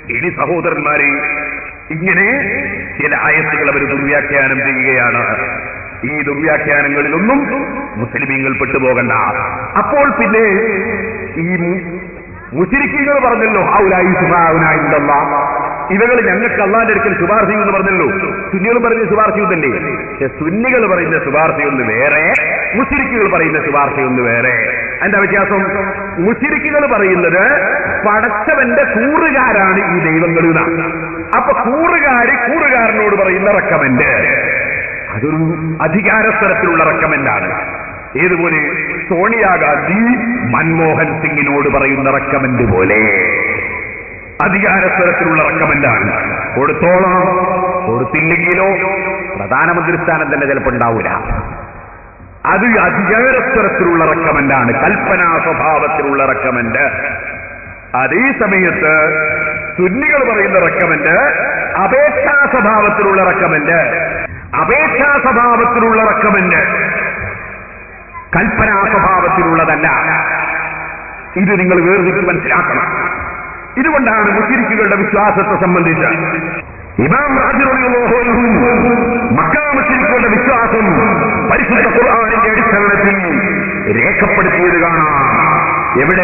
ഇനി സഹോദരന്മാരെ ഇങ്ങനെ ചില ആയത്തുകൾ അവർ ദുർവ്യാഖ്യാനം ചെയ്യുകയാണ് ഈ ദുർവ്യാഖ്യാനങ്ങളിലൊന്നും മുസ്ലിമീങ്ങൾ പെട്ടുപോകണ്ട അപ്പോൾ പിന്നെ ഈ മുശിരിക്കുകൾ പറഞ്ഞല്ലോ ഔലായി സുഹാവുനായില്ല ഇവകൾ ഞങ്ങൾക്ക് അള്ളാന്റെ അടുക്കൽ ശുപാർശ ചെയ്യുമെന്ന് പറഞ്ഞല്ലോ സുന്നികൾ പറയുന്ന ശുപാർശ ചെയ്യുന്നല്ലേ പക്ഷെ സുന്നികൾ പറയുന്ന ശുപാർശയൊന്ന് വേറെ മുശിരിക്കുകൾ പറയുന്ന ശുപാർശയൊന്ന് വേറെ എന്താ വ്യത്യാസം മുശിരിക്കുകൾ പറയുന്നത് പടച്ചവന്റെ കൂറുകാരാണ് ഈ ദൈവങ്ങൾ എന്നാണ് അപ്പൊ കൂറുകാര് കൂറുകാരനോട് പറയുന്ന റെക്കമെന്റ് അതൊരു അധികാരസ്ഥലത്തിലുള്ള റെക്കമെന്റാണ് ഏതുപോലെ സോണിയാഗാന്ധി മൻമോഹൻ സിംഗിനോട് പറയുന്ന റെക്കമെന്റ് പോലെ അധികാരസ്ഥലത്തിലുള്ള റെക്കമെന്റാണ് കൊടുത്തോളം കൊടുത്തില്ലെങ്കിലോ പ്രധാനമന്ത്രി സ്ഥാനം തന്നെ ചിലപ്പോൾ ഉണ്ടാവൂല അത് അധികാരസ്ഥലത്തിലുള്ള റെക്കമെന്റാണ് കൽപ്പനാ സ്വഭാവത്തിലുള്ള റെക്കമെന്റ് അതേ സമയത്ത് സുന്നികൾ പറയുന്ന റെക്കമെന്റ് അപേക്ഷാ സ്വഭാവത്തിലുള്ള റെക്കമെന്റ് അപേക്ഷാ സ്വഭാവത്തിലുള്ള റെക്കമെന്റ് കൽപ്പനാ സ്വഭാവത്തിലുള്ളതല്ല ഇത് നിങ്ങൾ വേർതിരിച്ച് മനസ്സിലാക്കണം ഇതുകൊണ്ടാണ് മുസ്ലിക്കുകളുടെ വിശ്വാസത്തെ സംബന്ധിച്ച് ഇമാം മക്കാമശിരിക്കുകളുടെ വിശ്വാസം പരിശുദ്ധ ഖുർആാനിന്റെ അടിസ്ഥാനത്തിൽ രേഖപ്പെടുത്തിയത് കാണാം എവിടെ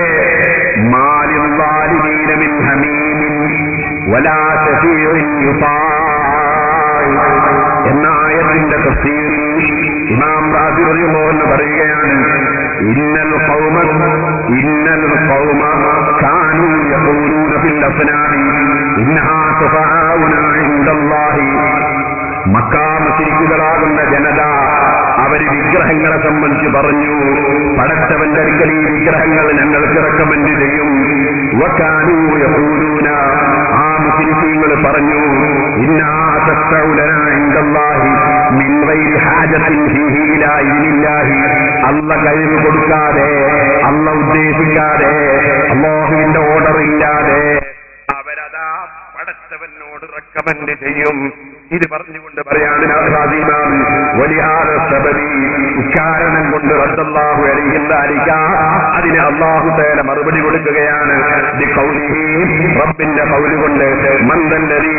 മാലിൻ ഹമീമിൻ വലാ ശഫീഉൻ യുതാഅ് എന്ന ആയത്തിന്റെ തഫ്സീറിൽ ഇമാം റാസി റളിയല്ലാഹു എന്ന് പറയുകയാണ് ഇന്നൽ ഖൗമ ഇന്നൽ ഖൗമ കാനൂ യഖൂലൂന ഫിൽ അസ്നാമി ഇന്നഹാ തുഫാഉന ഇൻദല്ലാഹി മക്കാമശിരിക്കുകളാകുന്ന ജനത അവര് വിഗ്രഹങ്ങളെ സംബന്ധിച്ച് പറഞ്ഞു പടച്ചവന്റെ അടുക്കൽ ഈ വിഗ്രഹങ്ങൾ ഞങ്ങൾക്ക് റെക്കമെന്റ് ചെയ്യും വക്കാനൂ യഖൂലൂന ആ മുസ്ലിങ്ങൾ പറഞ്ഞു ഇന്നാ തസ്തൗലന ഇൻദല്ലാഹി മിൻ ഗൈരി ഹാജത്തിൻ ഫീഹി ഇലാ ഇന്നില്ലാഹി അല്ല കഴിവ് കൊടുക്കാതെ അല്ല ഉദ്ദേശിക്കാതെ അല്ലാഹുവിന്റെ ഓർഡർ ഇല്ലാതെ അവരതാ പടച്ചവനോട് റെക്കമെന്റ് ചെയ്യും ഇത് പറഞ്ഞുകൊണ്ട് പറയാണ് വലിയാറ് സബരി ഇക്കാരണം കൊണ്ട് റദ്ദല്ലാഹു അലിഹിന്ദാലിക്ക അതിന് അള്ളാഹു തേല മറുപടി കൊടുക്കുകയാണ് ഇത് കൗലിഹി റബ്ബിന്റെ കൗല് കൊണ്ട് മന്ദല്ലരി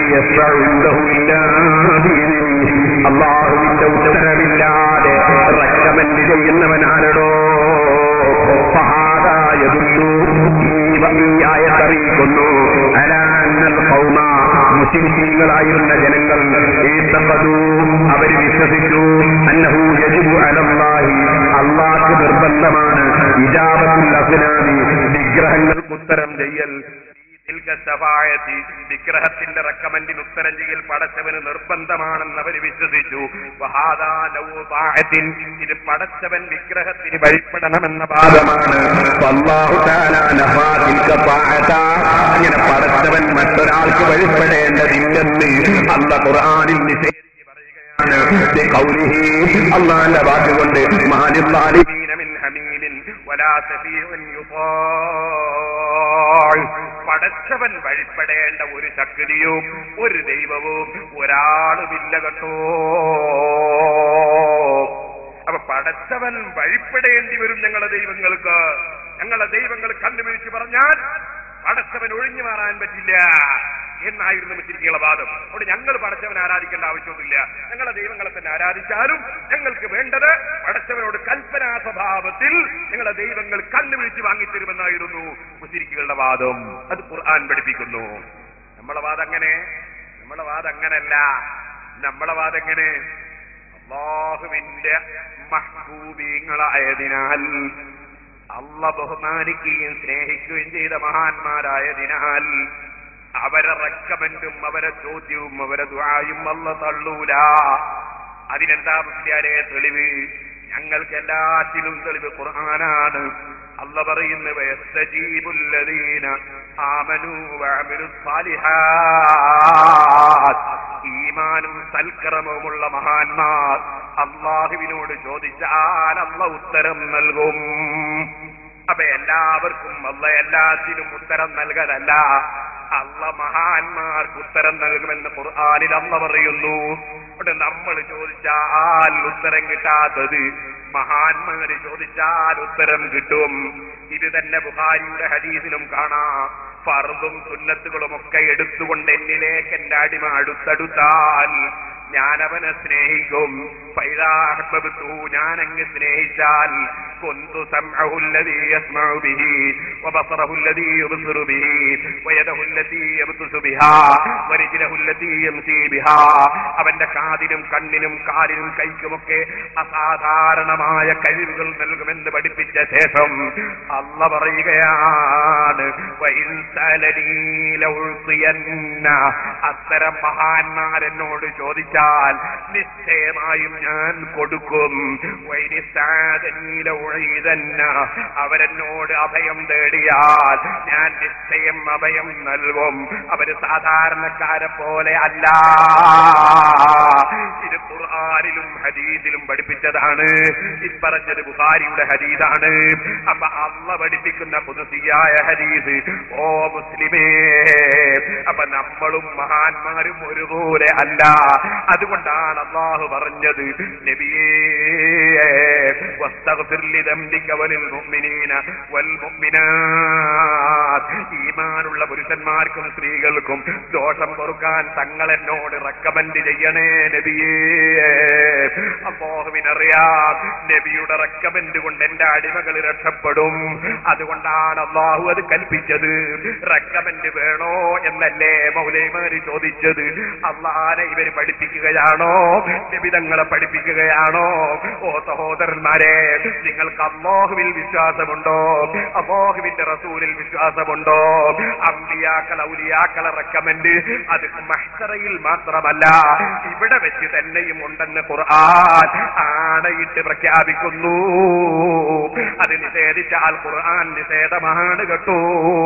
അള്ളാഹുവിന്റെ ഉത്തരവില്ലാതെ റെക്കമെന്റ് ചെയ്യുന്നവനാരടോ ഫഹാദായതുള്ളൂ ഈ ആയത്തറിയിക്കുന്നു അലാന്നൽ ഖൗമ മുസ്ലിങ്ങളായിരുന്ന ജനങ്ങൾ ഏത്തപ്പതു അവര് വിശ്വസിച്ചു അന്നഹു യജിബു അലല്ലാഹി അള്ളാഹ് നിർബന്ധമാണ് ഇജാബത്തുൽ അസ്നാമി വിഗ്രഹങ്ങൾക്ക് ഉത്തരം ചെയ്യൽ ായത്തി വിഗ്രഹത്തിന്റെ റെക്കമെന്റിന് ഉത്തരം ചെയ്യൽ പടച്ചവന് നിർബന്ധമാണെന്ന് അവർ വിശ്വസിച്ചു വഹാദാനൗതാഅത്തിൻ ഇത് പടച്ചവൻ വിഗ്രഹത്തിന് വഴിപ്പെടണമെന്ന ഭാഗമാണ് അല്ലാഹു തആല നഫാ തിൽക താഅത. അങ്ങനെ പടച്ചവൻ മറ്റൊരാൾക്ക് വഴിപ്പെടേണ്ടതില്ലെന്ന് അല്ല ഖുർആനിൽ നിഷേധിച്ച് പറയുകയാണ് ഖൗലിഹി അള്ളാന്റെ വാക്കുകൊണ്ട് മാലിദ്ദാലിമീന മിൻ ഹമീമിൻ വലാ സഫീഉൻ യുതാഅ് പടച്ചവൻ വഴിപ്പെടേണ്ട ഒരു ശക്തിയും ഒരു ദൈവവും ഒരാളുമില്ല കേട്ടോ അപ്പൊ പടച്ചവൻ വഴിപ്പെടേണ്ടി വരും ഞങ്ങളുടെ ദൈവങ്ങൾക്ക് ഞങ്ങളുടെ ദൈവങ്ങൾ കണ്ടുപിടിച്ച് പറഞ്ഞാൽ പടച്ചവൻ ഒഴിഞ്ഞു മാറാൻ പറ്റില്ല എന്നായിരുന്നു മുസ്ലിക്കുള്ള വാദം അതുകൊണ്ട് ഞങ്ങൾ പടച്ചവൻ ആരാധിക്കേണ്ട ആവശ്യമൊന്നുമില്ല ഞങ്ങളെ ദൈവങ്ങളെ തന്നെ ആരാധിച്ചാലും ഞങ്ങൾക്ക് വേണ്ടത് പടച്ചവനോട് കൽപ്പനാ സ്വഭാവത്തിൽ ഞങ്ങളെ ദൈവങ്ങൾ കണ്ണുപിടിച്ച് വാങ്ങിത്തരുമെന്നായിരുന്നു മുസ്ലിക്കുകളുടെ വാദം അത് ഖുർആൻ പഠിപ്പിക്കുന്നു നമ്മളെ വാദം അങ്ങനെ നമ്മളെ വാദം അങ്ങനല്ല നമ്മളെ വാദം എങ്ങനെ അള്ളാഹുവിന്റെ മഹബൂബീങ്ങളായതിനാൽ അല്ല ബഹുമാനിക്കുകയും സ്നേഹിക്കുകയും ചെയ്ത മഹാന്മാരായതിനാൽ അവരെ റെക്കമെന്റും അവരെ ചോദ്യവും അവരെ ദ്വായും അല്ല തള്ളൂല അതിനെന്താ മുസ്ലിയാരെ തെളിവ് ഞങ്ങൾക്ക് എല്ലാറ്റിനും തെളിവ് ഖുർആനാണ് അല്ല പറയുന്നു വയസ്തജീബുല്ലദീന ആമനു വഅമിലു സ്വാലിഹാത്ത് ഈമാനും സൽക്കരമുമുള്ള മഹാന്മാർ അള്ളാഹുവിനോട് ചോദിച്ചാൽ അല്ല ഉത്തരം നൽകും അപ്പൊ എല്ലാവർക്കും അല്ല എല്ലാത്തിനും ഉത്തരം നൽകലല്ല അല്ല മഹാന്മാർക്ക് ഉത്തരം നൽകുമെന്ന് ഖുർആാനിൽ അല്ല പറയുന്നു അവിടെ നമ്മൾ ചോദിച്ചാൽ ഉത്തരം കിട്ടാത്തത് മഹാന്മാര് ചോദിച്ചാൽ ഉത്തരം കിട്ടും ഇത് തന്നെ ബുഹാരിയുടെ ഹദീസിലും കാണാം ഫർദും സുന്നത്തുകളും ഒക്കെ എടുത്തുകൊണ്ട് എന്നിലേക്ക് എന്റെ അടിമ അടുത്തടുത്താൽ ഞാൻ അവനെ സ്നേഹിക്കും ഫൈദാഹബത്തു ഞാൻ അങ്ങ് സ്നേഹിച്ചാൽ കൊന്തു സംഅഹുല്ലദീ യസ്മഉ ബിഹി വബസറഹുല്ലദീ യുബ്സിറു ബിഹി വയദഹുല്ലദീ യബ്തുസു ബിഹാ വരിജ്ലഹുല്ലദീ യംസി ബിഹാ അവന്റെ കാതിനും കണ്ണിനും കാലിനും കൈക്കുമൊക്കെ അസാധാരണമായ കഴിവുകൾ നൽകുമെന്ന് പഠിപ്പിച്ച ശേഷം അല്ല പറയുകയാണ് വഇൻ സഅലനീ ലഉഴ്തിയന്ന. അത്തരം മഹാന്മാരെന്നോട് ചോദിച്ചാൽ നിശ്ചയമായും ഞാൻ കൊടുക്കും വൈനി സഅലനീ ലഉഈദന്ന. അവരെന്നോട് അഭയം തേടിയാൽ ഞാൻ നിശ്ചയം അഭയം നൽകും അവര് സാധാരണക്കാരെ പോലെ അല്ല ഇത് ഖുർആനിലും ഹദീസിലും പഠിപ്പിച്ചതാണ് ഇപ്പറഞ്ഞത് ബുഖാരിയുടെ ഹദീസാണ് അപ്പൊ അള്ള പഠിപ്പിക്കുന്ന പുതുസിയായ ഹദീസ് ഓ മുസ്ലിമേ അപ്പൊ നമ്മളും മഹാന്മാരും ഒരുപോലെ അല്ല അതുകൊണ്ടാണ് അള്ളാഹു പറഞ്ഞത് നബിയേ വസ്തഗ്ഫിർ ലിദംബിക വലിൽ മുഅ്മിനീന വൽ മുഅ്മിനാത്ത് ഈമാനുള്ള പുരുഷന്മാർക്കും സ്ത്രീകൾക്കും ദോഷം പൊറുക്കാൻ തങ്ങൾ എന്നോട് റെക്കമെൻഡ് ചെയ്യണേ നബിയേ അള്ളാഹുവിനറിയാം നബിയുടെ റെക്കമെൻഡ് കൊണ്ട് എന്റെ അടിമകൾ രക്ഷപ്പെടും അതുകൊണ്ടാണ് അള്ളാഹു അത് കൽപ്പിച്ചത് റെക്കമെൻഡ് വേണോ എന്നല്ലേ മൗലൈമാര് ചോദിച്ചത് അള്ളാനെ ഇവര് പഠിപ്പിക്കുകയാണോ നബിതങ്ങളെ പഠിപ്പിക്കുകയാണോ ഓ സഹോദരന്മാരെ നിങ്ങൾക്ക് അള്ളാഹുവിൽ വിശ്വാസമുണ്ടോ അള്ളാഹുവിന്റെ റസൂലിൽ വിശ്വാസമുണ്ടോ അമ്പിയാക്കൾ ഔലിയാക്കളെ റെക്കമെൻഡ് അത് മഹ്സറയിൽ മാത്രമല്ല ഇവിടെ വെച്ച് തന്നെയും ഉണ്ടെന്ന് ഖുർആൻ ആണയിട്ട് പ്രഖ്യാപിക്കുന്നു അത് നിഷേധിച്ചാൽ ഖുർആൻ നിഷേധമാണ് കേട്ടോ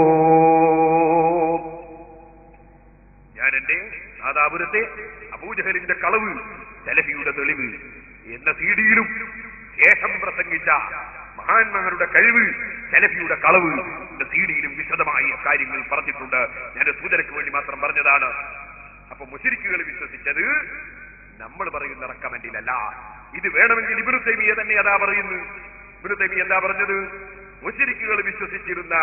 ഞാൻ എന്റെ നാദാപുരത്തെ അബൂജഹലിന്റെ കളവ് സലഫിയുടെ തെളിവ് എന്ന സീഡിയിലും ശേഷം പ്രസംഗിച്ച മഹാന്മാരുടെ കഴിവ് സലഫിയുടെ കളവ് എന്ന സീഡിയിലും വിശദമായി കാര്യങ്ങൾ പറഞ്ഞിട്ടുണ്ട് ഞാൻ സൂചനയ്ക്ക് വേണ്ടി മാത്രം പറഞ്ഞതാണ് അപ്പൊ മുശരിക്കുകൾ വിശ്വസിച്ചത് നമ്മൾ പറയുന്ന റക്കമെന്റിലല്ല ഇത് വേണമെങ്കിൽ ഇബിനു തൈമിയ തന്നെ അതാ പറയുന്നു ഇബിനു തൈമിയ എന്താ പറഞ്ഞത് മുശരിക്കുകൾ വിശ്വസിച്ചിരുന്ന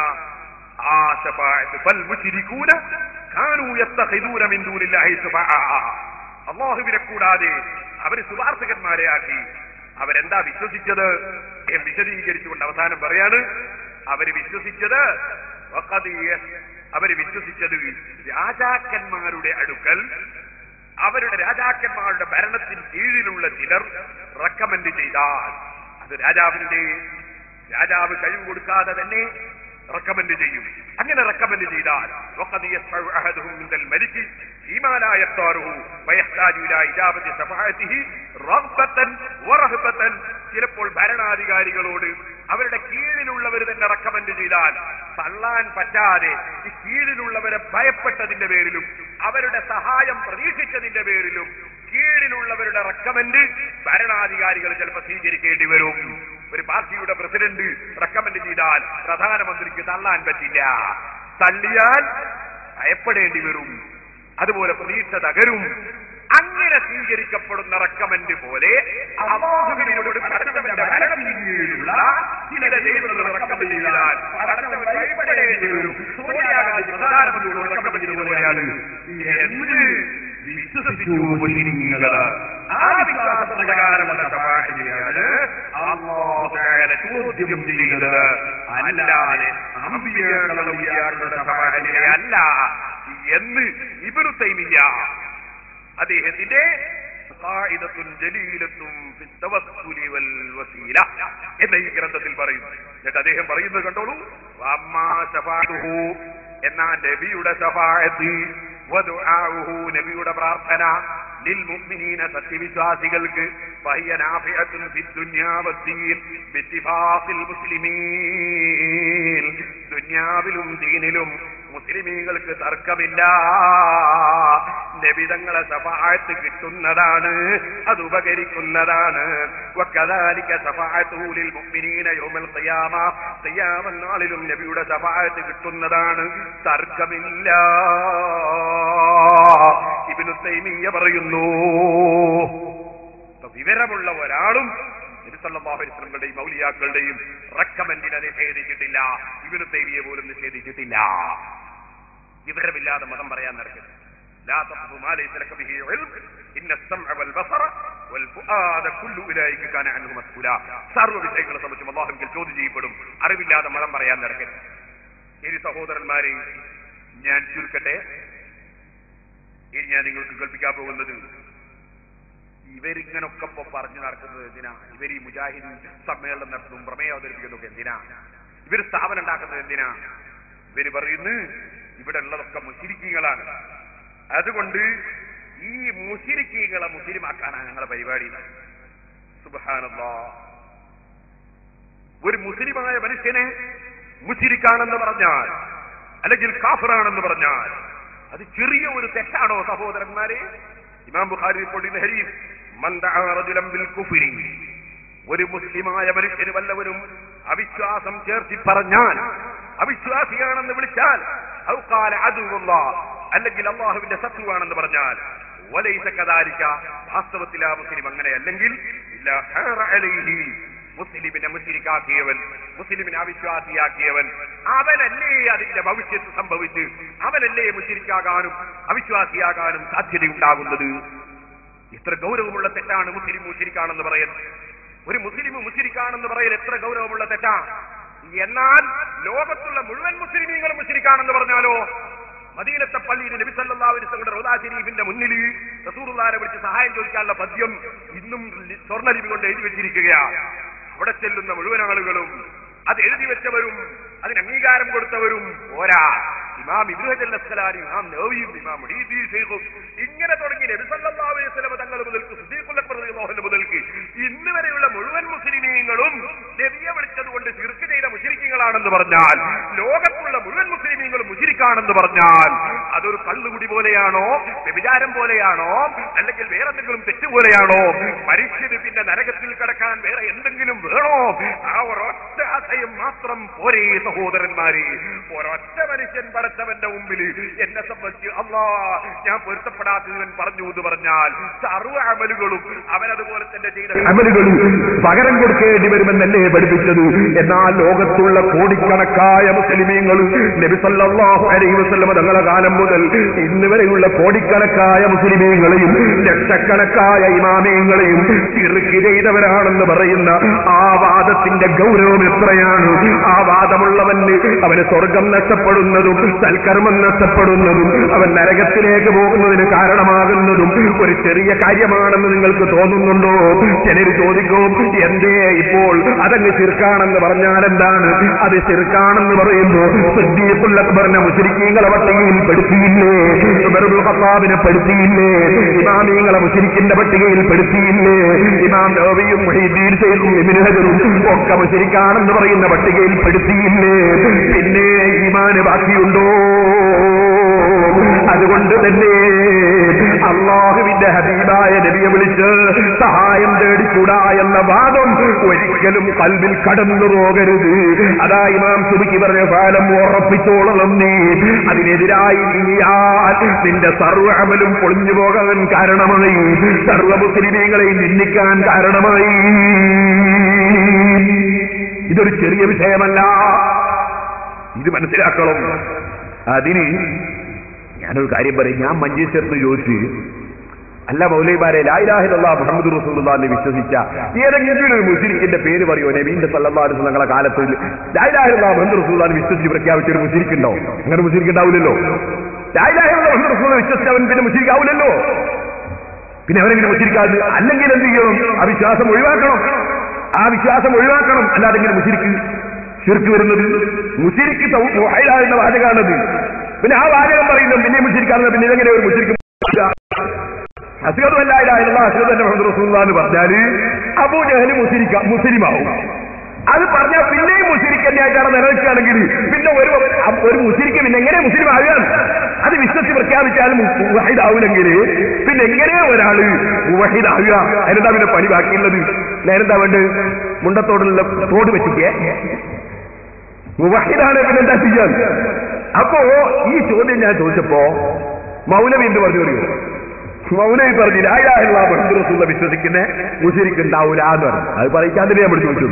ആ ശഫാഅത്ത് ഫൽ മുശ്രികൂന കാനൂ യത്തഖിദൂന മിൻ ദൂനില്ലാഹി ശുഫാഅ അല്ലാഹുവിനെ കൂടാതെ അവർ ശുപാർശകന്മാരെ ആക്കി അവരെന്താ വിശ്വസിച്ചത് എന്ന് വിശദീകരിച്ചുകൊണ്ട് അവസാനം പറയാണ് അവര് വിശ്വസിച്ചത് വഖദ് യസ്- അവര് വിശ്വസിച്ചത് രാജാക്കന്മാരുടെ അടുക്കൽ അവരുടെ രാജാക്കന്മാരുടെ ഭരണത്തിന് കീഴിലുള്ള ചിലർ റെക്കമെൻഡ് ചെയ്താൽ അത് രാജാവിന്റെ രാജാവ് കഴിവ് കൊടുക്കാതെ തന്നെ റെക്കമെൻഡ് ചെയ്യും അങ്ങനെ റെക്കമെൻഡ് ചെയ്താൽ وقد يسمع أحدهم من الملك فيما لا يختاره ويحتاج إلى إجابة شفاعته رغبة ورهبة ചിലപ്പോൾ ഭരണാധികാരികളോട് അവരുടെ കീഴിലുള്ളവർ തന്നെ റെക്കമെൻഡ് ചെയ്താൽ തള്ളാൻ പറ്റാതെ ഈ കീഴിലുള്ളവരെ ഭയപ്പെട്ടതിന്റെ പേരിലും അവരുടെ സഹായം പ്രതീക്ഷിച്ചതിന്റെ പേരിലും കീഴിലുള്ളവരുടെ റെക്കമെൻഡ് ഭരണാധികാരികൾ ചിലപ്പോൾ സ്വീകരിക്കേണ്ടി വരും ഒരു പാർട്ടിയുടെ പ്രസിഡന്റ് റെക്കമെൻഡ് ചെയ്താൽ പ്രധാനമന്ത്രിക്ക് തള്ളാൻ പറ്റില്ല തള്ളിയാൽ ഭയപ്പെടേണ്ടി വരും അതുപോലെ പ്രതീക്ഷ തകരും അങ്ങനെ സ്വീകരിക്കപ്പെടുന്ന റെക്കമെൻഡ് പോലെ അള്ളാഹുവിനോട് പടച്ചവന്റെ ഭരണത്തിന് കീഴിലുള്ള ചില ദൈവങ്ങൾ റെക്കമെൻഡ് ചെയ്താൽ പടച്ചവൻ ഭയപ്പെടേണ്ടി വരും സോണിയാഗാന്ധി പ്രധാനമന്ത്രിയോട് റെക്കമെൻഡ് ചെയ്ത പോലെയാണ് എന്ന് വിശ്വസിച്ചു മുസ്ലിങ്ങള് ആ വിശ്വാസപ്രകാരമുള്ള സമാഹിതയാണ് അല്ലാഹു തആല ചോദ്യം ചെയ്തത് അല്ലാതെ അമ്പിയാക്കളുടെ സമാഹിതയല്ല എന്ന് ഇബ്നു തൈമിയ അദ്ദേഹത്തിന്റെ ഖായിദത്തുൻ ജലീലത്തും ഫി തവസ്സുലി വൽ വസീല എന്ന ഈ ഗ്രന്ഥത്തിൽ പറയുന്നു എന്നിട്ട് അദ്ദേഹം പറയുന്നത് കണ്ടോളൂ വമ്മാ ശഫാഅത്തുഹു എന്നാ നബിയുടെ ശഫാഅത്ത് വദുആഉഹു നബിയുടെ പ്രാർത്ഥന ലിൽ മുഅ്മിനീന സത്യവിശ്വാസികൾക്ക് ഫഹിയ നാഫിഅത്തുൻ ഫിദ് ദുനിയാ വദ്ദീൻ ബിത്തിഫാഖിൽ മുസ്ലിമീൻ ദുനിയാവിലും ദീനിലും മുസ്ലിമീങ്ങൾക്ക് തർക്കമില്ല നബിതങ്ങളെ സഫായത്ത് കിട്ടുന്നതാണ് അത് ഉപകരിക്കുന്നതാണ് വക്കദാലിക സഫാഅത്തുഹു ലിൽ മുഅ്മിനീന യൗമൽ ഖിയാമ ഖിയാമ നാളിലും നബിയുടെ സഫായത്ത് കിട്ടുന്നതാണ് തർക്കമില്ല ഇബ്നു തൈമിയ്യ പറയുന്നു അപ്പൊ വിവരമുള്ള ഒരാളും നബിസല്ലാഹുലിസ്ലങ്ങളുടെയും മൗലിയാക്കളുടെയും റെക്കമെൻഡിനെ നിഷേധിച്ചിട്ടില്ല ഇവന് തൈമിയെ പോലും നിഷേധിച്ചിട്ടില്ല വിവരമില്ലാതെ മതം പറയാൻ നടക്കരുത് لا تقف ما ليس لك به علم إن السمع والبصر والفؤاد كل أولئك كان عنه مسؤولا സർവ്വ വിഷയങ്ങളെ സംബന്ധിച്ചും അള്ളാഹുവിൽ ചോദ്യം ചെയ്യപ്പെടും അറിവില്ലാതെ മതം പറയാൻ നടക്കരുത് ഇനി സഹോദരന്മാരെ ഞാൻ ചുരുക്കട്ടെ ഇനി ഞാൻ നിങ്ങൾക്ക് കേൾപ്പിക്കാൻ പോകുന്നത് ഇവരിങ്ങനൊക്കെ ഇപ്പൊ പറഞ്ഞു നടക്കുന്നത് എന്തിനാ ഇവർ ഈ മുജാഹിദ് സമ്മേളനം നടത്തുന്നതും പ്രമേയം അവതരിപ്പിക്കുന്നതൊക്കെ എന്തിനാ ഇവർ സ്ഥാപനം ഉണ്ടാക്കുന്നത് എന്തിനാ ഇവര് പറയുന്നു ഇവിടെ ഉള്ളതൊക്കെ മുസ്ലിക്കീങ്ങളാണ് അതുകൊണ്ട് ഈ മുസ്ലിക്കീങ്ങളെ മുസ്ലിമാക്കാനാണ് ഞങ്ങളെ പരിപാടി സുബാനല്ലാ ഒരു മുസ്ലിമായ മനുഷ്യനെ മുസ്ലിക്കാണെന്ന് പറഞ്ഞാൽ അല്ലെങ്കിൽ കാഫറാണെന്ന് പറഞ്ഞാൽ അത് ചെറിയ ഒരു തെറ്റാണോ സഹോദരന്മാരെ ഇമാം ബുഖാരി റിപ്പോർട്ടിന്റെ ഹരീഫ് മൻ ദഅ റജുലൻ ബിൽ കുഫ്രി ഒരു മുസ്ലിമായ മനുഷ്യന് വല്ലവരും അവിശ്വാസം ചേർത്തി പറഞ്ഞാൽ അവിശ്വാസിയാണെന്ന് വിളിച്ചാൽ ഔ ഖാല അദുവുല്ലാഹ് അല്ലെങ്കിൽ അള്ളാഹുവിന്റെ ശത്രുവാണെന്ന് പറഞ്ഞാൽ വലൈസ കദാലിക വാസ്തവത്തിൽ ആ മുസ്ലിം അങ്ങനെ അല്ലെങ്കിൽ ഇല്ല ഹാറ അലൈഹി മുസ്ലിമിനെ മുസ്ലിക്കാക്കിയവൻ മുസ്ലിമിനെ അവിശ്വാസിയാക്കിയവൻ അവനല്ലേ അതിന്റെ ഭവിഷ്യത്ത് സംഭവിച്ച് അവനല്ലേ മുസ്ലിക്കാകാനും അവിശ്വാസിയാകാനും സാധ്യതയുണ്ടാകുന്നത് എത്ര ഗൗരവമുള്ള തെറ്റാണ് മുസ്ലിം മുസ്ലിക്കാണെന്ന് പറയുന്നത് ഒരു മുസ്ലിം മുസ്ലിക്കാണെന്ന് പറയൽ എത്ര ഗൗരവമുള്ള തെറ്റാ എന്നാൽ ലോകത്തുള്ള മുഴുവൻ മുസ്ലിമീങ്ങളും മുസ്ലിക്കാണെന്ന് പറഞ്ഞാലോ മദീനത്തെ പള്ളിയിൽ നബി സല്ലല്ലാഹു അലൈഹി വസല്ലം റൗദാ ശരീഫിന്റെ മുന്നിൽ റസൂലുള്ളാഹിനെ വിളിച്ച് സഹായം ചോദിക്കാനുള്ള പദ്യം ഇന്നും ലി- സ്വർണ്ണലിപി കൊണ്ട് എഴുതി വെച്ചിരിക്കുകയാ അവിടെ ചെല്ലുന്ന മുഴുവൻ ആളുകളും അത് എഴുതി വെച്ചവരും അതിന് അംഗീകാരം കൊടുത്തവരും പോരാ ഇമാം ഇബ്രാഹിം അസ്സലാനി ഇമാം നവവിയും ഇമാം മുഹീദ്ദീൻ ശൈഖും ഇങ്ങനെ തുടങ്ങി നബി സല്ലല്ലാഹു അലൈഹി വസല്ലം തങ്ങൾ മുതൽക്ക് സിദ്ദീഖുൽ അക്ബർ റളിയല്ലാഹു അൻഹു മുതൽക്ക് ഇന്ന് വരെയുള്ള മുഴുവൻ മുസ്ലിമീങ്ങളും നബിയെ വിളിച്ചതുകൊണ്ട് ശിർക്ക് ചെയ്ത മുശ്രിക്കുകളാണെന്ന് പറഞ്ഞാൽ ലോകത്തുള്ള മുഴുവൻ മുസ്ലിമീങ്ങളും മുശ്രിക്കാണെന്ന് പറഞ്ഞാൽ അതൊരു കള്ളുകുടി പോലെയാണോ വ്യഭിചാരം പോലെയാണോ അല്ലെങ്കിൽ വേറെ എന്തെങ്കിലും തെറ്റ് പോലെയാണോ മനുഷ്യന് പിന്നെ നരകത്തിൽ കിടക്കാൻ വേറെ എന്തെങ്കിലും വേണോ ആ ഒരൊറ്റ ആശയം മാത്രം പോരേ സഹോദരന്മാരെ ഒരൊറ്റ മനുഷ്യൻ പടച്ചവന്റെ മുമ്പിൽ എന്നെ സംബന്ധിച്ച് അള്ളാ ഞാൻ പൊരുത്തപ്പെടാത്തവൻ പറഞ്ഞു എന്ന് പറഞ്ഞാൽ സർവ്വ അമലുകളും അവനതുപോലെ തന്നെ ചെയ്ത അമലുകളും പകരം കൊടുക്കേണ്ടി വരുമെന്നല്ലേ പഠിപ്പിച്ചത് എന്നാൽ ലോകത്തുള്ള കോടിക്കണക്കായ മുസ്ലിമീങ്ങൾ നബിസല്ലാഹു അലൈഹി വസല്ലമ തങ്ങളെ കാലം മുതൽ ഇന്ന് വരെയുള്ള കോടിക്കണക്കായ മുസ്ലിമീങ്ങളെയും ലക്ഷക്കണക്കായ ഇമാമീങ്ങളെയും ചിറുക്ക് ചെയ്തവരാണെന്ന് പറയുന്ന ആ വാദത്തിന്റെ ഗൗരവം എത്രയാണ് ആ വാദമുള്ളവന് അവന് സ്വർഗം നഷ്ടപ്പെടുന്നതും സൽക്കർമ്മം നഷ്ടപ്പെടുന്നതും അവൻ നരകത്തിലേക്ക് പോകുന്നതിന് കാരണമാകുന്നതും ഒരു ചെറിയ കാര്യമാണെന്ന് നിങ്ങൾക്ക് തോന്നുന്നുണ്ടോ ചിലർ ചോദിക്കും എന്തേ ഇപ്പോൾ അതങ്ങ് ചിർക്കാണെന്ന് പറഞ്ഞാൽ എന്താണ് അത് ചിർക്കാണെന്ന് പറയുമ്പോ സിദ്ദീഖുൽ അക്ബറിനെ മുസ്ലിക്കീങ്ങളെ പട്ടികയിൽ പെടുത്തിയില്ലേ ഉമറുൽ ഖത്താബിനെ പെടുത്തിയില്ലേ ഇമാമീങ്ങളെ മുസ്ലിക്കിന്റെ പട്ടികയിൽ പെടുത്തിയില്ലേ ഇമാം നവവിയും മുഹീദ്ദീൻ ശൈഖും ഇബ്നു ഹജറും ഒക്കെ മുസ്ലിക്കാണെന്ന് പറയുന്ന പട്ടികയിൽ പെടുത്തിയില്ലേ പിന്നെ ഈമാന് ബാക്കിയുണ്ടോ അതുകൊണ്ട് തന്നെ അള്ളാഹുവിന്റെ ഹബീബായ നബിയെ വിളിച്ച് സഹായം തേടിക്കൂടാ എന്ന വാദം ഒരിക്കലും കൽവിൽ കടന്നു പോകരുത് അതാ ഇമാം സുബിക്ക് പറഞ്ഞ കാലം ഉറപ്പിച്ചോളണം നീ അതിനെതിരായി നീയാൽ നിന്റെ സർവ്വ അമലും പൊളിഞ്ഞു പോകാൻ കാരണമായി സർവ്വ മുസ്ലിമീങ്ങളെയും നിന്ദിക്കാൻ കാരണമായി ഇതൊരു ചെറിയ വിഷയമല്ല ഇത് മനസ്സിലാക്കണം അതിന് ഞാനൊരു കാര്യം പറയും ഞാൻ മഞ്ചേശ്വരത്ത് ചോദിച്ച് അല്ല മൗലൈമാരെ ലായിലാഹിലുള്ള മുഹമ്മദ് റസൂലുള്ളാഹിനെ വിശ്വസിച്ച ഏതെങ്കിലും ഒരു മുസ്ലിക്കിന്റെ പേര് പറയോ നബീന്റെ സല്ലല്ലാഹു നിങ്ങളെ കാലത്ത് ലായിലാഹിലുള്ള മുഹമ്മദ് റസൂലുള്ളാഹിനെ വിശ്വസിച്ച് പ്രഖ്യാപിച്ച ഒരു മുസ്ലിക്കുണ്ടോ അങ്ങനെ മുസ്ലിക്ക് ഉണ്ടാവില്ലല്ലോ ലായിലാഹിലുള്ള മുഹമ്മദ് റസൂൽ വിശ്വസിച്ചവൻ പിന്നെ മുസ്ലിക്കാവില്ലല്ലോ പിന്നെ അവരെങ്ങനെ മുസ്ലിക്കാത് അല്ലെങ്കിൽ എന്ത് ചെയ്യണം ആ വിശ്വാസം ഒഴിവാക്കണം ആ വിശ്വാസം ഒഴിവാക്കണം അല്ലാതെ ഇങ്ങനെ മുസ്ലിക്ക് ശിർക്ക് വരുന്നത് മുസ്ലിക്ക് എന്ന വാചകമാണത് പിന്നെ ആ വാചകം പറയുന്നത് പിന്നെ മുസ്ലിക്കാണെന്ന് പിന്നെ ഇതെങ്ങനെ ഒരു മുസ്ലിക്ക് അസുഖമല്ലായിരുന്നു അസുഖം മുഹമ്മദ് റസൂല്ല എന്ന് പറഞ്ഞാല് അബൂജഹല് മുസ്ലിക്ക മുസ്ലിമാവും അത് പറഞ്ഞാൽ പിന്നെയും മുസ്ലിക്ക് തന്നെയായിട്ടാണ് നിലനിൽക്കുകയാണെങ്കിൽ പിന്നെ ഒരു ഒരു മുസ്ലിക്ക് പിന്നെ എങ്ങനെ മുസ്ലിം ആകുകയാണ് അത് വിശ്വസിച്ച് പ്രഖ്യാപിച്ചാലും മുവഹിദാവില്ലെങ്കിൽ പിന്നെ എങ്ങനെ ഒരാള് മുവഹിദാകുക അതിനെന്താ പിന്നെ പണി ബാക്കിയുള്ളത് നേരെന്താ വേണ്ട മുണ്ടത്തോടുള്ള തോട് വെച്ചിക്കേ മുവഹിദാണ് പിന്നെ എന്താ ചെയ്യാൻ അപ്പോ ഈ ചോദ്യം ഞാൻ ചോദിച്ചപ്പോ മൗലവി എന്ത് പറഞ്ഞു പറയൂ മൗലവി പറഞ്ഞു രായുള്ള ബന്ധുറസുള്ള വിശ്വസിക്കുന്ന മുസ്ലിക്ക് ഉണ്ടാവൂല എന്ന് പറഞ്ഞു അത് പറയിക്കാതിനെ നമ്മൾ ചോദിച്ചത്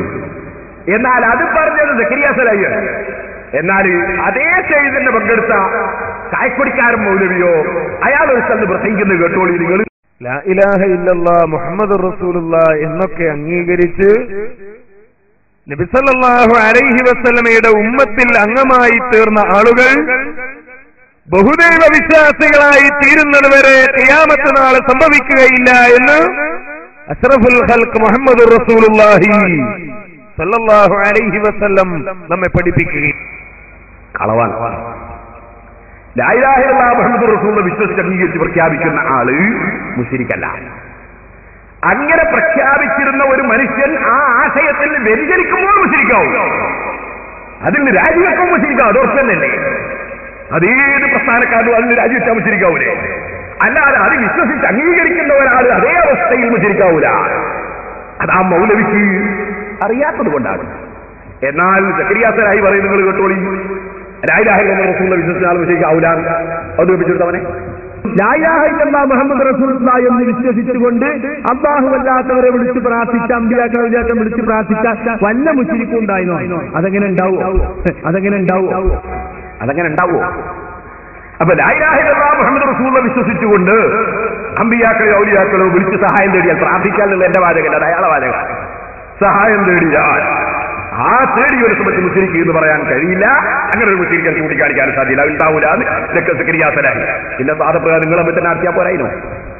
എന്നാൽ അത് പറഞ്ഞത് സക്രിയാസലായി എന്നാൽ അതേ സ്റ്റേജിൽ തന്നെ പങ്കെടുത്ത ചായക്കൊടിക്കാരൻ മൗലവിയോ അയാൾ ഒരു സ്ഥലത്ത് പ്രസംഗിക്കുന്നത് കേട്ടോളി നിങ്ങൾ ലാ ഇലാഹ ഇല്ലല്ലാ മുഹമ്മദ് റസൂലുള്ള എന്നൊക്കെ അംഗീകരിച്ച് നബിസല്ലാഹു അലൈഹി വസല്ലമയുടെ ഉമ്മത്തിൽ അംഗമായി തീർന്ന ആളുകൾ ബഹുദൈവ വിശ്വാസികളായി തീരുന്നത് വരെ ഖിയാമത്ത് നാളെ സംഭവിക്കുകയില്ല എന്ന് അഷ്റഫുൽ ഹൽക്ക് മുഹമ്മദ് റസൂലുള്ളാഹി സല്ലല്ലാഹു അലൈഹി വസല്ലം നമ്മെ പഠിപ്പിക്കുകയും കളവാണ് ലായിലാഹിലുള്ള മുഹമ്മദ് റസൂലിനെ വിശ്വസിച്ച് അംഗീകരിച്ച് പ്രഖ്യാപിക്കുന്ന ആള് മുസ്ലിക്കല്ല അങ്ങനെ പ്രഖ്യാപിച്ചിരുന്ന ഒരു മനുഷ്യൻ ആ ആശയത്തിൽ വ്യതിചലിക്കുമ്പോൾ മുസ്ലിക്കാവും അതിൽ രാജിവെക്കാൻ മുസ്ലിക്കാം അതോർത്തല്ലേ അതേത് പ്രസ്ഥാനക്കാരും അതിന് രാജിവെച്ചാൽ മുസ്ലിക്കാവൂലേ അല്ലാതെ അത് വിശ്വസിച്ച് അംഗീകരിക്കുന്ന ഒരാൾ അതേ അവസ്ഥയിൽ മുസ്ലിക്കാവൂല അത് ആ മൗലവിക്ക് അറിയാത്തത് കൊണ്ടാണ് എന്നാൽ സക്രിയാസരായി പറയുന്നത് നിങ്ങൾ കേട്ടോളി രായിലാഹിൽ റസൂള്ള വിശ്വസിച്ച ആൾ മുസ്ലിക്കാവൂല അത് വെപ്പിച്ചെടുത്തവനെ ലായാഹില്ല മുഹമ്മദ് റസൂൽ എന്ന് വിശ്വസിച്ചുകൊണ്ട് അള്ളാഹു അല്ലാത്തവരെ വിളിച്ച് പ്രാർത്ഥിച്ച അമ്പിയാക്കൾ വിചാരം വിളിച്ച് പ്രാർത്ഥിച്ച വല്ല മുച്ചിരിക്കും ഉണ്ടായിരുന്നോ അതെങ്ങനെ ഉണ്ടാവോ അതെങ്ങനെ ഉണ്ടാവോ അതങ്ങനെ ഉണ്ടാവോ അപ്പൊ ലായിലാഹില്ല മുഹമ്മദ് റസൂള്ള വിശ്വസിച്ചുകൊണ്ട് അമ്പിയാക്കളോ ഔലിയാക്കളോ വിളിച്ച് സഹായം തേടിയാൽ പ്രാർത്ഥിക്കാനുള്ള എന്റെ വാചകല്ല അത് അയാളെ വാചക സഹായം തേടിയാൽ ആ തേടി ഒരു സമയത്ത് മുസ്ലിക്ക് എന്ന് പറയാൻ കഴിയില്ല അങ്ങനെ ഒരു മുസ്ലിക്ക് ചൂണ്ടിക്കാണിക്കാൻ സാധ്യത ഉണ്ടാവൂല ഇതൊക്കെ സക്രിയാസരായി പിന്നെ വാദപ്രകാരം നിങ്ങളെ പറ്റി നടത്തിയാൽ പോരായിരുന്നു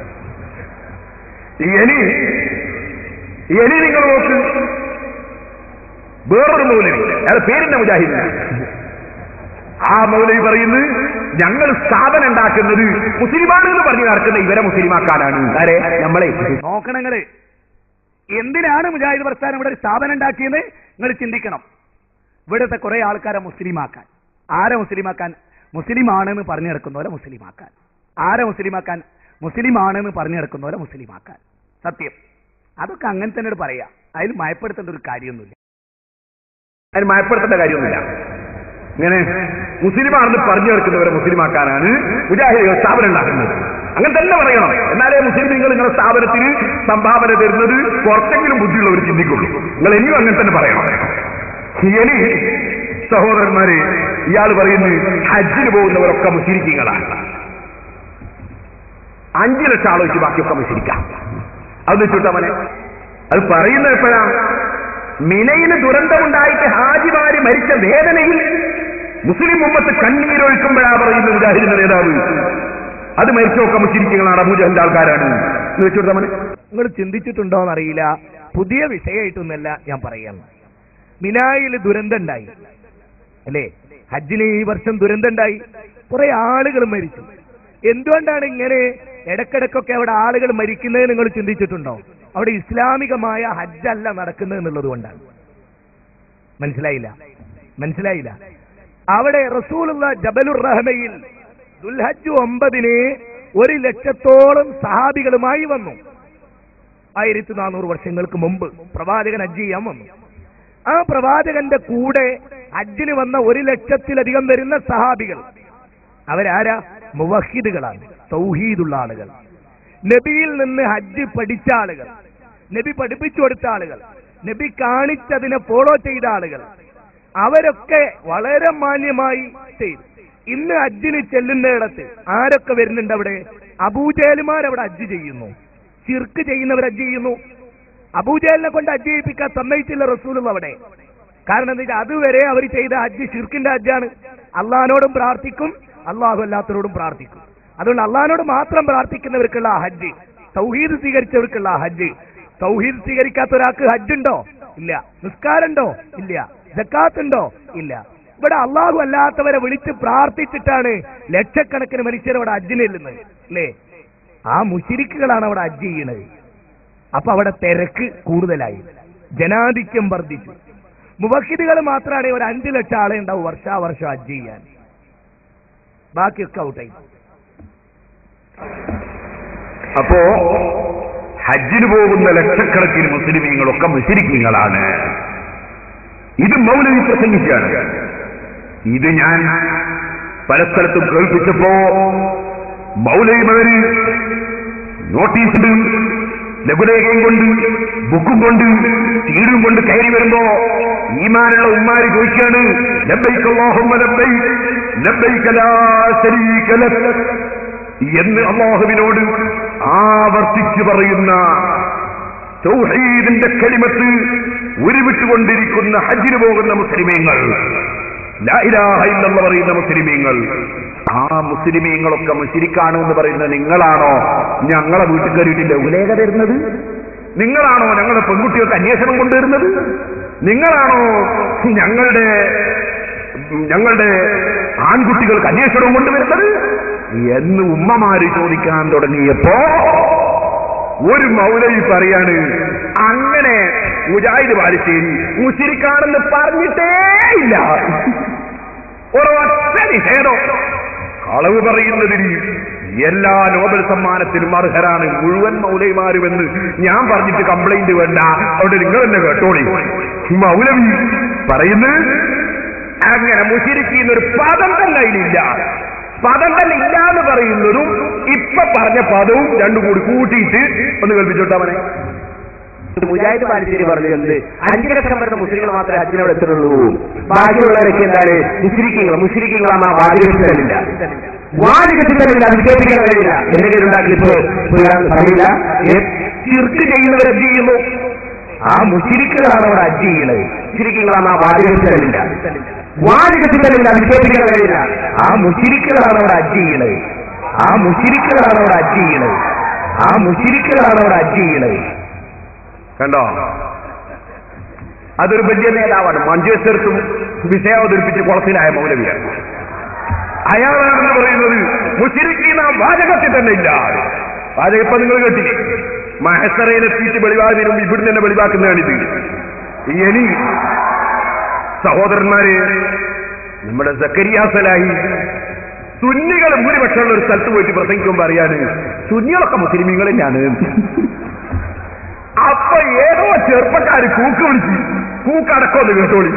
ഇനി ഇനി നിങ്ങൾ നോക്ക് വേറൊരു മൗലവി അയാളെ പേരിന്റെ മുജാഹിദ് ആ മൗലവി പറയുന്നത് ഞങ്ങൾ സ്ഥാപനം ഉണ്ടാക്കുന്നത് മുസ്ലിമാണെന്ന് പറഞ്ഞു നടക്കുന്ന ഇവരെ മുസ്ലിമാക്കാനാണ് ആരെ നമ്മളെ നോക്കണങ്ങള് എന്തിനാണ് മുജാഹിദ് പ്രസ്ഥാനം ഇവിടെ ഒരു സ്ഥാപനം ഉണ്ടാക്കിയത് നിങ്ങൾ ചിന്തിക്കണം ഇവിടുത്തെ കുറെ ആൾക്കാരെ മുസ്ലിമാക്കാൻ ആരെ മുസ്ലിമാക്കാൻ മുസ്ലിം ആണെന്ന് പറഞ്ഞു നടക്കുന്നവരെ മുസ്ലിമാക്കാൻ ആരെ മുസ്ലിമാക്കാൻ മുസ്ലിം ആണെന്ന് പറഞ്ഞു നടക്കുന്നവരെ മുസ്ലിമാക്കാൻ സത്യം അതൊക്കെ അങ്ങനെ തന്നെ പറയാ അതിൽ മയപ്പെടുത്തേണ്ട ഒരു കാര്യമൊന്നുമില്ല അതിന് മയപ്പെടുത്തേണ്ട കാര്യമൊന്നുമില്ല ഇങ്ങനെ മുസ്ലിമാണെന്ന് പറഞ്ഞു കേൾക്കുന്നവരെ മുസ്ലിമാക്കാനാണ് മുജാഹിദികൾ സ്ഥാപനം ഉണ്ടാക്കുന്നത് അങ്ങനെ തന്നെ പറയണം എന്നാലേ മുസ്ലിം നിങ്ങളുടെ സ്ഥാപനത്തിന് സംഭാവന തരുന്നത് കുറച്ചെങ്കിലും ബുദ്ധിയുള്ളവർ ചിന്തിക്കുള്ളൂ നിങ്ങൾ ഇനിയും അങ്ങനെ തന്നെ പറയണം ഇനി സഹോദരന്മാരെ ഇയാൾ പറയുന്നു ഹജ്ജിന് പോകുന്നവരൊക്കെ മുസ്ലിങ്ങളാണ് അഞ്ചു ലക്ഷം ആളോ വെച്ച് ബാക്കിയൊക്കെ മുസ്ലിക്കാം അത് വെച്ചിട്ടവനെ അത് പറയുന്നത് എപ്പോഴാ മിനയിന് ദുരന്തമുണ്ടായിട്ട് ഹാജിമാര് മരിച്ച വേദനയിൽ മുസ്ലിം ഉമ്മത്ത് കണ്ണീരൊഴുക്കുമ്പോഴാ പറയുന്നത് മുജാഹിദിന്റെ നേതാവ് അത് മരിച്ചൊക്കെ മുസ്ലിങ്ങളാണ് അബൂജഹലിന്റെ ആൾക്കാരാണ് എന്ന് വെച്ചുകൊടുത്തവനെ നിങ്ങൾ ചിന്തിച്ചിട്ടുണ്ടോ എന്നറിയില്ല പുതിയ വിഷയമായിട്ടൊന്നല്ല ഞാൻ പറയാന്ന് മിനായിൽ ദുരന്തം ഉണ്ടായി അല്ലേ ഹജ്ജിന് ഈ വർഷം ദുരന്തം ഉണ്ടായി കുറെ ആളുകൾ മരിച്ചു എന്തുകൊണ്ടാണ് ഇങ്ങനെ ഇടക്കിടക്കൊക്കെ അവിടെ ആളുകൾ മരിക്കുന്നത് നിങ്ങൾ ചിന്തിച്ചിട്ടുണ്ടോ അവിടെ ഇസ്ലാമികമായ ഹജ്ജല്ല നടക്കുന്നത് എന്നുള്ളത് കൊണ്ടാണ് മനസ്സിലായില്ല മനസ്സിലായില്ല അവിടെ റസൂലുള്ള ജബലുർ റഹ്മയിൽ ദുൽഹജ്ജ് ഒമ്പതിന് ഒരു ലക്ഷത്തോളം സഹാബികളുമായി വന്നു ആയിരത്തി നാനൂറ് വർഷങ്ങൾക്ക് മുമ്പ് പ്രവാചകൻ ഹജ്ജ് ചെയ്യാൻ വന്നു ആ പ്രവാചകന്റെ കൂടെ ഹജ്ജിന് വന്ന ഒരു ലക്ഷത്തിലധികം വരുന്ന സഹാബികൾ അവരാരാ മുവഹിദുകളാണ് തൗഹീദുള്ള ആളുകൾ നബിയിൽ നിന്ന് ഹജ്ജ് പഠിച്ച ആളുകൾ നബി പഠിപ്പിച്ചു കൊടുത്ത ആളുകൾ നബി കാണിച്ചതിനെ ഫോളോ ചെയ്ത ആളുകൾ അവരൊക്കെ വളരെ മാന്യമായി ചെയ്തു ഇന്ന് ഹജ്ജിന് ചെല്ലുന്നിടത്ത് ആരൊക്കെ വരുന്നുണ്ട് അവിടെ അബൂജേലുമാർ അവിടെ ഹജ്ജ് ചെയ്യുന്നു ചിർക്ക് ചെയ്യുന്നവർ ഹജ്ജ് ചെയ്യുന്നു അബൂജേലിനെ കൊണ്ട് ഹജ്ജ് ചെയ്യിപ്പിക്കാൻ സമ്മതിച്ചില്ല റസൂലുള്ള അവിടെ കാരണം എന്താ വെച്ചാൽ അതുവരെ അവർ ചെയ്ത ഹജ്ജ് ഷിർക്കിന്റെ ഹജ്ജാണ് അള്ളഹാനോടും പ്രാർത്ഥിക്കും അള്ളാഹു അല്ലാത്തവരോടും പ്രാർത്ഥിക്കും അതുകൊണ്ട് അള്ളഹാനോട് മാത്രം പ്രാർത്ഥിക്കുന്നവർക്കുള്ള ആ ഹജ്ജ് തൗഹീദ് സ്വീകരിച്ചവർക്കുള്ള ആ ഹജ്ജ് തൗഹീദ് സ്വീകരിക്കാത്ത ഒരാൾക്ക് ഹജ്ജ് ഉണ്ടോ ഇല്ല നിസ്കാരമുണ്ടോ ഇല്ല ജക്കാത്ത് ഉണ്ടോ ഇല്ല ഇവിടെ അള്ളാഹു അല്ലാത്തവരെ വിളിച്ച് പ്രാർത്ഥിച്ചിട്ടാണ് ലക്ഷക്കണക്കിന് മനുഷ്യർ അവിടെ ഹജ്ജിന് ചെല്ലുന്നത് അല്ലേ ആ മുശിരിക്കുകളാണ് അവിടെ ഹജ്ജ് ചെയ്യണത് അപ്പൊ അവിടെ തിരക്ക് കൂടുതലായി ജനാധിക്യം വർദ്ധിച്ചു മുവഹിദുകൾ മാത്രമാണ് ഒരു അഞ്ചു ലക്ഷം ആളെ ഉണ്ടാവും വർഷാവർഷം ഹജ്ജ് ചെയ്യാൻ ബാക്കിയൊക്കെ ഔട്ടായി അപ്പോ ഹജ്ജിന് പോകുന്ന ലക്ഷക്കണക്കിന് മുസ്ലിമീങ്ങളൊക്കെ മുസ്ലിമീങ്ങളാണ് ഇത് മൗലവി പ്രസംഗിക്കുകയാണ് ഇത് ഞാൻ പല സ്ഥലത്തും കേൾപ്പിച്ചപ്പോ മൗലവിമാര് നോട്ടീസിൽ ലഘുലേഖയും കൊണ്ട് ബുക്കും കൊണ്ട് തീരും കൊണ്ട് കയറി വരുമ്പോ ഈമാനുള്ള ഉമ്മാര് ചോദിക്കാണ് ലബ്ബൈക അല്ലാഹുമ്മ ലബ്ബൈക ലബ്ബൈക ലാ ശരീക ലക് എന്ന് അള്ളാഹുവിനോട് ആവർത്തിച്ചു പറയുന്ന തൗഹീദിന്റെ കലിമത്ത് ഉരുവിട്ടുകൊണ്ടിരിക്കുന്ന ഹജ്ജിന് പോകുന്ന മുസ്ലിമീങ്ങൾ ലാ ഇലാഹ ഇല്ലെന്ന് പറയുന്ന മുസ്ലിമീങ്ങൾ ആ മുസ്ലിമീങ്ങളൊക്കെ മുശിരിക്കാണ് എന്ന് പറയുന്നത് നിങ്ങളാണോ ഞങ്ങളെ വീട്ടിൽ കയറിയിട്ടില്ല ഉലേഖ തരുന്നത് നിങ്ങളാണോ ഞങ്ങളുടെ പെൺകുട്ടികൾക്ക് അന്വേഷണം കൊണ്ടുവരുന്നത് നിങ്ങളാണോ ഞങ്ങളുടെ ഞങ്ങളുടെ ആൺകുട്ടികൾക്ക് അന്വേഷണം കൊണ്ടുവരുന്നത് എന്ന് ഉമ്മമാര് ചോദിക്കാൻ തുടങ്ങിയപ്പോ ഒരു മൗലവി പറയാണ് അങ്ങനെ മുജാഹിദ് ബാലുശ്ശേരി മുശിരിക്കാണെന്ന് പറഞ്ഞിട്ടേ ഇല്ല ഒരൊറ്റ നിഷേധം കളവ് പറയുന്നതിന് എല്ലാ നോബൽ സമ്മാനത്തിനും അർഹരാണ് മുഴുവൻ മൗലവിമാരുമെന്ന് ഞാൻ പറഞ്ഞിട്ട് കംപ്ലൈന്റ് വേണ്ട അവിടെ നിങ്ങൾ തന്നെ കേട്ടോളി മൗലവി പറയുന്നത് അങ്ങനെ മുശിരിക്കുന്ന ഒരു പദം തന്നെ അതിലില്ല പദം തന്നെ ഇല്ല എന്ന് പറയുന്നതും ഇപ്പൊ പറഞ്ഞ പദവും രണ്ടും കൂടി കൂട്ടിയിട്ട് ഒന്ന് കൽപ്പിച്ചോട്ടാ മനെ മുജാഹിദ് ബാലിശ്ശേരി പറഞ്ഞു എന്ത് അഞ്ചു ലക്ഷം വരുന്ന മുസ്ലിങ്ങൾ മാത്രമേ ഹജ്ജിനോട് എത്തുന്നുള്ളൂ ബാക്കിയുള്ളവരൊക്കെ എന്താണ് മുസ്ലിക്കുകൾ മുസ്ലിക്കുകളാണ് ആ വാചകത്തിലില്ല വാചകത്തിലില്ല വിശേഷിക്കാൻ കഴിയില്ല എന്തെങ്കിലും ഉണ്ടാക്കി ഇപ്പോ അറിയില്ല ചിർക്ക് ചെയ്യുന്നവർ എന്ത് ചെയ്യുന്നു ആ മുസ്ലിക്കുകളാണ് അവിടെ ഹജ്ജ് ചെയ്യുന്നത് മുസ്ലിക്കുകളാണ് ആ വാചകത്തിലില്ല വാചകത്തിലില്ല വിശേഷിക്കാൻ കഴിയില്ല ആ മുസ്ലിക്കുകളാണ് അവിടെ ഹജ്ജ് ചെയ്യുന്നത് ആ മുസ്ലിക്കുകളാണ് അവിടെ ഹജ്ജ് ചെയ്യുന്നത് ആ മുസ്ലിക്കുകളാണ് അവിടെ ഹജ്ജ് ചെയ്യുന്നത് കണ്ടോ അതൊരു വലിയ നേതാവാണ് മഞ്ചേശ്വരത്തും വിഷയം അവതരിപ്പിച്ച് കുളത്തിലായ മൗലവിയാണ് അയാളാണെന്ന് പറയുന്നത് മുശിരിക്കുന്ന വാചകത്തിൽ തന്നെ ഇല്ല വാചകം ഇപ്പൊ നിങ്ങൾ കേട്ടില്ലേ മഹസറയിലെത്തിയിട്ട് വെളിവാതിരും ഇവിടുന്ന് തന്നെ വെളിവാക്കുന്നതാണിത് ഇനി സഹോദരന്മാരെ നമ്മുടെ സക്കരിയാസലായി സുന്നികൾ ഭൂരിപക്ഷമുള്ള ഒരു സ്ഥലത്ത് പോയിട്ട് പ്രസംഗിക്കുമ്പോ അറിയാന് സുന്നികളൊക്കെ മുസ്ലിമീങ്ങൾ തന്നെയാണ് അപ്പൊ ഏതോ ചെറുപ്പക്കാര് കൂക്ക് വിളിച്ച് കൂക്കടക്കോന്ന് കേട്ടോളി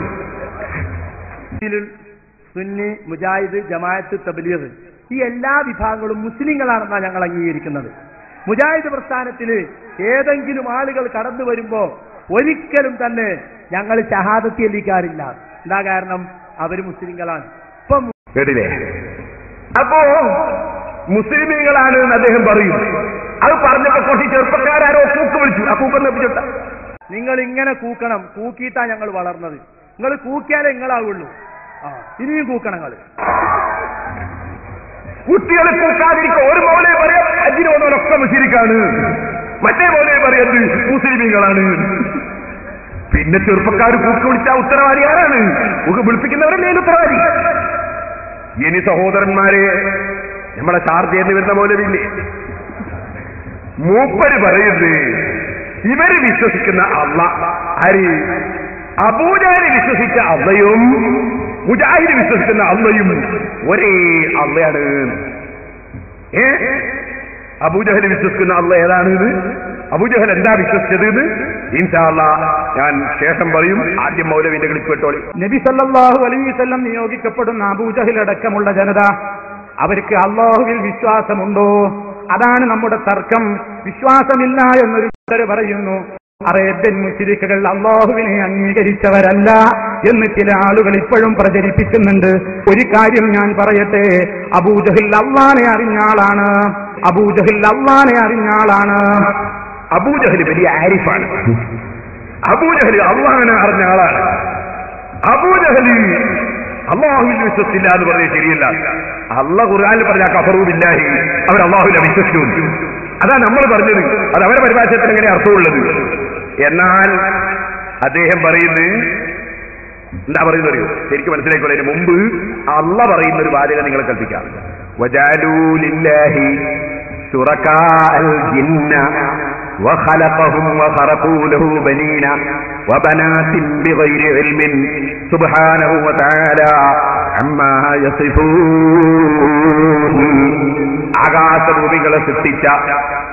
സുന്നി മുജാഹിദ് ജമാഅത്ത് തബ്ലീഗ് ഈ എല്ലാ വിഭാഗങ്ങളും മുസ്ലിങ്ങളാണെന്നാണ് ഞങ്ങൾ അംഗീകരിക്കുന്നത് മുജാഹിദ് പ്രസ്ഥാനത്തിന് ഏതെങ്കിലും ആളുകൾ കടന്നു വരുമ്പോ ഒരിക്കലും തന്നെ ഞങ്ങൾ ഷഹാദത്തി അല്ലിക്കാറില്ല എന്താ കാരണം അവര് മുസ്ലിങ്ങളാണ് ഇപ്പം കേട്ടില്ലേ അപ്പോ മുസ്ലിമീങ്ങളാണ് എന്ന് അദ്ദേഹം പറയും അത് പറഞ്ഞപ്പോ കുറച്ച് ചെറുപ്പക്കാരോ കൂക്ക് വിളിച്ചു ആ കൂക്കൊന്ന് എപ്പിച്ചോട്ട നിങ്ങൾ ഇങ്ങനെ കൂക്കണം കൂക്കിയിട്ടാ ഞങ്ങൾ വളർന്നത് നിങ്ങൾ കൂക്കിയാലേ നിങ്ങളാവുള്ളൂ ആ ഇനിയും കൂക്കണം നിങ്ങൾ കുട്ടികളെ കൂക്കാതിരിക്കും ഒരു മൗലയെ പറയാം അജിന് വന്നവരൊക്കെ മുസ്ലിക്കാണ് മറ്റേ മൗലയെ പറയുന്നത് മുസ്ലിമീങ്ങളാണ് പിന്നെ ചെറുപ്പക്കാർ കൂക്ക് വിളിച്ച ഉത്തരവാദി ആരാണ് കൂക്ക് വിളിപ്പിക്കുന്നവരല്ലേ ഇതിന് ഉത്തരവാദി ഇനി സഹോദരന്മാരെ നമ്മളെ ചാർജ് എന്ന് വരുന്ന മൗലവില്ലേ മൂപ്പര് പറയുന്നത് ഇവര് വിശ്വസിക്കുന്ന അള്ള ആര് അബൂജാരി വിശ്വസിച്ച അള്ളയും മുജാഹിദ് വിശ്വസിക്കുന്ന അള്ളയും ഒരേ അള്ളയാണ് ഏ അബൂജഹൽ വിശ്വസിക്കുന്ന അള്ള ഏതാണ് ഇത് അബൂജഹൽ എന്താ വിശ്വസിച്ചത് ഇത് ഇൻഷാല്ല ഞാൻ ശേഷം പറയും ആദ്യം മൗലവിന്റെ ക്ലിപ്പ് കേട്ടോളി നബി സല്ലല്ലാഹു അലൈഹി വസല്ലം നിയോഗിക്കപ്പെടുന്ന അബൂജഹിൽ അടക്കമുള്ള ജനത അവർക്ക് അള്ളാഹുവിൽ വിശ്വാസമുണ്ടോ അതാണ് നമ്മുടെ തർക്കം വിശ്വാസമില്ല എന്നൊരു കൂട്ടര് പറയുന്നു അറേബ്യൻ മുസ്ലിക്കുകൾ അള്ളാഹുവിനെ അംഗീകരിച്ചവരല്ല എന്ന് ചില ആളുകൾ ഇപ്പോഴും പ്രചരിപ്പിക്കുന്നുണ്ട് ഒരു കാര്യം ഞാൻ പറയട്ടെ അബൂജഹിൽ അള്ളാനെ അറിഞ്ഞ ആളാണ് അബൂജഹിൽ അള്ളാനെ അറിഞ്ഞ ആളാണ് അബൂജഹൽ വലിയ ആരിഫാണ് അബൂജഹൽ അള്ളാഹിനെ അറിഞ്ഞ ആളാണ് അബൂജഹല് അള്ളാഹുവിൽ വിശ്വസിച്ചില്ല എന്ന് പറഞ്ഞത് ശരിയല്ല അള്ള ഖുർആാനിൽ പറഞ്ഞ കഫറൂബില്ലാഹി അവർ അള്ളാഹുവിനെ വിശ്വസിച്ചു അതാ നമ്മൾ പറഞ്ഞത് അത് അവരെ പരിഭാഷത്തിൽ എങ്ങനെ അർത്ഥമുള്ളത് എന്നാൽ അദ്ദേഹം പറയുന്നത് എന്താ പറയുന്നത് അറിയോ ശരിക്കും മനസ്സിലാക്കിക്കൊള്ളതിന് മുമ്പ് അള്ള പറയുന്ന ഒരു വാചകം നിങ്ങളെ കൽപ്പിക്കാം വജാലൂലില്ലാഹി شركاء الجن وخلقهم وخرقوا له بنين وبنات بغير علم سبحانه وتعالى عما يصفون ആകാശഭൂമികളെ സൃഷ്ടിച്ച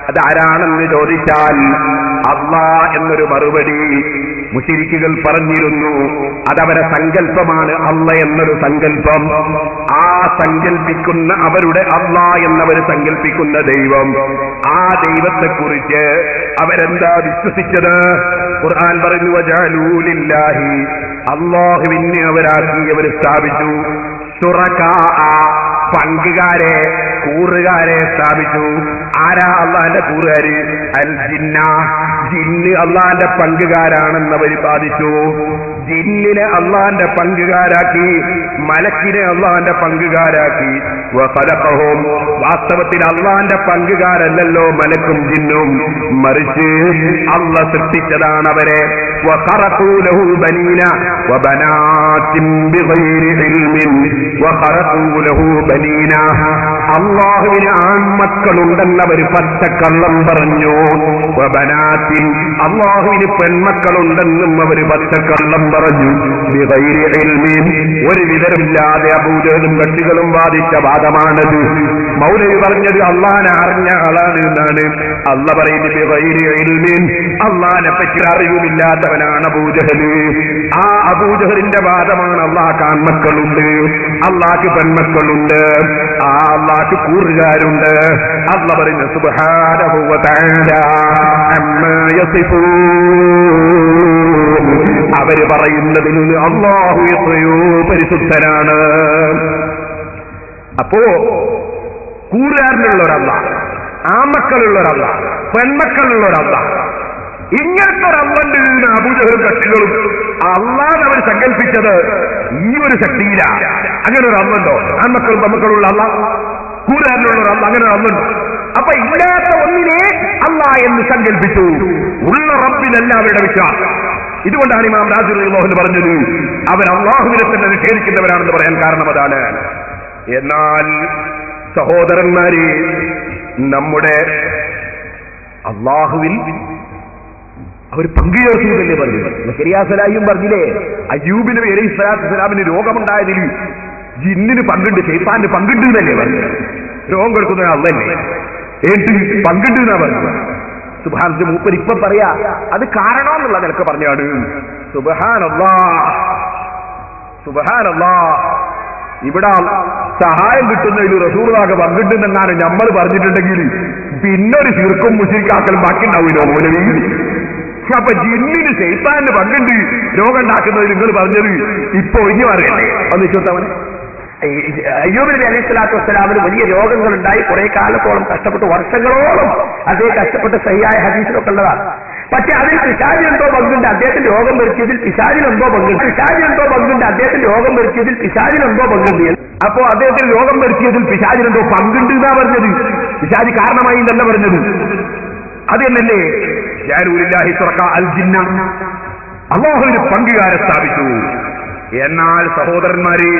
അതാരാണെന്ന് ചോദിച്ചാൽ അള്ളാ എന്നൊരു മറുപടി മുഷിരിക്കുകൾ പറഞ്ഞിരുന്നു അതവരെ സങ്കല്പമാണ് അല്ല എന്നൊരു സങ്കല്പം ആ സങ്കല്പിക്കുന്ന അവരുടെ അള്ളാ എന്നവർ സങ്കല്പിക്കുന്ന ദൈവം ആ ദൈവത്തെക്കുറിച്ച് അവരെന്താ വിശ്വസിച്ചത് ഖുർആൻ പറഞ്ഞു വജാലൂലില്ലാഹി അള്ളാഹുവിനെ അവരാക്കി അവർ സ്ഥാപിച്ചു ശുറക്കാ പങ്കുകാരെ കൂറുകാരെ സ്ഥാപിച്ചു ആരാ അള്ളാന്റെ കൂറുകാര് അൽ ജിന്ന ജിന്ന് അള്ളാന്റെ പങ്കുകാരാണെന്ന് അവർ ബാധിച്ചു ജിന്നിനെ അള്ളാന്റെ പങ്കുകാരാക്കി മലക്കിനെ അള്ളാന്റെ പങ്കുകാരാക്കി വഖലഖഹും. വാസ്തവത്തിൽ അള്ളാന്റെ പങ്കുകാരല്ലല്ലോ മലക്കും ജിന്നും മറിച്ച് അള്ള സൃഷ്ടിച്ചതാണ് അവരെ وخرقوا له بنين وبنات بغير علم وخرقوا له بنين അള്ളാഹുവിന് ആൺമക്കളുണ്ടെന്നവർ പച്ചക്കള്ളം പറഞ്ഞു വബനാത്തിൽ അള്ളാഹുവിന് പെൺമക്കളുണ്ടെന്നും അവർ പച്ചക്കള്ളം പറഞ്ഞു ബിഗൈരി ഇൽമിൻ. ഒരു വിവരമില്ലാതെ അബൂജലും കക്ഷികളും വാദിച്ച വാദമാണത് മൗലവി പറഞ്ഞത് അള്ളാനെ അറിഞ്ഞ ആളാണ് എന്നാണ് അല്ല പറയുന്നത് ബിഗൈരി ഇൽമിൻ. അള്ളാനെ പറ്റി അറിവുമില്ലാത്തവനാണ് അബൂജഹല് ആ അബൂജഹലിന്റെ വാദമാണ് അള്ളാഹ് ആൺമക്കളുണ്ട് അള്ളാഹ്ക്ക് പെൺമക്കളുണ്ട് ആ അള്ളാഹ്ക്ക് കൂറുകാരുണ്ട് അല്ല പറയുന്ന സുബ്ഹാനഹു വ തആല അമ്മാ യസിഫൂൻ. അവര് പറയുന്നതിൽ നിന്ന് അള്ളാഹു എത്രയോ പരിശുദ്ധനാണ് അപ്പോ കൂറുകാരനുള്ള ഒരല്ല ആമക്കളുള്ള ഒരല്ല പെൺമക്കളുള്ള ഒരല്ല ഇങ്ങനത്തെ ഒരു അമ്മണ്ട് അബൂജഹലും കക്ഷികളും അള്ളാന്ന് അവർ സങ്കല്പിച്ചത് ഈ ഒരു ശക്തിയില അങ്ങനെ ഒരു അമ്മണ്ടോ ആൺമക്കളും പെൺമക്കളുള്ള അല്ല കൂരാനുള്ള ഒരു അല്ല അങ്ങനെ ഒരു അമ്മണ്ടോ അപ്പൊ ഇല്ലാത്ത ഒന്നിനെ അല്ല എന്ന് സങ്കല്പിച്ചു ഉള്ള റബ്ബിലല്ല അവരുടെ വിശ്വാസം ഇതുകൊണ്ടാണ് ഇമാം രാജു മോഹൻ പറഞ്ഞത് അവർ അള്ളാഹുവിനെ തന്നെ നിഷേധിക്കുന്നവരാണെന്ന് പറയാൻ കാരണം അതാണ് എന്നാൽ സഹോദരന്മാരെ നമ്മുടെ അള്ളാഹുവിൽ അവർ പങ്കുചേർത്തുന്നല്ലേ പറഞ്ഞു സലായും പറഞ്ഞില്ലേ അയ്യൂബിന് അലൈഹി സ്വലാത്തു വസ്സലാമിന് രോഗമുണ്ടായതിൽ ജിന്നിന് പങ്കുണ്ട് ഷെയ്ത്താന് പങ്കുണ്ട് എന്നല്ലേ പറഞ്ഞു രോഗം കൊടുക്കുന്ന അല്ലല്ലേ ഏട്ട് പങ്കുണ്ട് എന്നാ പറഞ്ഞു സുബാനത്തിന്റെ മൂപ്പർ ഇപ്പൊ പറയാ അത് കാരണമെന്നുള്ള നിലക്ക് പറഞ്ഞാണ് സുബഹാനല്ലാ സുബഹാനല്ലാ ഇവിടെ സഹായം കിട്ടുന്നതിൽ റസൂറാകെ പങ്കിട്ടുന്നെന്നാണ് നമ്മൾ പറഞ്ഞിട്ടുണ്ടെങ്കിൽ പിന്നൊരു ചീർക്കും മുശിരിക്കാക്കലും ബാക്കി ഉണ്ടാവില്ലോ മൗലവി അപ്പൊ ജിന്നിന് ശൈത്താന് പങ്കുണ്ട് രോഗം ഉണ്ടാക്കുന്നതിൽ നിങ്ങൾ പറഞ്ഞത് ഇപ്പൊ ഒഴിഞ്ഞു മാറുകയല്ലേ ഒന്ന് ചോത്തവനെ അയ്യൂബ് നബി അലൈഹി സ്വലാത്തു വസ്സലാമിന് വലിയ രോഗങ്ങൾ ഉണ്ടായി കുറെ കാലത്തോളം കഷ്ടപ്പെട്ട് വർഷങ്ങളോളം അദ്ദേഹം കഷ്ടപ്പെട്ട് സഹിയായ ഹദീസിലൊക്കെ ഉള്ളതാണ് പക്ഷെ അതിൽ പിശാചി എന്തോ പങ്കുണ്ട് അദ്ദേഹത്തിന് രോഗം വരുത്തിയതിൽ പിശാചിന് എന്തോ പങ്കുണ്ട് പിശാചി എന്തോ പങ്കുണ്ട് അദ്ദേഹത്തിന് രോഗം വരുത്തിയതിൽ പിശാചിന് എന്തോ പങ്കുണ്ട് അപ്പോ അദ്ദേഹത്തിന് രോഗം വരുത്തിയതിൽ പിശാചിനെന്തോ പങ്കുണ്ട് എന്നാ പറഞ്ഞത് പിശാചി കാരണമായി എന്നല്ല പറഞ്ഞത് അത് തന്നെയല്ലേ ജാരൂലില്ലാഹി തുറക്ക അൽ ജിന്ന അള്ളാഹുവിന് പങ്കുകാരെ സ്ഥാപിച്ചു എന്നാൽ സഹോദരന്മാരെ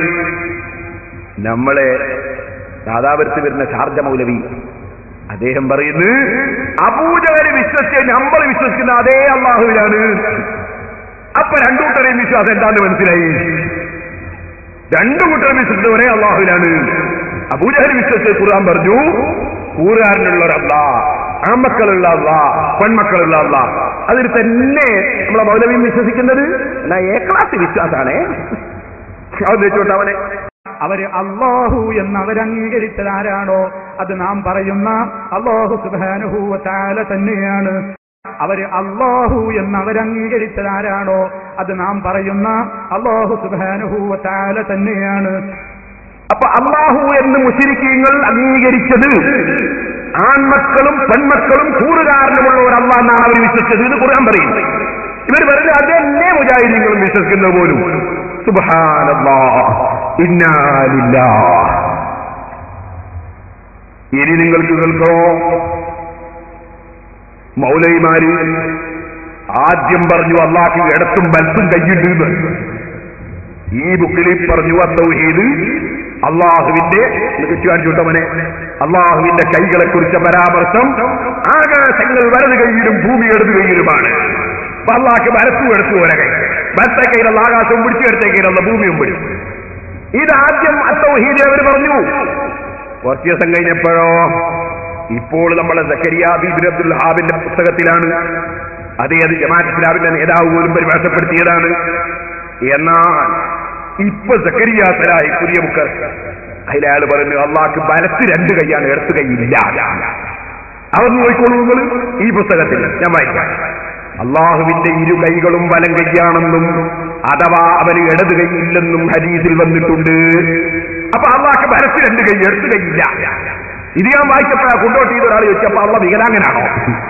നമ്മളെ ദാതാപുരത്ത് വരുന്ന ഷാർജ മൗലവി അദ്ദേഹം പറയുന്നു അപൂജകരെ വിശ്വസിച്ച് നമ്മൾ വിശ്വസിക്കുന്ന അതേ അള്ളാഹുവിലാണ് അപ്പൊ രണ്ടു കൂട്ടരെയും വിശ്വാസം എന്താന്ന് മനസ്സിലായി രണ്ടു കൂട്ടരും വിശ്വസിച്ചത് ഒരേ അള്ളാഹുവിലാണ് അബൂജഹൽ വിശ്വസിച്ച് ഖുർആൻ പറഞ്ഞു കൂറുകാരനുള്ള ഒരു അല്ല ആമക്കളുള്ള അല്ല പെൺമക്കളുള്ള അല്ല അതിൽ തന്നെ നമ്മളെ മൗലവിയും വിശ്വസിക്കുന്നത് എന്നാ എ ക്ലാസ് വിശ്വാസാണേ അത് വെച്ചോട്ടെ അവനെ അവര് അള്ളാഹു എന്ന് അവരംഗീകരിച്ചത് ആരാണോ അത് നാം പറയുന്ന അള്ളാഹു സുബാനുഹൂവ താല തന്നെയാണ് അവര് അള്ളാഹു എന്ന് അവരംഗീകരിച്ചത് ആരാണോ അത് നാം പറയുന്ന അള്ളാഹു സുബാനുഹൂവ താല തന്നെയാണ് അപ്പൊ അള്ളാഹു എന്ന് മുശിരിക്കീങ്ങൾ അംഗീകരിച്ചത് ആൺമക്കളും പെൺമക്കളും കൂറുകാരനുമുള്ള ഒരു അള്ളാഹ് എന്നാണ് അവർ വിശ്വസിച്ചത് ഇത് ഖുർആൻ പറയും ഇവർ പറയുന്നത് അതെന്നെ മുജാഹിദീങ്ങളും വിശ്വസിക്കുന്നത് പോലും സുബ്ഹാനല്ലാ ഇന്നാലില്ലാ ഇനി നിങ്ങൾക്ക് കേൾക്കോ മൗലൈമാര് ആദ്യം പറഞ്ഞു അള്ളാഹ് ഇടത്തും ബലത്തും കയ്യുണ്ട് എന്ന് ഈ ബുക്കിൽ പറഞ്ഞു അത്തൗഹീദ് അള്ളാഹുവിന്റെ ചുട്ടവനെ അള്ളാഹുവിന്റെ കൈകളെ കുറിച്ച പരാമർശം ആകാശങ്ങൾ വലത് കൈയിലും ഭൂമി ഇടത് കൈയിലുമാണ് അപ്പൊ അള്ളാഹ്ക്ക് വലത്തും എടുത്തു ഒര കൈ വലത്തെ കൈയിലുള്ള ആകാശവും പിടിച്ചു എടുത്ത കൈയിലുള്ള ഭൂമിയും പിടിച്ചു ഇതാദ്യം അത്തൗഹീദ് അവർ പറഞ്ഞു കുറച്ച് ദിവസം കഴിഞ്ഞപ്പോഴോ ഇപ്പോൾ നമ്മളെ സക്കരിയ ബീബിൻ അബ്ദുൽ ഹാബിന്റെ പുസ്തകത്തിലാണ് അതേ അത് ജമാഅത്ത് ഇസ്ലാമിന്റെ നേതാവ് പോലും പരിഭാഷപ്പെടുത്തിയതാണ് എന്നാൽ ഇപ്പൊ സക്കരിയ സലാഹി പുതിയ മുക്കർ അതിലയാൾ പറഞ്ഞു അള്ളാഹ്ക്ക് വലത്ത് രണ്ട് കൈയാണ് ഇടത്ത് കൈയില്ല അവർ നോക്കിക്കോളൂ നിങ്ങൾ ഈ പുസ്തകത്തിൽ ഞാൻ വായിക്കാം അള്ളാഹുവിന്റെ ഇരു കൈകളും വലം കൈയാണെന്നും അഥവാ അവന് ഇടത് കൈയില്ലെന്നും ഹദീസിൽ വന്നിട്ടുണ്ട് അപ്പൊ അള്ളാഹ്ക്ക് വലത്ത് രണ്ട് കൈ ഇടത്ത് കൈയില്ല ഇത് ഞാൻ വായിച്ചപ്പോഴാ കൊണ്ടോട്ട് ചെയ്ത ഒരാൾ ചോദിച്ചപ്പോ അള്ള വികലാങ്ങനാണോ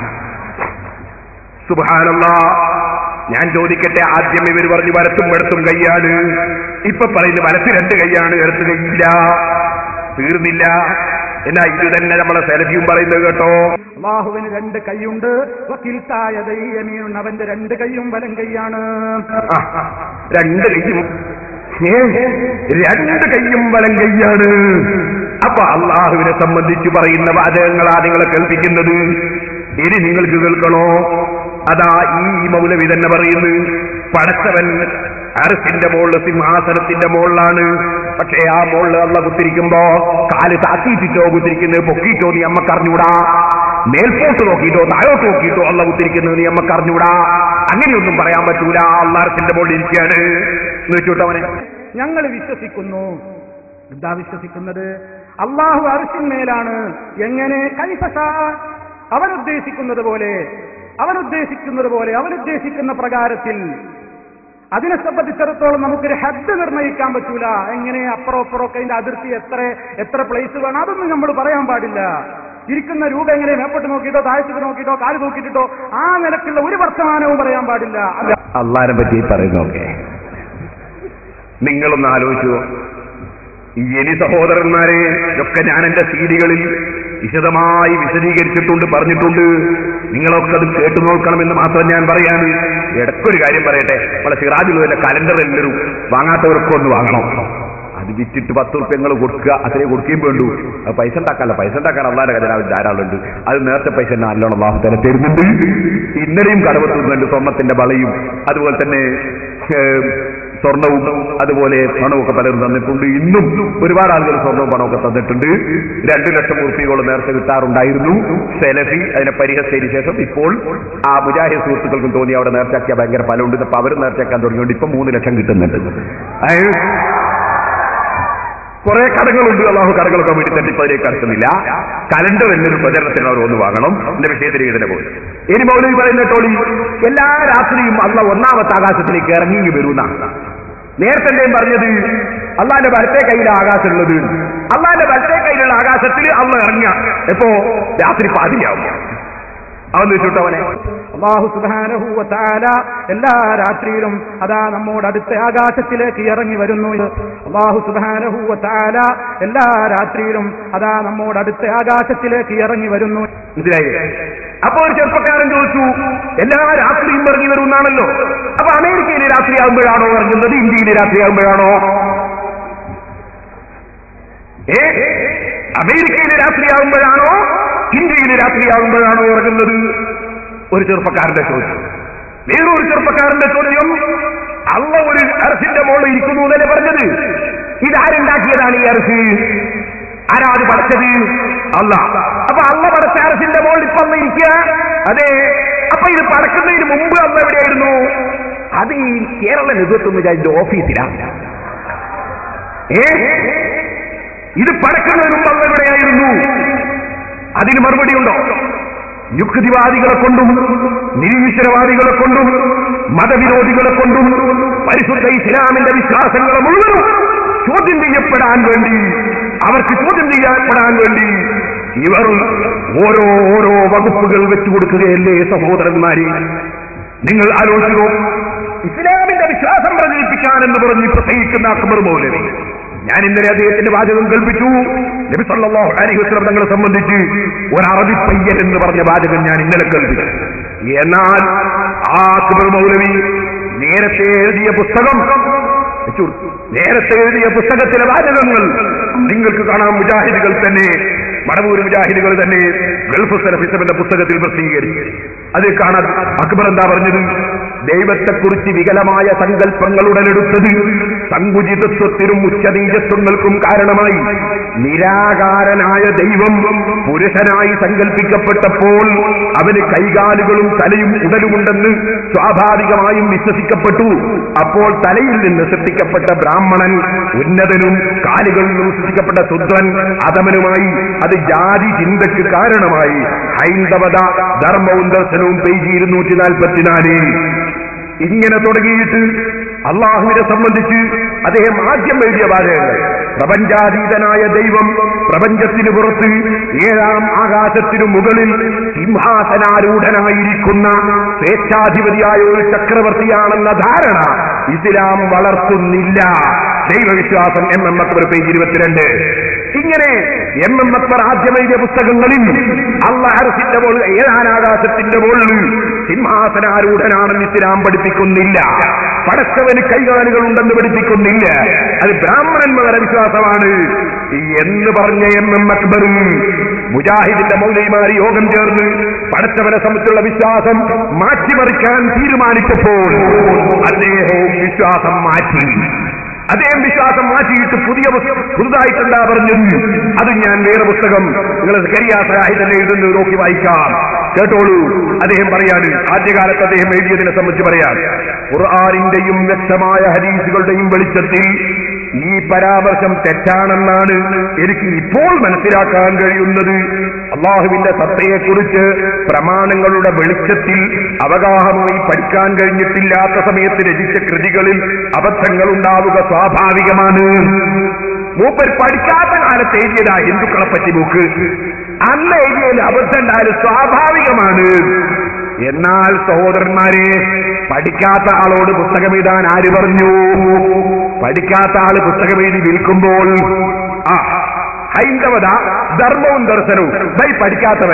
സുബാനല്ല ഞാൻ ചോദിക്കട്ടെ ആദ്യം ഇവർ പറഞ്ഞു വലത്തും വെടുത്തും കൈയാണ് ഇപ്പൊ പറയുന്നു വലത്ത് രണ്ട് കൈയാണ് ഇടത്ത് കൈയില്ല തീർന്നില്ല എന്നാ ഇത് തന്നെ നമ്മളെ സെലഫിയും പറയുന്നത് കേട്ടോ അള്ളാഹുവിന് രണ്ട് കൈയുണ്ട് വക്കീൽത്തായ ദൈവമീൻ അവന്റെ രണ്ട് കൈയും വലം കൈയാണ് ആ, രണ്ട് കൈയും ഏ, രണ്ട് കൈയും വലം കൈയാണ് അപ്പൊ അള്ളാഹുവിനെ സംബന്ധിച്ച് പറയുന്ന വാചകങ്ങളാ നിങ്ങളെ കേൾപ്പിക്കുന്നത് ഇനി നിങ്ങൾക്ക് കേൾക്കണോ അതാ ഈ മൗലവി തന്നെ പറയുന്നു പടച്ചവൻ അറസിന്റെ മുകളിൽ സിംഹാസനത്തിന്റെ മുകളിലാണ് പക്ഷേ ആ മുകളിൽ അള്ള കുത്തിരിക്കുമ്പോ കാല് താത്തിയിട്ടോ കുത്തിരിക്കുന്നത് പൊക്കിയിട്ടോ നീ അമ്മക്കറിഞ്ഞൂടാ മേൽപോട്ട് നോക്കിയിട്ടോ താഴോട്ട് നോക്കിയിട്ടോ അള്ള കുത്തിരിക്കുന്നത് നീ അമ്മക്കറിഞ്ഞൂടാ അങ്ങനെയൊന്നും പറയാൻ പറ്റൂല അള്ളാർസിന്റെ മുകളിൽ ഇരിക്കുകയാണ് എന്ന് വെച്ചോട്ടവനെ ഞങ്ങൾ വിശ്വസിക്കുന്നു എന്താ വിശ്വസിക്കുന്നത് അള്ളാഹു അർഷിന്മേലാണ് എങ്ങനെ കൈഫസ അവൻ ഉദ്ദേശിക്കുന്നത് പോലെ അവൻ ഉദ്ദേശിക്കുന്നത് പോലെ അവൻ ഉദ്ദേശിക്കുന്ന പ്രകാരത്തിൽ അതിനെ സംബന്ധിച്ചിടത്തോളം നമുക്കൊരു ഹദ് നിർണ്ണയിക്കാൻ പറ്റൂല എങ്ങനെ അപ്പുറം അപ്പുറം ഒക്കെ അതിന്റെ അതിർത്തി എത്ര എത്ര പ്ലേസ് വേണം അതൊന്നും നമ്മൾ പറയാൻ പാടില്ല ഇരിക്കുന്ന രൂപ എങ്ങനെ മേപ്പോട്ട് നോക്കിയിട്ടോ താഴത്തേക്ക് നോക്കിയിട്ടോ കാല് നോക്കിയിട്ടോ ആ നിലക്കുള്ള ഒരു വർത്തമാനവും പറയാൻ പാടില്ല അത് അള്ളാനെ പറ്റി പറയുന്നൊക്കെ നിങ്ങളൊന്ന് ആലോചിച്ചു ഇനി സഹോദരന്മാരെ ഇതൊക്കെ ഞാൻ എന്റെ സീഡികളിൽ വിശദമായി വിശദീകരിച്ചിട്ടുണ്ട് പറഞ്ഞിട്ടുണ്ട് നിങ്ങളൊക്കെ അത് കേട്ടു നോക്കണമെന്ന് മാത്രം ഞാൻ പറയാണ് ഇടയ്ക്കൊരു കാര്യം പറയട്ടെ നമ്മളെ സിറാജുള്ള കലണ്ടർ എല്ലാവരും വാങ്ങാത്തവർക്കും ഒന്ന് വാങ്ങണം അത് വിറ്റിട്ട് പത്ത് റുപ്യ നിങ്ങൾ കൊടുക്കുക അത്രേ കൊടുക്കുകയും വേണ്ടു അത് പൈസ ഉണ്ടാക്കാനല്ല പൈസ ഉണ്ടാക്കാൻ അള്ളാന്റെ ഖജനാവിൽ ധാരാളമുണ്ട് അത് നേരത്തെ പൈസ തന്നെ നല്ലോണം അള്ളാഹു തന്നെ തരുന്നുണ്ട് ഇന്നലെയും കടവ് തരുന്നുണ്ട് സ്വർണത്തിന്റെ വളയും അതുപോലെ തന്നെ ഏഹ്, സ്വർണവും അതുപോലെ പണമൊക്കെ പലരും തന്നിട്ടുണ്ട് ഇന്നും ഒരുപാട് ആളുകൾ സ്വർണവും പണമൊക്കെ തന്നിട്ടുണ്ട് രണ്ടു ലക്ഷം ഉറുപ്പികൾ നേരത്തെ കിട്ടാറുണ്ടായിരുന്നു സെലഫി അതിനെ പരിഹരിച്ചതിന് ശേഷം ഇപ്പോൾ ആ മുജാഹിദ് സുഹൃത്തുക്കൾക്കും തോന്നി അവിടെ നേർച്ചയാക്കിയ ഭയങ്കര ഫലമുണ്ട് അപ്പൊ അവരും നേർച്ചയാക്കാൻ തുടങ്ങിയോണ്ട് ഇപ്പൊ മൂന്ന് ലക്ഷം കിട്ടുന്നുണ്ട് അതായത് കുറെ കടകളുണ്ട് അള്ളാഹു കടകളൊക്കെ വേണ്ടി തട്ടിപ്പ് അതിലേക്ക് കടക്കുന്നില്ല കലണ്ടർ എന്നൊരു പ്രചരണത്തിന് അവർ ഒന്ന് വാങ്ങണം എന്റെ വിഷയത്തിലേക്ക് തന്നെ പോയി ഇനി മൗലവി പറയുന്ന ടോളി എല്ലാ രാത്രിയും അള്ള ഒന്നാമത്തെ ആകാശത്തിലേക്ക് ഇറങ്ങി വരുന്ന നേരത്തെ എന്തേലും പറഞ്ഞത് അള്ളാന്റെ വലത്തെ കയ്യിലെ ആകാശമുള്ളത് അള്ളാന്റെ വലത്തെ കയ്യിലുള്ള ആകാശത്തിൽ അള്ള ഇറങ്ങിയ എപ്പോ രാത്രി പാതിരിയാവും അവന്ന് വെച്ചിട്ടവനെ അള്ളാഹു സുബാനഹൂവത്താല എല്ലാ രാത്രിയിലും അതാ നമ്മോട് അടുത്ത ആകാശത്തിലേക്ക് ഇറങ്ങി വരുന്നു അള്ളാഹു സുബാനഹൂവത്താല എല്ലാ രാത്രിയിലും അതാ നമ്മോട് അടുത്ത ആകാശത്തിലേക്ക് ഇറങ്ങി വരുന്നു മനസ്സിലായില്ലേ അപ്പൊ ഒരു ചെറുപ്പക്കാരൻ ചോദിച്ചു എല്ലാ രാത്രിയും ഇറങ്ങി വരുന്നാണല്ലോ അപ്പൊ അമേരിക്കയിലെ രാത്രിയാകുമ്പോഴാണോ ഇറങ്ങുന്നത് ഇന്ത്യയിലെ രാത്രിയാകുമ്പോഴാണോ ഏ അമേരിക്കയിലെ രാത്രിയാകുമ്പോഴാണോ ഇന്ത്യയിലെ രാത്രിയാകുമ്പോഴാണോ ഇറങ്ങുന്നത് ഒരു ചെറുപ്പക്കാരന്റെ ചോദ്യം വേറൊരു ചെറുപ്പക്കാരന്റെ ചോദ്യം അള്ള ഒരു അരസിന്റെ മോളിൽ ഇരിക്കുന്നു എന്നല്ലേ പറഞ്ഞത് ഇതാരുണ്ടാക്കിയതാണ് ഈ അരസ് ആരാ അത് പടച്ചത് അല്ല അപ്പൊ അള്ള പടച്ച അരസിന്റെ മോളിൽ ഇപ്പൊ അന്ന് ഇരിക്കുക അതെ അപ്പൊ ഇത് പടക്കുന്നതിന് മുമ്പ് അന്ന് എവിടെയായിരുന്നു അത് ഈ കേരള നേതൃത്വം വിചാരിച്ച ഓഫീസിലാണ് ഏ ഇത് പടക്കുന്നതിന് മുമ്പ് അന്ന് എവിടെയായിരുന്നു അതിന് മറുപടി ഉണ്ടോ യുക്തിവാദികളെ കൊണ്ടും നിരീശ്വരവാദികളെ കൊണ്ടും മതവിരോധികളെ കൊണ്ടും പരിശുദ്ധ ഇസ്ലാമിന്റെ വിശ്വാസങ്ങളെ മുഴുവനും ചോദ്യം ചെയ്യപ്പെടാൻ വേണ്ടി അവർക്ക് ചോദ്യം ചെയ്യപ്പെടാൻ വേണ്ടി ഇവർ ഓരോ ഓരോ വകുപ്പുകൾ വെച്ചു കൊടുക്കുകയല്ലേ സഹോദരന്മാരെ നിങ്ങൾ ആലോചിക്കൂ ഇസ്ലാമിന്റെ വിശ്വാസം പ്രചരിപ്പിക്കാൻ എന്ന് പറഞ്ഞ് പ്രസംഗിക്കുന്ന അക്ബർ മൗലവി ഞാൻ ഇന്നലെ അദ്ദേഹത്തിന്റെ വാചകം കൽപ്പിച്ചു നബി സല്ലല്ലാഹു അലൈഹി വസല്ലം തങ്ങളെ സംബന്ധിച്ച് ഒരു അറബി പയ്യൻ എന്ന് പറഞ്ഞ വാചകം ഞാൻ ഇന്നലെ കൽപ്പിച്ചു എന്നാൽ ആ അക്ബർ മൗലവി നേരത്തെ എഴുതിയ പുസ്തകം വെച്ചു. നേരത്തെ എഴുതിയ പുസ്തകത്തിലെ വാചകങ്ങൾ നിങ്ങൾക്ക് കാണാം മുജാഹിദുകൾ തന്നെ മടവൂർ മുജാഹിദുകൾ തന്നെ ഗൾഫ് സലഫിസം എന്ന പുസ്തകത്തിൽ പ്രസിദ്ധീകരിച്ചു അത് കാണാൻ അക്ബർ എന്താ പറഞ്ഞത് ദൈവത്തെക്കുറിച്ച് വികലമായ സങ്കല്പങ്ങൾ ഉടലെടുത്തത് സങ്കുചിതത്വത്തിനും ഉച്ചനീചത്വങ്ങൾക്കും കാരണമായി നിരാകാരനായ ദൈവം പുരുഷനായി സങ്കല്പിക്കപ്പെട്ടപ്പോൾ അവന് കൈകാലുകളും തലയും ഉടലുമുണ്ടെന്ന് സ്വാഭാവികമായും വിശ്വസിക്കപ്പെട്ടു അപ്പോൾ തലയിൽ നിന്ന് സൃഷ്ടിക്കപ്പെട്ട ബ്രാഹ്മണൻ ഉന്നതനും കാലുകളിൽ നിന്ന് സൃഷ്ടിക്കപ്പെട്ട ശുദ്രൻ അധമനുമായി അത് ജാതി ചിന്തയ്ക്ക് കാരണമായി ഹൈന്ദവത ധർമ്മവും ദർശനവും പേജ് ഇരുന്നൂറ്റി നാൽപ്പത്തിനാല് ഇങ്ങനെ തുടങ്ങിയിട്ട് അള്ളാഹുവിനെ സംബന്ധിച്ച് അദ്ദേഹം ആദ്യം എഴുതിയ വാചകങ്ങൾ പ്രപഞ്ചാതീതനായ ദൈവം പ്രപഞ്ചത്തിന് പുറത്ത് ഏഴാം ആകാശത്തിനു മുകളിൽ സിംഹാസനാരൂഢനായിരിക്കുന്ന സ്വേച്ഛാധിപതിയായ ഒരു ചക്രവർത്തിയാണെന്ന ധാരണ ഇസ്ലാം വളർത്തുന്നില്ല ദൈവവിശ്വാസം എം എം അക്ബർ പേജ് ഇരുപത്തിരണ്ട് ഇങ്ങനെ എം എം അക്ബർ ആദ്യം എഴുതിയ പുസ്തകങ്ങളിൽ അള്ളാഹർസിന്റെ മുകളിൽ ഏഴാനാകാശത്തിന്റെ മുകളിൽ സിംഹാസനാരൂഢനാണെന്ന് ഇസ്ലാം പഠിപ്പിക്കുന്നില്ല പടച്ചവന് കൈകാലുകൾ ഉണ്ടെന്ന് പഠിപ്പിക്കുന്നില്ല അത് ബ്രാഹ്മണന്മാരുടെ വിശ്വാസമാണ് എന്ന് പറഞ്ഞ എം എം അക്ബർ മുജാഹിദിന്റെ മൗലൈമാരി യോഗം ചേർന്ന് പടച്ചവനെ സംബന്ധിച്ചുള്ള വിശ്വാസം മാറ്റിമറിക്കാൻ തീരുമാനിച്ചപ്പോൾ അദ്ദേഹവും വിശ്വാസം മാറ്റി അദ്ദേഹം വിശ്വാസം മാറ്റിയിട്ട് പുതിയ പുസ്തകം പുതുതായിട്ടെന്താ പറഞ്ഞത് അത് ഞാൻ വേറെ പുസ്തകം നിങ്ങൾ കരിയാസരായി തന്നെ എഴുതുന്നത് നോക്കി വായിക്കാം കേട്ടോളൂ അദ്ദേഹം പറയാണ് ആദ്യകാലത്ത് അദ്ദേഹം എഴുതിയതിനെ സംബന്ധിച്ച് പറയാം ഖുർആാനിന്റെയും വ്യക്തമായ ഹദീസുകളുടെയും വെളിച്ചത്തിൽ ഈ പരാമർശം തെറ്റാണെന്നാണ് എനിക്ക് ഇപ്പോൾ മനസ്സിലാക്കാൻ കഴിയുന്നത് അള്ളാഹുവിന്റെ സത്തയെക്കുറിച്ച് പ്രമാണങ്ങളുടെ വെളിച്ചത്തിൽ അവഗാഹമായി പഠിക്കാൻ കഴിഞ്ഞിട്ടില്ലാത്ത സമയത്ത് രചിച്ച കൃതികളിൽ അബദ്ധങ്ങൾ ഉണ്ടാവുക സ്വാഭാവികമാണ് മൂപ്പർ പഠിക്കാത്ത കാലത്ത് എഴുതിയതാ ഹിന്ദുക്കളെ പറ്റി ബുക്ക് അന്ന് എഴുതിയതിൽ അബദ്ധം ഉണ്ടായാലും സ്വാഭാവികമാണ് എന്നാൽ സഹോദരന്മാരെ പഠിക്കാത്ത ആളോട് പുസ്തകം എഴുതാൻ ആര് പറഞ്ഞു പഠിക്കാത്ത ആള് പുസ്തകം എഴുതി വിൽക്കുമ്പോൾ ആ ഹൈന്ദവത ധർമ്മവും ദർശനവും ബൈ പഠിക്കാത്തവൻ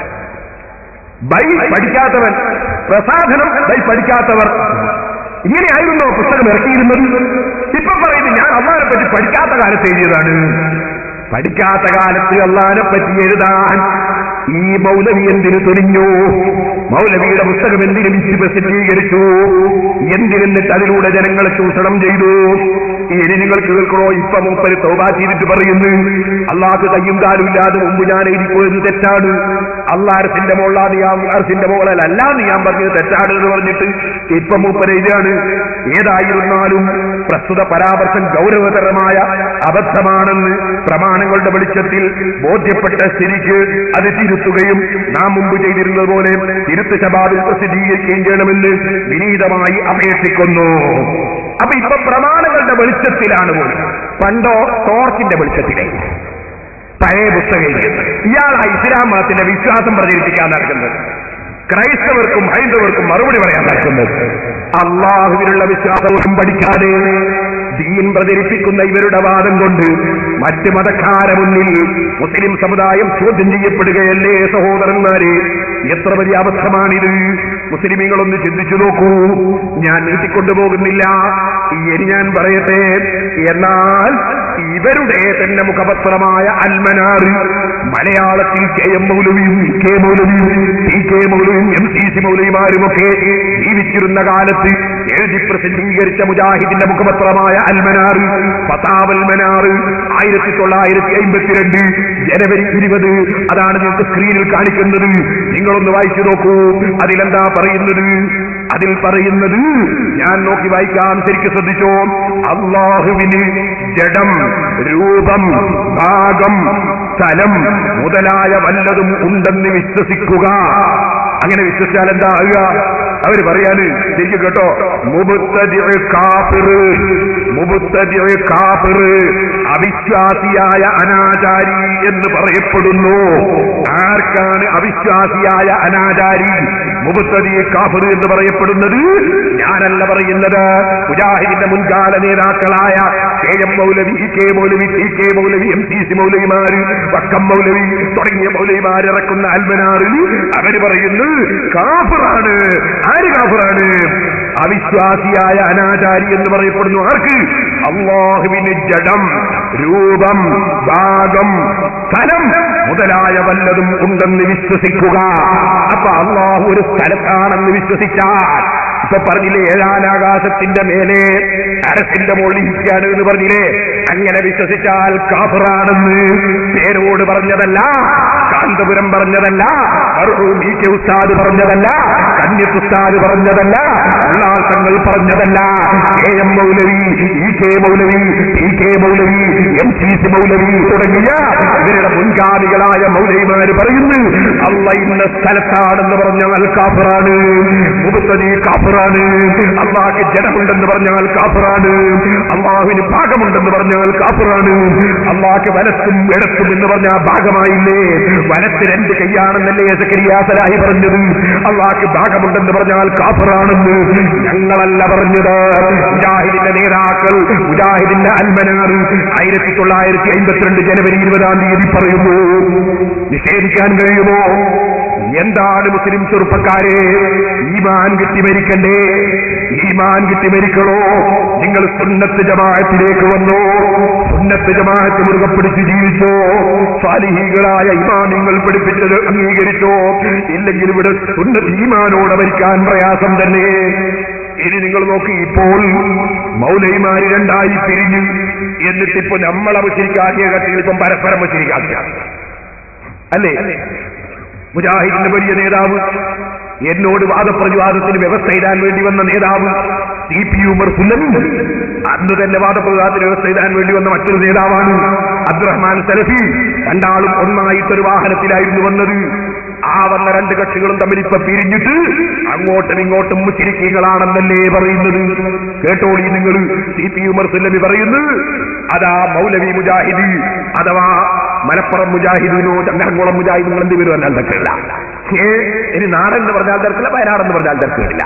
ബൈ പഠിക്കാത്തവൻ പ്രസാധനം ബൈ പഠിക്കാത്തവർ ഇങ്ങനെയായിരുന്നോ പുസ്തകം ഇറക്കിയിരുന്നത് ഇപ്പൊ പറയുന്നത് ഞാൻ അള്ളാനെ പറ്റി പഠിക്കാത്ത കാലത്ത് എഴുതിയതാണ് പഠിക്കാത്ത കാലത്ത് അള്ളാനെ പറ്റി എഴുതാൻ ഈ മൗലവി എന്തിനു തുനിഞ്ഞു മൗലവിയുടെ പുസ്തകം എന്തിനു വിറ്റ് പ്രസിദ്ധീകരിച്ചു എന്തിനെന്നിട്ട് അതിലൂടെ ജനങ്ങളെ ചൂഷണം ചെയ്തു ഇനി നിങ്ങൾ കേൾക്കണോ ഇപ്പൊ മൂപ്പര് തോബാ ചെയ്തിട്ട് പറയുന്നു അള്ളാഹ് കയ്യും കാലും ഇല്ലാതെ മുമ്പ് ഞാൻ എഴുതിപ്പോയത് തെറ്റാണ് അള്ളാഹത്തിന്റെ മോളാ നീ അർസിന്റെ മോളല്ല നീ ഞാൻ പറഞ്ഞത് തെറ്റാണ് എന്ന് പറഞ്ഞിട്ട് ഇപ്പൊ മൂപ്പര് എഴുതിയാണ് ഏതായിരുന്നാലും പ്രസ്തുത പരാമർശം ഗൗരവതരമായ അബദ്ധമാണെന്ന് പ്രമാണങ്ങളുടെ വെളിച്ചത്തിൽ ബോധ്യപ്പെട്ട സ്ഥിതിക്ക് അത് തിരുത്തുകയും നാം മുമ്പ് ചെയ്തിരുന്നത് പോലെ തിരുത്ത് ശബാദിൽ പ്രസിദ്ധീകരിക്കുകയും ചെയ്യണമെന്ന് വിനീതമായി അപേക്ഷിക്കുന്നു അപ്പൊ ഇപ്പൊ പ്രമാണങ്ങളുടെ വെളിച്ചത്തിലാണ് പോലും പണ്ടോ ടോർച്ചിന്റെ വെളിച്ചത്തിലേക്ക് പഴയ പുസ്തകം ഇയാളാ ഇസ്ലാം മതത്തിന്റെ വിശ്വാസം പ്രചരിപ്പിക്കാൻ നടക്കുന്നത് ക്രൈസ്തവർക്കും ഹൈന്ദവർക്കും മറുപടി പറയാൻ നടക്കുന്നത് അള്ളാഹുവിനുള്ള വിശ്വാസവും പഠിക്കാതെ ദീൻ പ്രചരിപ്പിക്കുന്ന ഇവരുടെ വാദം കൊണ്ട് മറ്റ് മതക്കാരെ മുന്നിൽ മുസ്ലിം സമുദായം ചോദ്യം ചെയ്യപ്പെടുകയല്ലേ സഹോദരന്മാരെ എത്ര വലിയ അബദ്ധമാണിത് മുസ്ലിമീങ്ങളൊന്ന് ചിന്തിച്ചു നോക്കൂ ഞാൻ നീട്ടിക്കൊണ്ടുപോകുന്നില്ല ഇനി ഞാൻ പറയട്ടെ എന്നാൽ ഇവരുടെ തന്നെ മുഖപത്രമായ അൽമനാറ് മലയാളത്തിൽ കെ എം മൗലവിയും കെ മൗലവിയും ടി കെ മൗലവിയും എം സി സി മൗലവിമാരുമൊക്കെ ജീവിച്ചിരുന്ന കാലത്ത് എഴുതി പ്രസിദ്ധീകരിച്ച മുജാഹിദിന്റെ മുഖപത്രമായ അൽമനാറ് പത്താവൽമനാറ് ആയിരത്തി തൊള്ളായിരത്തി അമ്പത്തിരണ്ട് ജനുവരി ഇരുപത് അതാണ് നിങ്ങൾക്ക് സ്ക്രീനിൽ കാണിക്കുന്നത് നിങ്ങളൊന്ന് വായിച്ചു നോക്കൂ അതിലെന്താ പറയുന്നത് അതിൽ പറയുന്നത് ഞാൻ നോക്കി വായിക്കാം ശരിക്കും ശ്രദ്ധിച്ചോ അള്ളാഹുവിന് ജഡം രൂപം ഭാഗം സ്ഥലം മുതലായ വല്ലതും ഉണ്ടെന്ന് വിശ്വസിക്കുക അങ്ങനെ വിശ്വസിച്ചാൽ എന്താ ആകുക അവര് പറയാണ് ശരിക്കും കേട്ടോ മുബുത്തതിഴ് കാപ്പിറ് മുബുത്തതിഴ് കാപ്പിറ് അവിശ്വാസിയായ അനാചാരി എന്ന് പറയപ്പെടുന്നു ആർക്കാണ് അവിശ്വാസിയായ അനാചാരി മുബുത്തതി കാഫിർ എന്ന് പറയപ്പെടുന്നത് ഞാനല്ല പറയുന്നത് മുജാഹിദിന്റെ മുൻകാല നേതാക്കളായ കെ എം മൗലവി ഇ കെ മൗലവി ടി കെ മൗലവി എം സി സി മൗലവിമാര് വക്കം മൗലവി തുടങ്ങിയ മൗലവിമാർ ഇറക്കുന്ന അൽമനാറിൽ അവര് പറയുന്നു കാഫിറാണ് ആര് കാഫിറാണ് അവിശ്വാസിയായ അനാചാരി എന്ന് പറയപ്പെടുന്നു ആർക്ക് അള്ളാഹുവിന് ജഡം രൂപം ഭാഗം സ്ഥലം മുതലായ വല്ലതും ഉണ്ടെന്ന് വിശ്വസിക്കുക അപ്പൊ അള്ളാഹു ഒരു സ്ഥലത്താണെന്ന് വിശ്വസിച്ചാൽ ഇപ്പൊ പറഞ്ഞില്ലേ ഏഴാനാകാശത്തിന്റെ മേലെ അരസിന്റെ മുകളിൽ ഇരിക്കുകയാണ് എന്ന് പറഞ്ഞില്ലേ അങ്ങനെ വിശ്വസിച്ചാൽ കാഫറാണെന്ന് പേരോട് പറഞ്ഞതല്ല കാന്തപുരം പറഞ്ഞതല്ല മർഹൂം ഇ കെ ഉസ്താദ് പറഞ്ഞതല്ല കന്യത്ത് ഉസ്താദ് പറഞ്ഞതല്ല ഉല്ലാസങ്ങൾ പറഞ്ഞതല്ല കെ എം മൗലവി ഇ കെ മൗലവി ടി കെ മൗലവി എം സി സി മൗലവി തുടങ്ങിയ ഇവരുടെ മുൻഗാമികളായ മൗലവിമാര് പറയുന്നു അല്ല ഇന്ന സ്ഥലത്താണെന്ന് പറഞ്ഞാൽ കാഫറാണ് മുബത്തതി കാഫറാണ് അള്ളാഹ്ക്ക് ജഡമുണ്ടെന്ന് പറഞ്ഞാൽ കാഫറാണ് അള്ളാഹുവിന് ഭാഗമുണ്ടെന്ന് പറഞ്ഞാൽ കാഫറാണ് അള്ളാഹ്ക്ക് വലത്തും ഇടത്തും എന്ന് പറഞ്ഞാൽ ഭാഗമായില്ലേ വലത്ത് രണ്ട് കൈയാണെന്നല്ലേ സക്കരിയാസലായി പറഞ്ഞത് അള്ളാഹ്ക്ക് ഭാഗമുണ്ടെന്ന് പറഞ്ഞാൽ കാഫറാണെന്ന് ഞങ്ങളല്ല പറഞ്ഞത് മുജാഹിദിന്റെ നേതാക്കൾ മുജാഹിദിന്റെ അൽമനാർ ആയിരത്തി തൊള്ളായിരത്തി അമ്പത്തിരണ്ട് ജനുവരി ഇരുപതാം തീയതി പറയുന്നു നിഷേധിക്കാൻ കഴിയുമോ എന്താണ് മുസ്ലിം ചെറുപ്പക്കാരെ ഈമാൻ കിട്ടി മരിക്കണ്ടേ ഈമാൻ കിട്ടി മരിക്കണോ നിങ്ങൾ സുന്നത്ത് ജമാഅത്തിലേക്ക് വന്നോ സുന്നത്ത് ജമാഅത്ത് മുറുകെ പിടിച്ച് ജീവിച്ചോ സ്വാലിഹികളായ ഇമാമിങ്ങൾ പഠിപ്പിച്ചത് അംഗീകരിച്ചോ ഇല്ലെങ്കിൽ ഇവിടെ സുന്നത്ത് ഈമാനോടെ മരിക്കാൻ പ്രയാസം തന്നെ ഇനി നിങ്ങൾ നോക്കി ഇപ്പോൾ മൗലൈമാര് രണ്ടായി പിരിഞ്ഞു എന്നിട്ടിപ്പോ നമ്മളെ മുശരിക്കാക്കിയ കട്ടിൽ ഇപ്പം പരസ്പരം മുശരിക്കാക്കിയ അല്ലേ മുജാഹിദിന്റെ വലിയ നേതാവ് എന്നോട് വാദപ്രതിവാദത്തിന് വ്യവസ്ഥ ഇടാൻ വേണ്ടി വന്ന നേതാവ് സി പി ഉമർ സുല്ലമി അന്ന് തന്നെ വാദപ്രതിവാദത്തിന് വ്യവസ്ഥ ഇടാൻ വേണ്ടി വന്ന മറ്റൊരു നേതാവാണ് അബ്ദുറഹ്മാൻ സലഫി രണ്ടാളും ഒന്നായിട്ടൊരു വാഹനത്തിലായിരുന്നു വന്നത് ആ വന്ന രണ്ട് കക്ഷികളും തമ്മിൽ ഇപ്പൊ പിരിഞ്ഞിട്ട് അങ്ങോട്ടും ഇങ്ങോട്ടും മുച്ചിരിക്കീകളാണെന്നല്ലേ പറയുന്നത് കേട്ടോളി നിങ്ങൾ സി പി ഉമർ സുല്ലമി പറയുന്നു അതാ മൗലവി മുജാഹിദ് അഥവാ മലപ്പുറം മുജാഹിദിനോ ചങ്ങരംകുളം മുജാഹിദ് നിങ്ങൾ എന്ത് പേര് പറഞ്ഞാൽ തർക്കമില്ല ഏ ഇനി നാടെന്ന് പറഞ്ഞാൽ തർക്കമില്ല വയനാടെന്ന് പറഞ്ഞാൽ തർക്കമില്ല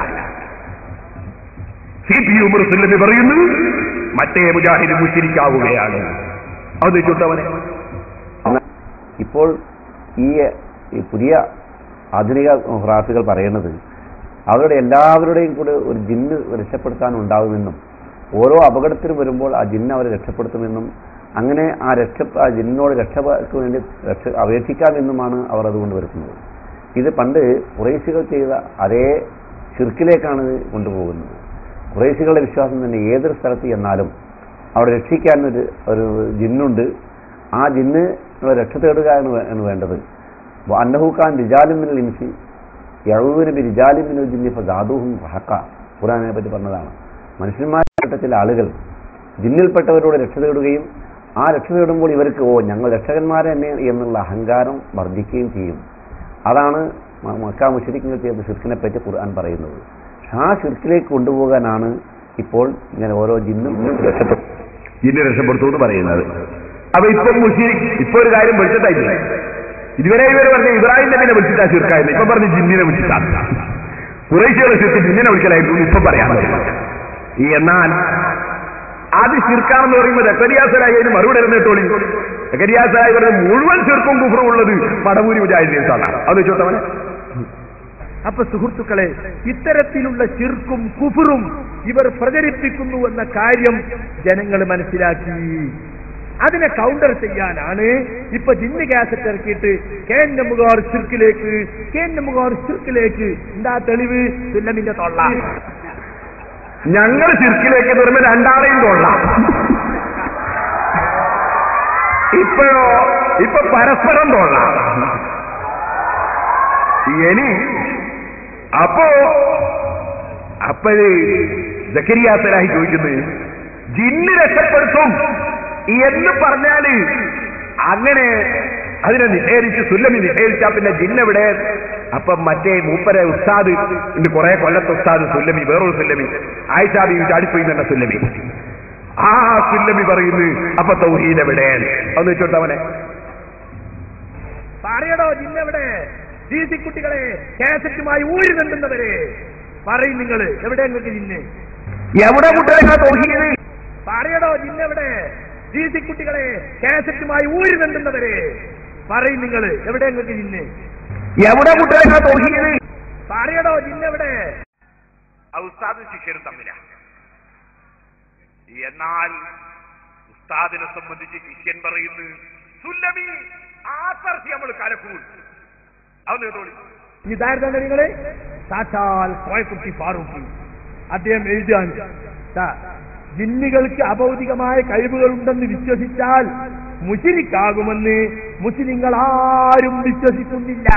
സി പി ഉമർ സുല്ലമി പറയുന്നു മറ്റേ മുജാഹിദ് മുച്ചിരിക്കാവുകയാണ് അത് ചുട്ടവനെ ഇപ്പോൾ ഈ ഈ പുതിയ ആധുനിക ഖുറാഫികൾ പറയുന്നത് അവരുടെ എല്ലാവരുടെയും കൂടെ ഒരു ജിന്ന് രക്ഷപ്പെടുത്താൻ ഉണ്ടാകുമെന്നും ഓരോ അപകടത്തിനും വരുമ്പോൾ ആ ജിന്ന് അവരെ രക്ഷപ്പെടുത്തുമെന്നും അങ്ങനെ ആ രക്ഷ ആ ജിന്നോട് രക്ഷയ്ക്ക് വേണ്ടി രക്ഷ അപേക്ഷിക്കാമെന്നുമാണ് അവർ അതുകൊണ്ട് വരുത്തുന്നത് ഇത് പണ്ട് കുറേശികൾ ചെയ്ത അതേ ഷിർക്കിലേക്കാണ് ഇത് കൊണ്ടുപോകുന്നത് കുറേശികളുടെ വിശ്വാസം തന്നെ ഏതൊരു സ്ഥലത്ത് ചെന്നാലും അവിടെ രക്ഷിക്കാൻ ഒരു ഒരു ജിന്നുണ്ട് ആ ജിന്ന് രക്ഷ തേടുക എന്ന് വേ- എന്ന് വേണ്ടത് അന്നഹൂക്കാൻ റിജാലിമിനൽ ഇൻസി യഹൂവിന് റിജാലിമിനൽ ജിന്നി ഇപ്പോൾ ദാദൂഹും ഹക്ക ഖുറാനെ പറ്റി പറഞ്ഞതാണ് മനുഷ്യന്മാരുടെ ചില ആളുകൾ ജിന്നിൽപ്പെട്ടവരോട് രക്ഷ തേടുകയും ആ രക്ഷ തേടുമ്പോൾ ഇവർക്ക് ഓ ഞങ്ങൾ രക്ഷകന്മാരെ തന്നെ എന്നുള്ള അഹങ്കാരം വർദ്ധിക്കുകയും ചെയ്യും അതാണ് മ- മക്ക മുഷരിക്കിങ്ങൾ ചെയ്ത ഷിർക്കിനെ പറ്റി ഖുർആൻ പറയുന്നത് ആ ഷിർക്കിലേക്ക് കൊണ്ടുപോകാനാണ് ഇപ്പോൾ ഇങ്ങനെ ഓരോ ജിന്നും രക്ഷപ്പെട്ടു ജിന്നെ രക്ഷപ്പെടുത്തുമെന്ന് പറയുന്നത് അപ്പൊ ഇപ്പൊ മുഷീരിക്ക് ഇപ്പൊ ഒരു കാര്യം വിളിച്ചിട്ടായിട്ടില്ല ഇതുവരെ ഇവര് പറഞ്ഞ ഇബ്രാഹിം നബിനെ വിളിച്ചിട്ടാ ചീർക്കായിരുന്നു ഇപ്പൊ പറഞ്ഞ് ജിന്നിനെ വിളിച്ചിട്ടാ കുറേശ്ശികളെ ചീർത്തി ജിന്നിനെ വിളിക്കലായിരുന്നു ഇപ്പൊ പറയാൻ ഈ എന്നാൽ അത് ചീർക്കാണെന്ന് പറയുമ്പോൾ എക്കരിയാസരായി അതിന് മറുപടി ഇരുന്നിട്ടോളി എക്കരിയാസരായി പറഞ്ഞ മുഴുവൻ ചീർക്കും കുഫറും ഉള്ളത് പടവൂരി മുജാഹിദീൻസാണ് അത് ചോട്ടവനെ അപ്പൊ സുഹൃത്തുക്കളെ ഇത്തരത്തിലുള്ള ചിർക്കും കുഫറും ഇവർ പ്രചരിപ്പിക്കുന്നു എന്ന കാര്യം ജനങ്ങൾ മനസ്സിലാക്കി അതിനെ കൗണ്ടർ ചെയ്യാനാണ് ഇപ്പൊ ജിന്ന് കാസറ്റ് ഇറക്കിയിട്ട് കെ എൻ എമ്മുകാർ ചിർക്കിലേക്ക് കെ എൻ എമ്മുകാർ ചിർക്കിലേക്ക് എന്താ തെളിവ് സുല്ലമിന്റെ തൊള്ള ഞങ്ങൾ ചുരുക്കിലേക്ക് നിർമ്മ രണ്ടാളെയും കൊള്ളാം ഇപ്പോഴോ ഇപ്പൊ പരസ്പരം കൊള്ളാം ഇനി അപ്പോ അപ്പോഴ് ജക്കരിയാസരായി ചോദിക്കുന്നത് ജിന്ന് രക്ഷപ്പെടുത്തും എന്ന് പറഞ്ഞാല് അങ്ങനെ അതിനെ നിഷേധിച്ച് സുല്ലമി നിഷേധിച്ചാ പിന്നെ ജിന്നെവിടെ അപ്പൊ മറ്റേ മൂപ്പരെ ഉസ്താദ് ഇന്ന് കുറെ കൊല്ലത്തെ ഉസ്താദ് സുല്ലമി വേറൊരു സുല്ലമി ആയിഷാബി ചാടിപ്പോയി തന്നെ സുല്ലമി ആ സുല്ലമി പറയുന്നു അപ്പൊ തൗഹീദ് എവിടെ ഒന്ന് വെച്ചോട്ടവനെ പറയടോ ജിന്നെവിടെ ഡി സി കുട്ടികളെ കാസറ്റുമായി ഊരി നിന്നുന്നവരെ പറയും നിങ്ങൾ എവിടെ നിങ്ങൾക്ക് ജിന്ന് എവിടെ കുട്ടികളെ തൗഹീദ് പറയടോ ജിന്നെവിടെ ഡി സി കുട്ടികളെ കാസറ്റുമായി ഊരി നിന്നുന്നവരെ പറയും നിങ്ങൾ എവിടെ നിങ്ങൾക്ക് ജിന്ന് എവിടെ കുട്ടികളെ തൗഹീദ് പറയടോ ജിന്നെവിടെ ഉസ്താദും ശിഷ്യരും തമ്മിലാണ് എന്നാൽ ഉസ്താദിനെ സംബന്ധിച്ച് ശിഷ്യൻ പറയുന്നു സുല്ലമി ആസർത്തി നമ്മൾ കലക്കൂൾ അത് തോന്നി ഇതായിരുന്നു നിങ്ങള് സാക്ഷാൽ കോയക്കുട്ടി ഫാറൂഖി അദ്ദേഹം എഴുതാൻ ജിന്നുകൾക്ക് അഭൗതികമായ കഴിവുകളുണ്ടെന്ന് വിശ്വസിച്ചാൽ മുഷിരിക്കാകുമെന്ന് മുസ്ലിങ്ങൾ ആരും വിശ്വസിക്കുന്നില്ല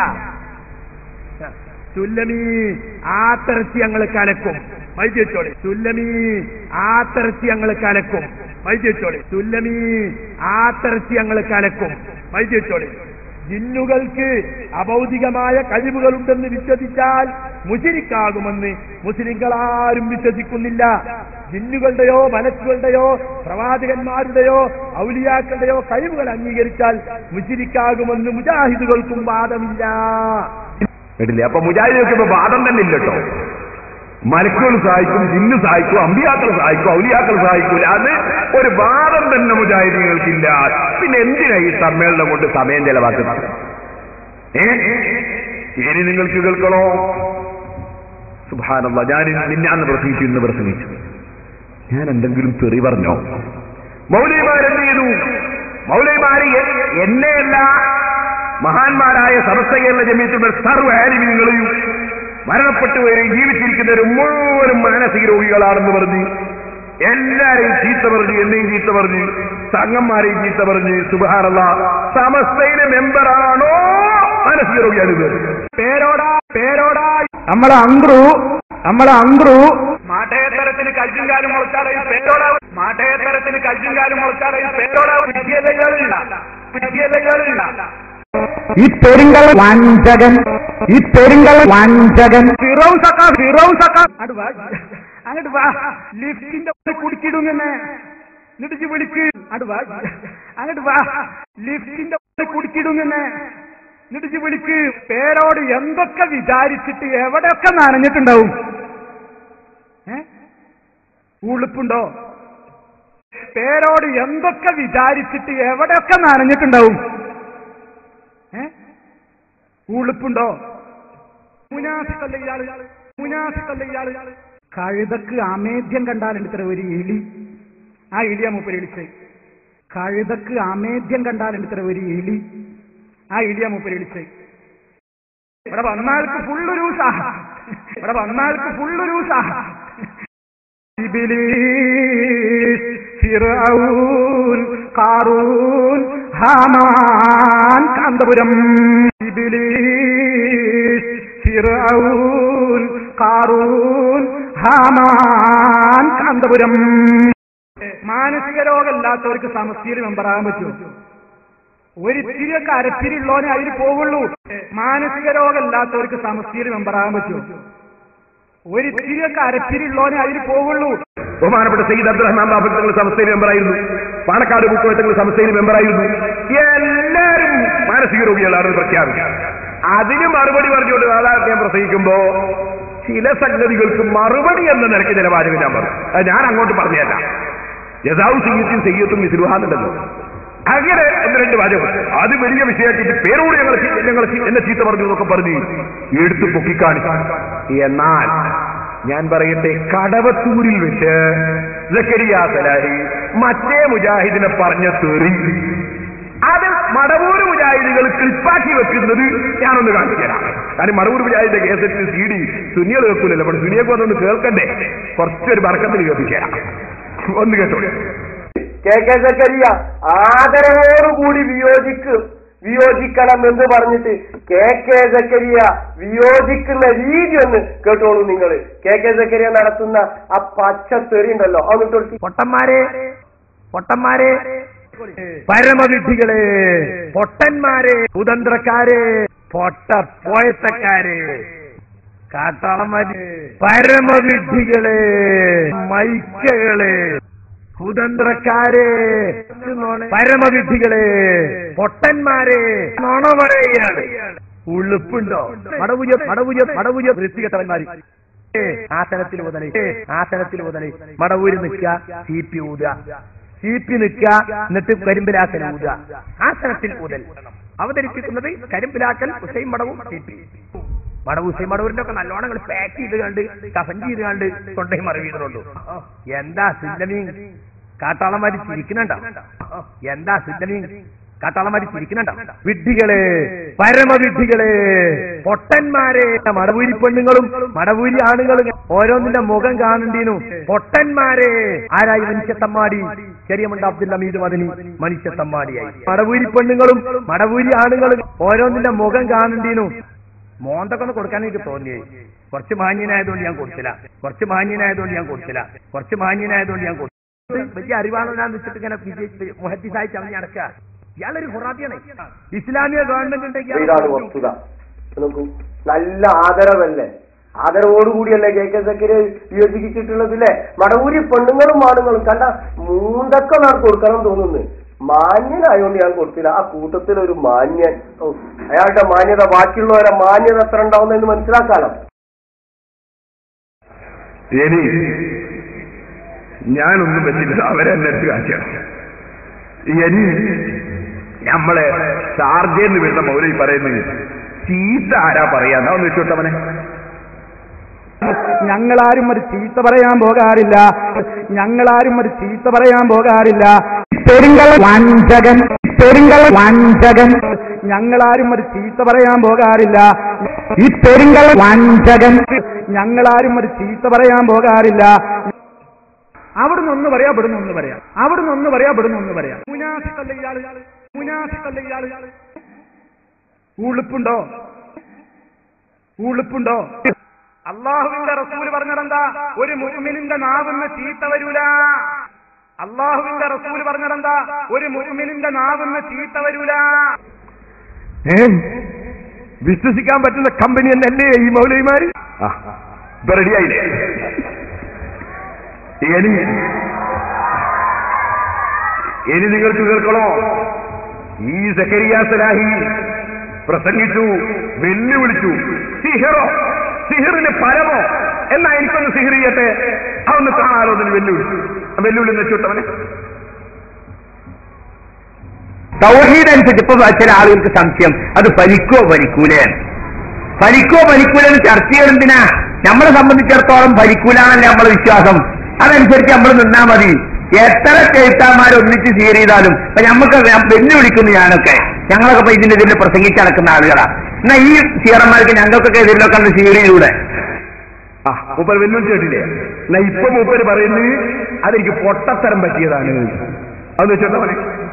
സുല്ലമീ ആത്തറച്ചി ഞങ്ങൾ കലക്കും വൈദ്യച്ചോളി സുല്ലമീ ആത്തറച്ചി ഞങ്ങൾ കലക്കും വൈദ്യച്ചോളി സുല്ലമീ ആത്തറച്ചി ഞങ്ങൾ കലക്കും വൈദ്യച്ചോളി ജിന്നുകൾക്ക് അഭൗതികമായ കഴിവുകളുണ്ടെന്ന് വിശ്വസിച്ചാൽ മുഷിരിക്കാകുമെന്ന് മുസ്ലിങ്ങൾ ആരും വിശ്വസിക്കുന്നില്ല ജിന്നുകളുടെയോ മലക്കുകളുടെയോ പ്രവാചകന്മാരുടെയോ ഔലിയാക്കളുടെയോ കഴിവുകൾ അംഗീകരിച്ചാൽ മുഷിരിക്കാകുമെന്ന് മുജാഹിദുകൾക്കും വാദമില്ല കേട്ടില്ലേ അപ്പൊ മുജാഹിദികൾക്ക് ഇപ്പൊ വാദം തന്നെ ഇല്ല കേട്ടോ മലക്കുകൾ സഹായിക്കും ജിന്ന് സഹായിക്കും അമ്പിയാക്കൾ സഹായിക്കും ഔലിയാക്കൾ സഹായിക്കൂല അത് ഒരു വാദം തന്നെ മുജാഹിദികൾക്കില്ല പിന്നെ എന്തിനാ ഈ സമ്മേളനം കൊണ്ട് സമയം ചെലവാക്കുന്നത് ഏ ഇനി നിങ്ങൾക്ക് കേൾക്കണോ സുഭാനല്ല ഞാൻ നിന്നാന്ന് പ്രസംഗിച്ചു ഇന്ന് പ്രസംഗിച്ചു ഞാൻ എന്തെങ്കിലും തെറി പറഞ്ഞോ മൗലൈമാരെന്ത് ചെയ്തു മൗലൈമാര് എ- എന്നെയല്ല മഹാന്മാരായ സമസ്ത കേരള ജമീയത്തിന്റെ സർവ്വ ആലിമീങ്ങളെയും മരണപ്പെട്ടുവരും ജീവിച്ചിരിക്കുന്നവരും മുഴുവനും മാനസിക രോഗികളാണെന്ന് പറഞ്ഞ് എല്ലാരെയും ചീത്ത പറഞ്ഞു എന്നെയും ചീത്ത പറഞ്ഞ് സംഘന്മാരെയും ചീത്ത പറഞ്ഞ് സുബാറല്ല സമസ്തയിലെ മെമ്പറാണോ മാനസിക രോഗിയാണിത് പേരോടാ പേരോടാ നമ്മളെ അങ്ക്രു നമ്മളെ അങ്ക്രു മാട്ടയത്തരത്തിന് കജ്ജും കാലും മുളച്ചാടെ പേരോടാ മാട്ടയത്തരത്തിന് കജ്ജും കാലും മുളച്ചാടെ പേരോടാ വിദ്യാലയങ്ങളില്ല വിദ്യാലയങ്ങളില്ല ഈ പെരുങ്കൾ വഞ്ചകൻ ഈ പെരുങ്കൾ വഞ്ചകൻ ഫിറോസക്ക ഫിറോസക്ക അങ്ങോട്ട് വാ അങ്ങോട്ട് വാ ലിഫ്റ്റിന്റെ കുടിച്ചിടുന്നെ എന്നിട്ട് വിളിക്ക് അങ്ങോട്ട് വാ അങ്ങോട്ട് വാ ലിഫ്റ്റിന്റെ കുടിച്ചിടുന്നെ എന്നിട്ട് വിളിക്ക് പേരോട് എന്തൊക്കെ വിചാരിച്ചിട്ട് എവിടെയൊക്കെ നനഞ്ഞിട്ടുണ്ടാവും ഏ ഉളുപ്പുണ്ടോ പേരോട് എന്തൊക്കെ വിചാരിച്ചിട്ട് എവിടെയൊക്കെ നനഞ്ഞിട്ടുണ്ടാവും ഏ ഉളുപ്പുണ്ടോ മുനാഫിക്കല്ല ഇയാള് മുനാഫിക്കല്ല ഇയാള് കഴുതക്ക് അമേദ്യം കണ്ടാലുണ്ട് ഇത്ര ഒരു എലി ആ എലിയാ മൂപ്പര് വിളിച്ചത് കഴുതക്ക് അമേദ്യം കണ്ടാലുണ്ട് ഇത്ര ഒരു എലി ആ എലിയാ മൂപ്പര് വിളിച്ചത് ഇവിടെ വന്നാൾക്ക് ഫുള്ളൊരു സാഹ ഇവിടെ വന്നാൾക്ക് ഫുള്ളൊരു സാഹ ഇബിലീസ് ഫിറഔൻ ഖാറൂൻ ഹാമാൻ കാന്തപുരം ഇബിലീസ് ഫിറഔൻ ഖാറൂൻ ഹാമാൻ കാന്തപുരം മാനസിക രോഗമില്ലാത്തവർക്ക് സമസ്തയിൽ മെമ്പറാകാൻ പറ്റുമോ ഒരിത്തിരിയൊക്കെ അരത്തിരിയുള്ളവനെ അതിൽ പോവുള്ളൂ മാനസിക രോഗമില്ലാത്തവർക്ക് സമസ്തയിൽ മെമ്പറാകാൻ പറ്റുമോ ഒരിത്തിരിയൊക്കെ അരത്തിരിയുള്ളവനെ അതിൽ പോവുള്ളൂ ബഹുമാനപ്പെട്ട സയ്യിദ് അബ്ദുറഹ്മാൻ ബാബു തങ്ങൾ സംസ്ഥയിൽ മെമ്പറായിരുന്നു പാണക്കാട് മുക്കുവറ്റങ്ങൾ സംസ്ഥയിൽ മെമ്പറായിരുന്നു എല്ലാവരും മാനസിക രോഗികളാണെന്ന് പ്രഖ്യാപിച്ചു അതിന് മറുപടി പറഞ്ഞുകൊണ്ട് സാധാരണ ഞാൻ പ്രസംഗിക്കുമ്പോ ചില സംഗതികൾക്ക് മറുപടി എന്ന നിലയ്ക്ക് ചില വാചകം ഞാൻ പറഞ്ഞു അത് ഞാൻ അങ്ങോട്ട് പറഞ്ഞതല്ല യഥാവ് സയ്യത്തും സയ്യത്തും മിസ്ലുഹാന്നുണ്ടല്ലോ അങ്ങനെ ഒന്ന് രണ്ട് വാചകം അത് വലിയ വിഷയമാക്കിയിട്ട് പേരോട് ഞങ്ങൾ ചീ- ഞങ്ങൾ ചീ- എന്നെ ചീത്ത പറഞ്ഞു എന്നൊക്കെ പറഞ്ഞ് എടുത്ത് പൊക്കിക്കാണിച്ചു എന്നാൽ ഞാൻ പറയട്ടെ കടവത്തൂരിൽ വെച്ച് സക്കരിയ സലാഹി മറ്റേ മുജാഹിദിനെ പറഞ്ഞ തെറി അത് മടവൂർ മുജാഹിദികൾ ക്ലിപ്പാക്കി വെക്കുന്നത് ഞാനൊന്ന് കാണിച്ചു തരാം കാരണം മടവൂർ മുജാഹിദിന്റെ കേസറ്റ് സി ഡി സുനികൾ വെക്കൂലല്ലോ അപ്പോൾ സുനിയൊക്കെ വന്നൊന്ന് കേൾക്കണ്ടേ കുറച്ചൊരു ബർക്കത്തിൽ കേൾപ്പിച്ചേരാം ഒന്ന് കേട്ടോളൂ കെ കെ സക്കരിയ ആദരവോടുകൂടി വിയോജിക്കും വിയോജിക്കണം എന്ന് പറഞ്ഞിട്ട് കെ കെ സക്കരിയ വിയോജിക്കുന്ന രീതി ഒന്ന് കേട്ടോളൂ നിങ്ങൾ കെ കെ സക്കരിയ നടത്തുന്ന ആ പച്ച തെറി ഉണ്ടല്ലോ അതൊന്നിട്ട് കൊടുത്തി പൊട്ടന്മാരെ പൊട്ടന്മാരെ പരമവിദ്ധികളെ പൊട്ടന്മാരെ കുതന്ത്രക്കാരെ പൊട്ട പോയത്തക്കാരെ കാട്ടാളന്മാര് പരമവിദ്ധികളെ മൈക്കകളെ കുതന്ത്രക്കാരെ പരമവിദ്ധികളെ പൊട്ടന്മാരെ നുണ പറയുകയാണ് ഉളുപ്പുണ്ടോ മടവുജ മടവുജ മടവുജ വൃത്തികെട്ടവന്മാര് ഏ, ആസനത്തിൽ മുതലേ ഏ, ആസനത്തിൽ മുതലേ മടവൂര് നിൽക്കുക സി പി ഊതുക സി പി നിൽക്കുക എന്നിട്ട് കരിമ്പിലാക്കൽ ഊതുക ആസനത്തിൽ ഊതൽ അവതരിപ്പിക്കുന്നത് കരിമ്പിലാക്കൽ ഹുസൈൻ മടവും സി പി മടവ് ഹുസൈൻ മടവൂരിന്റെ ഒക്കെ നല്ലോണം പാക്ക് ചെയ്ത് കണ്ട് കഫൻ ചെയ്ത് കണ്ട് തൊണ്ടയും മറിവീതുള്ളൂ എന്താ സുല്ലമീൻ കാട്ടാളന്മാര് ചിരിക്കുന്നുണ്ടോ എന്താ സുല്ലമീൻ കാട്ടാളന്മാര് ചിരിക്കുന്നുണ്ടോ വിഡ്ഢികളെ പരമവിഡ്ഢികളെ പൊട്ടന്മാരെ മടവൂരി പെണ്ണുങ്ങളും മടവൂരി ആണുങ്ങളും ഓരോന്നിന്റെ മുഖം കാണണ്ടീനു പൊട്ടന്മാരെ ആരായി മനുഷ്യത്തമ്മാടി ചെറിയമുണ്ട് അബ്ദുൽ ഹമീദ് മദനി മനുഷ്യത്തമ്മാടിയായി മടവൂരി പെണ്ണുങ്ങളും മടവൂരി ആണുങ്ങളും ഓരോന്നിന്റെ മുഖം കാണണ്ടീനു മോന്തൊക്കെ ഒന്ന് കൊടുക്കാൻ എനിക്ക് തോന്നിയേ കുറച്ച് മാന്യനായതുകൊണ്ട് ഞാൻ കൊടുത്തില്ല കുറച്ച് മാന്യനായതുകൊണ്ട് ഞാൻ കൊടുത്തില്ല കുറച്ച് മാന്യനായതുകൊണ്ട് ഞാൻ കൊടുത്തില്ല വലിയ അറിവാണെന്നാന്ന് വെച്ചിട്ട് ഇങ്ങനെ വിജയിച്ച് മുഹദ്ദിസായി ചമഞ്ഞ് നടക്കുക ഇയാളൊരു ഖുറാബിയാണ് ഇസ്ലാമിക ഗവൺമെന്റ് ഉണ്ടെങ്കിൽ ഇതാണ് ഇയാൾ വസ്തുത നോക്കൂ നല്ല ആദരവല്ലേ ആദരവോടുകൂടിയല്ലേ കെ കെ സക്കരെ വിയോജിപ്പിച്ചിട്ടുള്ളതില്ലേ മടവൂരി പെണ്ണുങ്ങളും ആണുങ്ങളും കണ്ട മൂന്നൊക്കെ നാൾ കൊടുക്കണം തോന്നുന്നു മാന്യനായോണ്ട് ഞാൻ കൊടുത്തില്ല ആ കൂട്ടത്തിൽ ഒരു മാന്യൻ ഓ, അയാളുടെ മാന്യത ബാക്കിയുള്ളവരെ മാന്യത എത്ര ഉണ്ടാവുന്നെന്ന് മനസ്സിലാക്കാലോ ഇനി ഞാനൊന്നും പറ്റില്ല അവരെന്നെ എടുത്ത് കാണിക്കണം ഇനി നമ്മളെ ഷാർജയെന്ന് വരുന്ന മൗലവി പറയുന്നത് ചീത്ത ആരാ പറയാന്ന് ഒന്ന് വെച്ചോട്ടവനെ ഞങ്ങളാരും ഒരു ചീത്ത പറയാൻ പോകാറില്ല ഞങ്ങളാരും ഒരു ചീത്ത പറയാൻ പോകാറില്ല പെരുങ്കള വഞ്ചകൻ പെരുങ്കള വഞ്ചകൻ ഞങ്ങളാരും ഒരു ചീത്ത പറയാൻ പോകാറില്ല ഈ പെരുങ്കള വഞ്ചകൻ ഞങ്ങളാരും ഒരു ചീത്ത പറയാൻ പോകാറില്ല അവിടുന്ന് ഒന്ന് പറയാ ഇവിടുന്ന് ഒന്ന് പറയാം അവിടുന്ന് ഒന്ന് പറയാ ഇവിടുന്ന് ഒന്ന് പറയാം മുനാഫിക്കല്ല ഇയാള് മുനാഫിക്കല്ല ഇയാള് ഉളുപ്പുണ്ടോ ഉളുപ്പുണ്ടോ അള്ളാഹുവിന്റെ റസൂല് പറഞ്ഞതെന്താ ഒരു മുഅ്മിനിന്റെ നാവിന്ന് ചീത്ത വരൂല അള്ളാഹുവിന്റെ റസൂല് പറഞ്ഞതെന്താ ഒരു മുഅ്മിനിന്റെ നാവിന്ന് ചീത്ത വരൂല ഏ? വിശ്വസിക്കാൻ പറ്റുന്ന കമ്പനി എന്നല്ലേ ഈ മൗലവിമാര് ആ ഇപ്പൊ റെഡിയായില്ലേ ഇനി ഇനി നിങ്ങൾക്ക് കേൾക്കണോ ഈ സക്കരിയ സലാഹി പ്രസംഗിച്ചു വെല്ലുവിളിച്ചു സിഹിറോ സിഹിറിന് ഫലമോ എന്നാ എനിക്കൊന്ന് സിഹിർ ചെയ്യട്ടെ അതൊന്ന് കാണാലോ എന്ന് വെല്ലുവിളിച്ചു ആ വെല്ലുവിളി എന്ന് വെച്ചുവിട്ടവനെ തൗഹീദ് അനുസരിച്ച് ഇപ്പൊ ചില ആളുകൾക്ക് സംശയം അത് ഫലിക്കോ ഫലിക്കൂലേ ഫലിക്കോ ഫലിക്കൂലെന്ന് ചർച്ച ചെയ്യണെന്തിനാ നമ്മളെ സംബന്ധിച്ചിടത്തോളം ഫലിക്കൂലാണല്ലേ നമ്മളെ വിശ്വാസം അതനുസരിച്ച് നമ്മൾ നിന്നാ മതി എത്ര ചെഴുത്താന്മാർ ഒന്നിച്ച് സീർ ചെയ്താലും ഇപ്പൊ നമുക്ക് വെല്ലുവിളിക്കുന്നു ഞാനൊക്കെ ഞങ്ങളൊക്കെ ഇപ്പൊ ഇതിന്റെ ഇതിൽ പ്രസംഗിച്ച് നടക്കുന്ന ആളുകളാ എന്നാ ഈ സീറന്മാർക്ക് ഞങ്ങൾക്കൊക്കെ ഇതിലൊക്കെ കണ്ട് സീർ ചെയ്യൂടെ ആ മൂപ്പർ വെല്ലുവിളിച്ച് കേട്ടില്ലേ എന്നാ ഇപ്പൊ മൂപ്പര് പറയുന്നത് അതെനിക്ക് പൊട്ടത്തരം പറ്റിയതാണ് അതെന്ന് വെച്ചോട്ടവനെ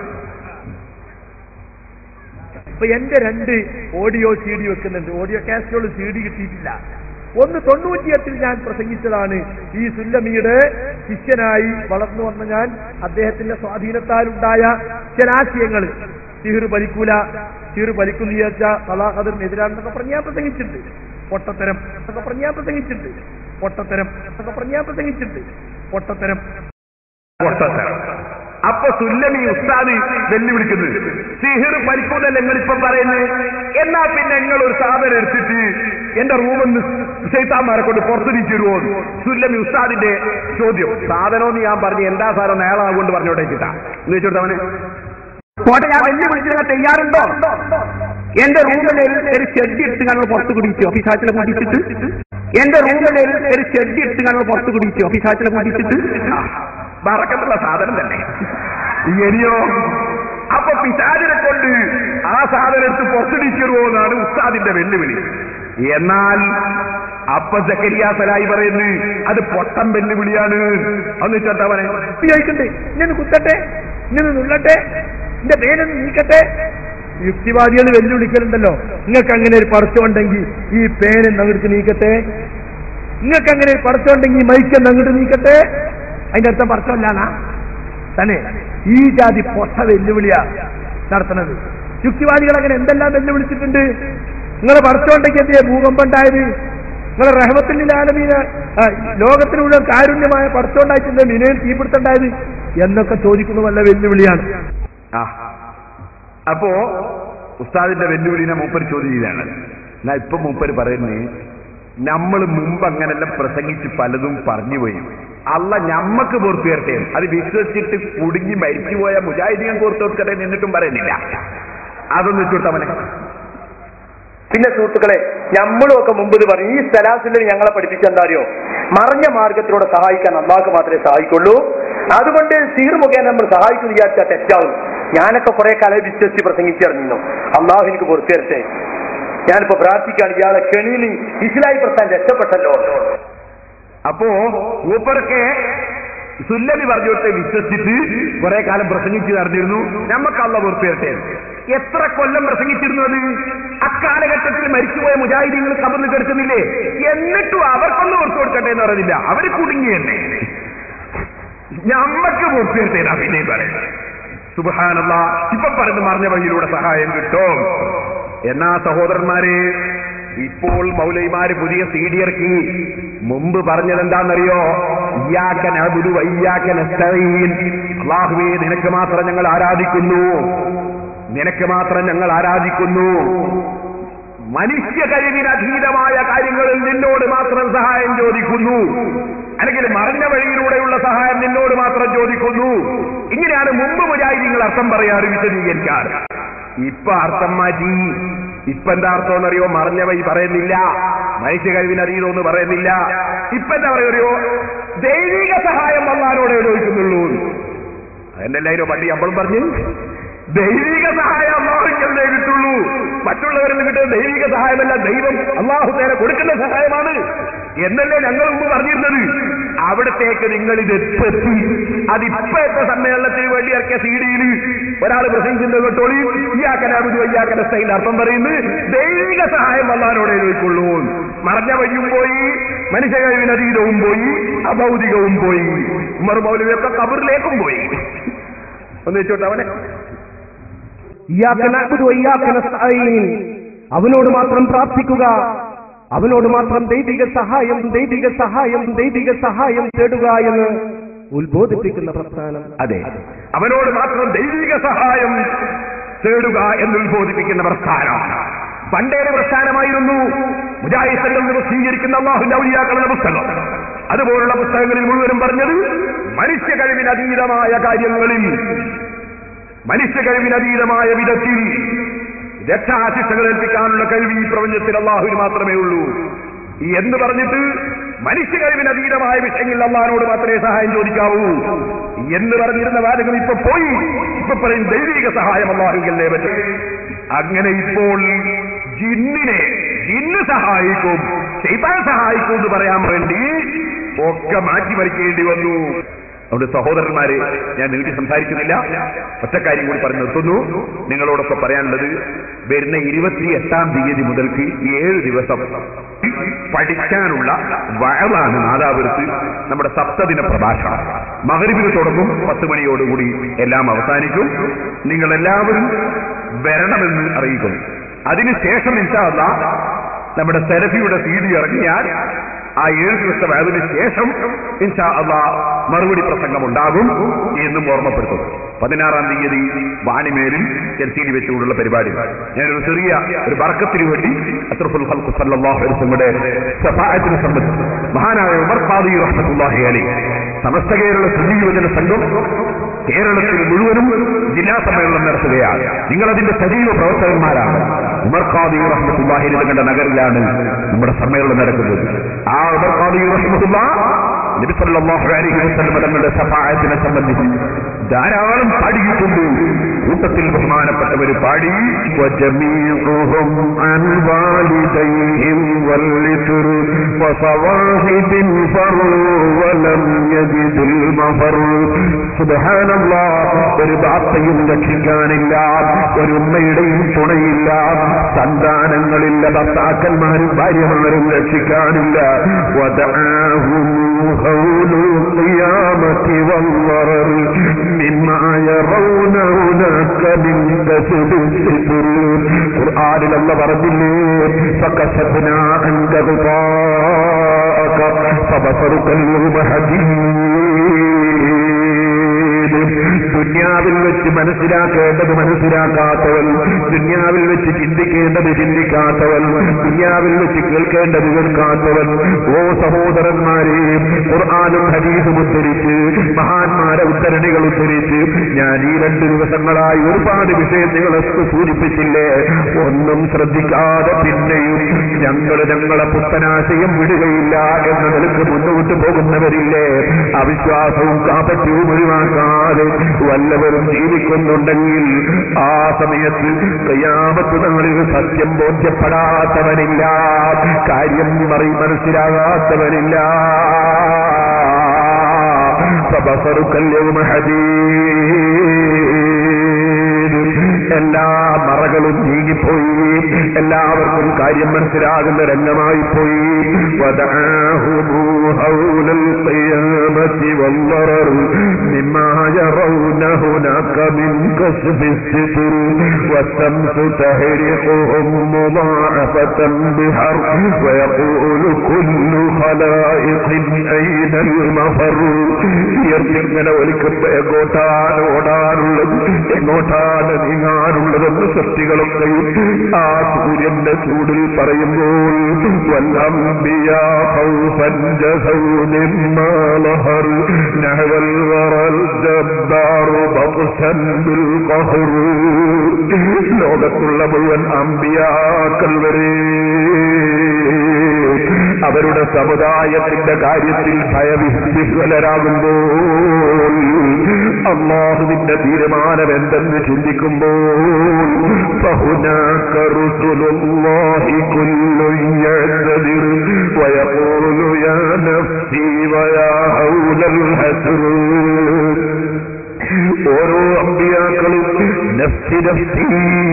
ഇപ്പൊ എന്റെ രണ്ട് ഓഡിയോ സി ഡി വെക്കുന്നുണ്ട് ഓഡിയോ കാസ്റ്റുകൾ സി ഡി കിട്ടിയിട്ടില്ല ഒന്ന് തൊണ്ണൂറ്റിയെട്ടിൽ ഞാൻ പ്രസംഗിച്ചതാണ് ഈ സുല്ലമിയുടെ ശിഷ്യനായി വളർന്നു വന്ന ഞാൻ അദ്ദേഹത്തിന്റെ സ്വാധീനത്താലുണ്ടായ ചില ആശയങ്ങൾ സിഹിർ പലിക്കൂല സിഹിർ പലിക്കുന്നു വിചാരിച്ച കലാഹദറിനെതിരാണെന്നൊക്കെ പറഞ്ഞ് ഞാൻ പ്രസംഗിച്ചിട്ടുണ്ട് പൊട്ടത്തരം എന്നൊക്കെ പറഞ്ഞ് ഞാൻ പ്രസംഗിച്ചിട്ടുണ്ട് പൊട്ടത്തരം എന്നൊക്കെ പറഞ്ഞ് ഞാൻ പ്രസംഗിച്ചിട്ടുണ്ട് പൊട്ടത്തരം പൊട്ടത്തരം അപ്പൊ സുല്ലമി ഉസ്താദ് വെല്ലുവിളിക്കുന്നത് സിഹിർ പരിക്കൂന്നല്ല നിങ്ങളിപ്പം പറയുന്നത് എന്നാ പിന്നെ നിങ്ങൾ ഒരു സാധനം എടുത്തിട്ട് എന്റെ റൂമിൽ നിന്ന് ശൈത്താന്മാരെ കൊണ്ട് പുറത്തു തിരിച്ചിടുവോ സുല്ലമി ഉസ്താദിന്റെ ചോദ്യം സാധനം ഞാൻ പറഞ്ഞു എന്താ സാധനം നേളാ കൊണ്ട് പറഞ്ഞോട്ടെ ചിട്ടാ എന്ന് വെച്ചോട്ടവനെ പോട്ടെ ഞാൻ വെല്ലുവിളിച്ചത് തയ്യാറുണ്ടോ എന്റെ റൂമിൽ ഒരു ഷെഡ് എടുത്ത് ഞങ്ങൾ പുറത്ത് കുടിച്ചോ പിശാച്ചിലെ കുടിച്ചിട്ട് എന്റെ റൂമിൽ ഒരു ഷെഡ് എടുത്ത് ഞങ്ങൾ പുറത്ത് കുടിച്ചോ പിശാച്ചിലെ കുടിച്ചിട്ട് മറക്കത്തുള്ള സാധനം തന്നെ ഇനിയോ അപ്പൊ പിശാചിനെ കൊണ്ട് ആ സാധനം എടുത്ത് പുറത്തിടിച്ചിരുവോ എന്നാണ് ഉസ്താദിന്റെ വെല്ലുവിളി എന്നാൽ അപ്പൊ ജക്കരിയ സലായി പറയുന്നു അത് പൊട്ടം വെല്ലുവിളിയാണ് അന്ന് ചേട്ടവനെ ഉപയോഗിക്കണ്ടേ ഇങ്ങനെ കുത്തട്ടെ ഇങ്ങനെ നുള്ളട്ടെ എന്റെ പേരൊന്ന് നീക്കട്ടെ യുക്തിവാദികൾ വെല്ലുവിളിക്കലുണ്ടല്ലോ നിങ്ങൾക്ക് അങ്ങനെ ഒരു പടച്ചുണ്ടെങ്കിൽ ഈ പേനെന്ന് അങ്ങോട്ട് നീക്കട്ടെ നിങ്ങൾക്ക് അങ്ങനെ ഒരു പടച്ചുണ്ടെങ്കിൽ ഈ മൈക്കെന്ന് അങ്ങോട്ട് നീക്കട്ടെ അതിന്റെ അർത്ഥം പടച്ചമല്ലാന്നാ തന്നെ ഈ ജാതി പൊട്ട വെല്ലുവിളിയാ നടത്തുന്നത് യുക്തിവാദികൾ അങ്ങനെ എന്തെല്ലാം വെല്ലുവിളിച്ചിട്ടുണ്ട് നിങ്ങളെ പടച്ചുണ്ടെങ്കിൽ എന്തിനാ ഭൂകമ്പം ഉണ്ടായത് നിങ്ങളെ റഹമത്തിന്റെ ആലമീന ലോകത്തിനുള്ള കാരുണ്യമായ പടച്ചുണ്ടായിട്ടുണ്ട് മിനയിൽ തീപിടുത്തുണ്ടായത് എന്നൊക്കെ ചോദിക്കുന്ന വല്ല വെല്ലുവിളിയാണ് ആ അപ്പോ ഉസ്താദിന്റെ വെല്ലുവിളിനെ മൂപ്പര് ചോദ്യം ചെയ്താണ് എന്നാ ഇപ്പൊ മൂപ്പര് പറയുന്നേ നമ്മൾ മുമ്പ് അങ്ങനെല്ലാം പ്രസംഗിച്ച് പലതും പറഞ്ഞു പോയി അല്ല ഞമ്മക്ക് പുറത്തു തരട്ടെ അത് വിശ്വസിച്ചിട്ട് കുടുങ്ങി മരിച്ചുപോയ മുജാഹിദീൻ പുറത്തു കൊടുക്കട്ടെ എന്നിട്ടും പറയുന്നില്ല അതൊന്നും വെച്ചുകൊടുത്തവനെ പിന്നെ സുഹൃത്തുക്കളെ നമ്മളും ഒക്കെ മുമ്പ് ഇത് പറഞ്ഞു ഈ സലാസിൽ ഞങ്ങളെ പഠിപ്പിച്ചെന്താ അറിയോ മറിഞ്ഞ മാർഗത്തിലൂടെ സഹായിക്കാൻ അള്ളാഹ്ക്ക് മാത്രമേ സഹായിക്കുള്ളൂ അതുകൊണ്ട് സീർ മുഖേന നമ്മൾ സഹായിക്കുന്നു വിചാരിച്ചാൽ തെറ്റാവും ഞാനൊക്കെ കുറെ കാലം വിശ്വസിച്ച് പ്രസംഗിച്ചിറങ്ങിയിരുന്നു അള്ളാഹു എനിക്ക് പുറത്തു തരട്ടെ ഞാനിപ്പോ പ്രാർത്ഥിക്കുകയാണ് ഇയാളെ കെണിയിൽ ഇസ്ലായി പ്രസ്ഥാൻ രക്ഷപ്പെട്ടല്ലോ അപ്പോ മൂപ്പർക്ക് സുല്ലമി പറഞ്ഞോട്ടെ വിശ്വസിച്ചിട്ട് കുറെ കാലം പ്രസംഗിച്ച് നടന്നിരുന്നു നമ്മക്ക് അള്ള പുറത്തേറ്റെ എത്ര കൊല്ലം പ്രസംഗിച്ചിരുന്നു അത് അക്കാലഘട്ടത്തിൽ മരിച്ചുപോയ മുജാഹിദീങ്ങൾ കബറിൽ കിടക്കുന്നില്ലേ എന്നിട്ടും അവർക്കൊന്നും പുറത്തു കൊടുക്കട്ടെ എന്ന് പറഞ്ഞില്ല അവര് കുടുങ്ങി തന്നെ ഞമ്മക്ക് പൂർത്തിയെടുത്തേനാ പിന്നെയും പറയാം സുബഹാനല്ല ഇപ്പൊ പറയുന്ന മറിഞ്ഞ വഴിയിലൂടെ സഹായം കിട്ടും എന്നാ സഹോദരന്മാരെ ഇപ്പോൾ മൗലൈമാര് പുതിയ സി ഡി ഇറക്കി മുമ്പ് പറഞ്ഞത് എന്താണെന്നറിയോ ഇയ്യാക്കൻ അബുദു വയ്യാക്കൻ അള്ളാഹുവേ നിനക്ക് മാത്രം ഞങ്ങൾ ആരാധിക്കുന്നു നിനക്ക് മാത്രം ഞങ്ങൾ ആരാധിക്കുന്നു മനുഷ്യ കഴിവിനധീതമായ കാര്യങ്ങളിൽ നിന്നോട് മാത്രം സഹായം ചോദിക്കുന്നു അല്ലെങ്കിൽ മറിഞ്ഞ വഴിയിലൂടെയുള്ള സഹായം നിന്നോട് മാത്രം ചോദിക്കുന്നു ഇങ്ങനെയാണ് മുമ്പ് മുജാഹിദീങ്ങൾ അർത്ഥം പറയാറ് വിശദീകരിക്കാറ് ഇപ്പൊ അർത്ഥം മാറ്റി ഇപ്പൊ എന്താ അർത്ഥം എന്നറിയോ മറിഞ്ഞ വഴി പറയുന്നില്ല മനുഷ്യ കഴിവിനതീതമെന്ന് പറയുന്നില്ല ഇപ്പൊ എന്താ പറയുകയോ ദൈവിക സഹായം വന്നാലോടെ ചോദിക്കുന്നുള്ളൂ അതെന്നല്ലായിരുന്നു പള്ളി അമ്പളും പറഞ്ഞു ദൈവിക സഹായം അള്ളാഹുക്കല്ലേ കിട്ടുള്ളൂ മറ്റുള്ളവരിൽ നിന്ന് കിട്ടുന്ന ദൈവിക സഹായമല്ല ദൈവം അള്ളാഹു നേരെ കൊടുക്കുന്ന സഹായമാണ് എന്നല്ലേ ഞങ്ങൾ മുമ്പ് പറഞ്ഞിരുന്നത് അവിടത്തേക്ക് നിങ്ങൾ ഇത് എത്തി അതിപ്പോഴത്തെ സമ്മേളനത്തിന് വേണ്ടി ഇറക്കിയ സി ഡിയിൽ ഒരാൾ പ്രസംഗിക്കുന്നത് കേട്ടോളി ഇയാക്കനാബുദു അയ്യാക്കന സ്റ്റൈൽ അർത്ഥം പറയുന്നത് ദൈവിക സഹായം വന്നാലോടെ ചോദിക്കുള്ളൂ മറഞ്ഞ വഴിയും പോയി മനുഷ്യ കഴിവിനതീതവും പോയി അഭൗതികവും പോയി ഉമർ മൗലവിയൊക്കെ കബറിലേക്കും പോയി ഒന്ന് വെച്ചോട്ടെ അവനെ ഇയ്യാക്ക നഅ്ബുദു വഇയ്യാക്ക നസ്തഈൻ അവനോട് മാത്രം പ്രാർത്ഥിക്കുക അവനോട് മാത്രം ദൈവിക സഹായം ദൈവിക സഹായം ദൈവിക സഹായം തേടുക എന്ന് ഉത്ബോധിപ്പിക്കുന്ന പ്രസ്ഥാനം അതെ അവനോട് മാത്രം ദൈവിക സഹായം തേടുക എന്ന് ഉത്ബോധിപ്പിക്കുന്ന പ്രസ്ഥാനം പണ്ടേറെ പ്രസ്ഥാനമായിരുന്നു മുജാഹിദ് പ്രസിദ്ധീകരിക്കുന്ന അള്ളാഹുന്റെ ഔലിയാക്കളുടെ പുസ്തകം അതുപോലുള്ള പുസ്തകങ്ങളിൽ മുഴുവനും പറഞ്ഞത് മനുഷ്യ കഴിവിനതീതമായ കാര്യങ്ങളിൽ മനുഷ്യ കഴിവിനതീതമായ വിധത്തിൽ രക്ഷാശിക്ഷകൾ ഏൽപ്പിക്കാനുള്ള കഴിവ് ഈ പ്രപഞ്ചത്തിൽ അള്ളാഹുവിന് മാത്രമേ ഉള്ളൂ ഈ എന്ന് പറഞ്ഞിട്ട് മനുഷ്യ കഴിവിനതീതമായ വിഷയങ്ങളിൽ അള്ളാഹിനോട് മാത്രമേ സഹായം ചോദിക്കാവൂ എന്ന് പറഞ്ഞിരുന്ന വാദങ്ങൾ ഇപ്പൊ പോയി ഇപ്പൊ പറയും ദൈവിക സഹായം അള്ളാഹുക്കല്ലേ പറ്റും അങ്ങനെ ഇപ്പോൾ ജിന്നിനെ ജിന്ന് സഹായിക്കും ചെയ്താൻ സഹായിക്കും എന്ന് പറയാൻ വേണ്ടി ഒക്കെ മാറ്റിമറിക്കേണ്ടി വന്നു അതുകൊണ്ട് സഹോദരന്മാരെ ഞാൻ നീട്ടി സംസാരിക്കുന്നില്ല ഒറ്റക്കാര്യം കൂടി പറഞ്ഞു നിർത്തുന്നു നിങ്ങളോടൊക്കെ പറയാനുള്ളത് വരുന്ന ഇരുപത്തി എട്ടാം തീയതി മുതൽക്ക് ഏഴ് ദിവസം പഠിക്കാനുള്ള വയറാണ് നാദാപുരത്ത് നമ്മുടെ സപ്തദിന പ്രഭാഷണം മകരിബിന് തുടങ്ങും പത്ത് മണിയോടുകൂടി എല്ലാം അവസാനിക്കും നിങ്ങൾ എല്ലാവരും വരണമെന്ന് അറിയിക്കുന്നു അതിനുശേഷം ഇൻഷാല്ല നമ്മുടെ സെരഫിയുടെ സി ഡി ഇറങ്ങിയാൽ ആ ഏഴ് ദിവസത്തെ വയതിന് ശേഷം ഇൻഷാ അള്ളാ മറുപടി പ്രസംഗം ഉണ്ടാകും എന്നും ഓർമ്മപ്പെടുത്തും പതിനാറാം തീയതി വാണിമേലിൽ ചെർച്ചയിൽ വെച്ചുകൊണ്ടുള്ള പരിപാടി ഞാനൊരു ചെറിയ ഒരു ബർക്കത്തിന് വേണ്ടി അസ്രഫുൽ ഹൽക്കു സല്ലല്ലാഹു അലൈഹി വസല്ലമയുടെ സഫായത്തിനെ സംബന്ധിച്ച് മഹാനായ ഉമർ ഖാദി റഹ്മത്തുള്ളാഹി അലൈഹി സമസ്ത കേരള സുജീവജന സംഘം കേരളത്തിൽ മുഴുവനും ജില്ലാ സമ്മേളനം നടത്തുകയാണ് നിങ്ങൾ അതിന്റെ സജീവ പ്രവർത്തകന്മാരാണ് ഉമർ ഖാദി റഹ്മത്തുള്ളാഹി തങ്ങളുടെ നഗറിലാണ് നമ്മുടെ സമ്മേളനം നടക്കുന്നത് ആ ഉമർ ഖാദി റഹ്മത്തുള്ള നബി സല്ലല്ലാഹു അലൈഹി വസല്ലം തങ്ങളുടെ സഫായത്തിനെ സംബന്ധിച്ച് ധാരാളം പാടിയിട്ടുണ്ട് കൂട്ടത്തിൽ ബഹുമാനപ്പെട്ടവർ പാടി وجميعهم عن والديهم واللتر وصواحب فر ولم يجد المفر سبحان الله ഒരു ബാപ്പയും രക്ഷിക്കാനില്ല ഒരു ഉമ്മയുടെയും തുണയില്ല സന്താനങ്ങളില്ല ഭർത്താക്കന്മാരും ഭാര്യമാരും രക്ഷിക്കാനില്ല വദആഹും هول القيامة والضرر مما يرون هناك من كسب الستر قرآن الله പറഞ്ഞില്ലേ فكشفنا عنك غطاءك فبصرك اليوم حديد ദുന്യാവിൽ വെച്ച് മനസ്സിലാക്കേണ്ടത് മനസ്സിലാക്കാത്തവൻ ദുന്യാവിൽ വെച്ച് ചിന്തിക്കേണ്ടത് ചിന്തിക്കാത്തവൻ ദുന്യാവിൽ വെച്ച് കേൾക്കേണ്ടത് കേൾക്കാത്തവൻ ഓ സഹോദരന്മാരെ ഖുർആാനും ഹദീസും ഉദ്ധരിച്ച് മഹാന്മാരെ ഉദ്ധരണികൾ ഉദ്ധരിച്ച് ഞാൻ ഈ രണ്ട് ദിവസങ്ങളായി ഒരുപാട് വിഷയങ്ങളെ സൂചിപ്പിച്ചില്ലേ ഒന്നും ശ്രദ്ധിക്കാതെ പിന്നെയും ഞങ്ങൾ ഞങ്ങളെ പുത്തനാശയം വിടുകയില്ല എന്ന നിലക്ക് മുന്നോട്ട് പോകുന്നവരില്ലേ അവിശ്വാസവും കാപട്യവും ഒഴിവാക്കാതെ വല്ല വല്ലവരും ജീവിക്കുന്നുണ്ടെങ്കിൽ ആ സമയത്ത് കയ്യാമത്ത് നാളിൽ സത്യം ബോധ്യപ്പെടാത്തവനില്ല കാര്യം മറി മനസ്സിലാകാത്തവനില്ല فبصرك اليوم حديد എല്ലാ മറകളും നീങ്ങിപ്പോയി എല്ലാവർക്കും കാര്യം മനസ്സിലാകുന്ന രംഗമായി പോയി وَدَعَاهُمْ حَوْلَ الْقِيَامَةِ وَالضَّرَرُ مِمَّا يَرَوْنَ هُنَاكَ مِنْ كَشْفِ السِّتْرِ وَالشَّمْسُ تَحْرِقُهُمْ مُضَاعَفَةً بِحَرٍّ وَيَقُولُ كُلُّ خَلَائِقٍ أَيْنَ الْمَفَرُّ ഇങ്ങനെ ഒലിക്കുമ്പോ എങ്ങോട്ടാണ് ഓടാനുള്ളത് എങ്ങോട്ടാണ് നീങ്ങാനുള്ളതെന്ന് സൃഷ്ടികളൊക്കെയും ആ സൂര്യന്റെ ചൂടിൽ പറയുമ്പോൾ വല്ലംബിയാ خوفا جثوا مما ظهر نهو الورى الجبار بطشا بالقهر ലോകത്തുള്ള മുഴുവൻ അമ്പിയാക്കൾ വരെ അവരുടെ സമുദായത്തിന്റെ കാര്യത്തിൽ ഭയവിഹ്വലരാകുമ്പോൾ അള്ളാഹുവിന്റെ തീരുമാനം എന്തെന്ന് ചിന്തിക്കുമ്പോൾ فهناك رسل الله كل يعتذر ويقول يا نفسي ويا هول الحسر ഓരോ അമ്പിയാക്കളും നഫ്സി നഫ്സി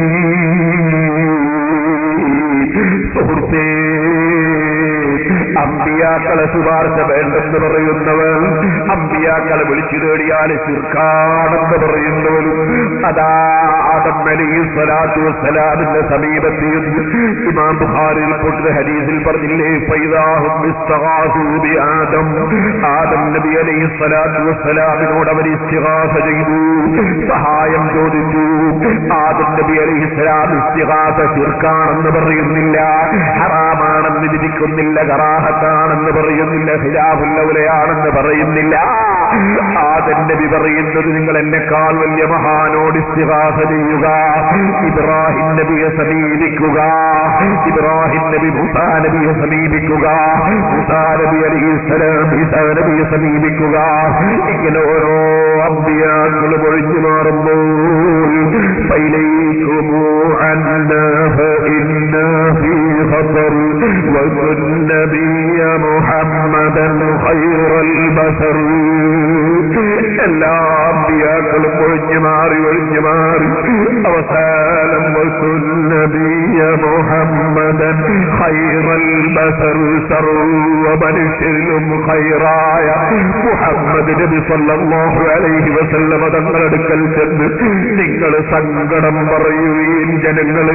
സുഹൃത്തേ അമ്പിയാക്കളെ ശുപാർശ വേണ്ടെന്ന് പറയുന്നവൻ അമ്പിയാക്കളെ വിളിച്ചു തേടിയാൽ ചിർക്കാണെന്ന് പറയുന്നവരും അതാ ആദം അലൈഹി സ്വലാത്തു വസ്സലാമിന്റെ സമീപത്തിൽ ഇമാം ബുഖാരി റിപ്പോർട്ട് ഹദീസിൽ പറഞ്ഞില്ലേ ഫൈദാഹും ഇസ്തഗാസു ബി ആദം ആദം നബി അലൈഹി സ്വലാത്തു വസ്സലാമിനോട് അവർ ഇസ്തിഗാസ ചെയ്തു സഹായം ചോദിച്ചു ആദം നബി അലൈഹി സ്വലാം ഇസ്തിഗാസ ചിർക്കാണെന്ന് പറയുന്നില്ല ഹറാമാണെന്ന് വിധിക്കുന്നില്ല കറാഹത്താണെന്ന് പറയുന്നില്ല ഹിലാഫുല്ലവലയാണെന്ന് പറയുന്നില്ല ആദം നബി പറയുന്നത് നിങ്ങൾ എന്നെക്കാൾ വലിയ മഹാനോട് ഇസ്തിഹാസ ചെയ്യുക ഇബ്രാഹിം നബിയെ സമീപിക്കുക ഇബ്രാഹിം നബി മുസാ നബിയെ സമീപിക്കുക മുസാ നബി അലിസ്ലാം ഈസാ നബിയെ സമീപിക്കുക ഇങ്ങനെ ഓരോ അമ്പിയാക്കൾ ഒഴിഞ്ഞു മാറുമ്പോൾ ഫൈലൈക്കുമോ അന്ന فإنا في خطر وكن نبي محمدا خير البشر എല്ലാ അമ്പിയാക്കളും ഒഴിഞ്ഞു മാറി ഒഴിഞ്ഞു മാറി അവസാനം وكن نبي محمدا خير البشر സർവ മനുഷ്യരിലും ഖൈറായ മുഹമ്മദ് നബി സല്ലല്ലാഹു അലൈഹി വസല്ലമ തങ്ങളടുക്കൽ ചെന്ന് നിങ്ങൾ സങ്കടം പറയുകയും ജനങ്ങളെ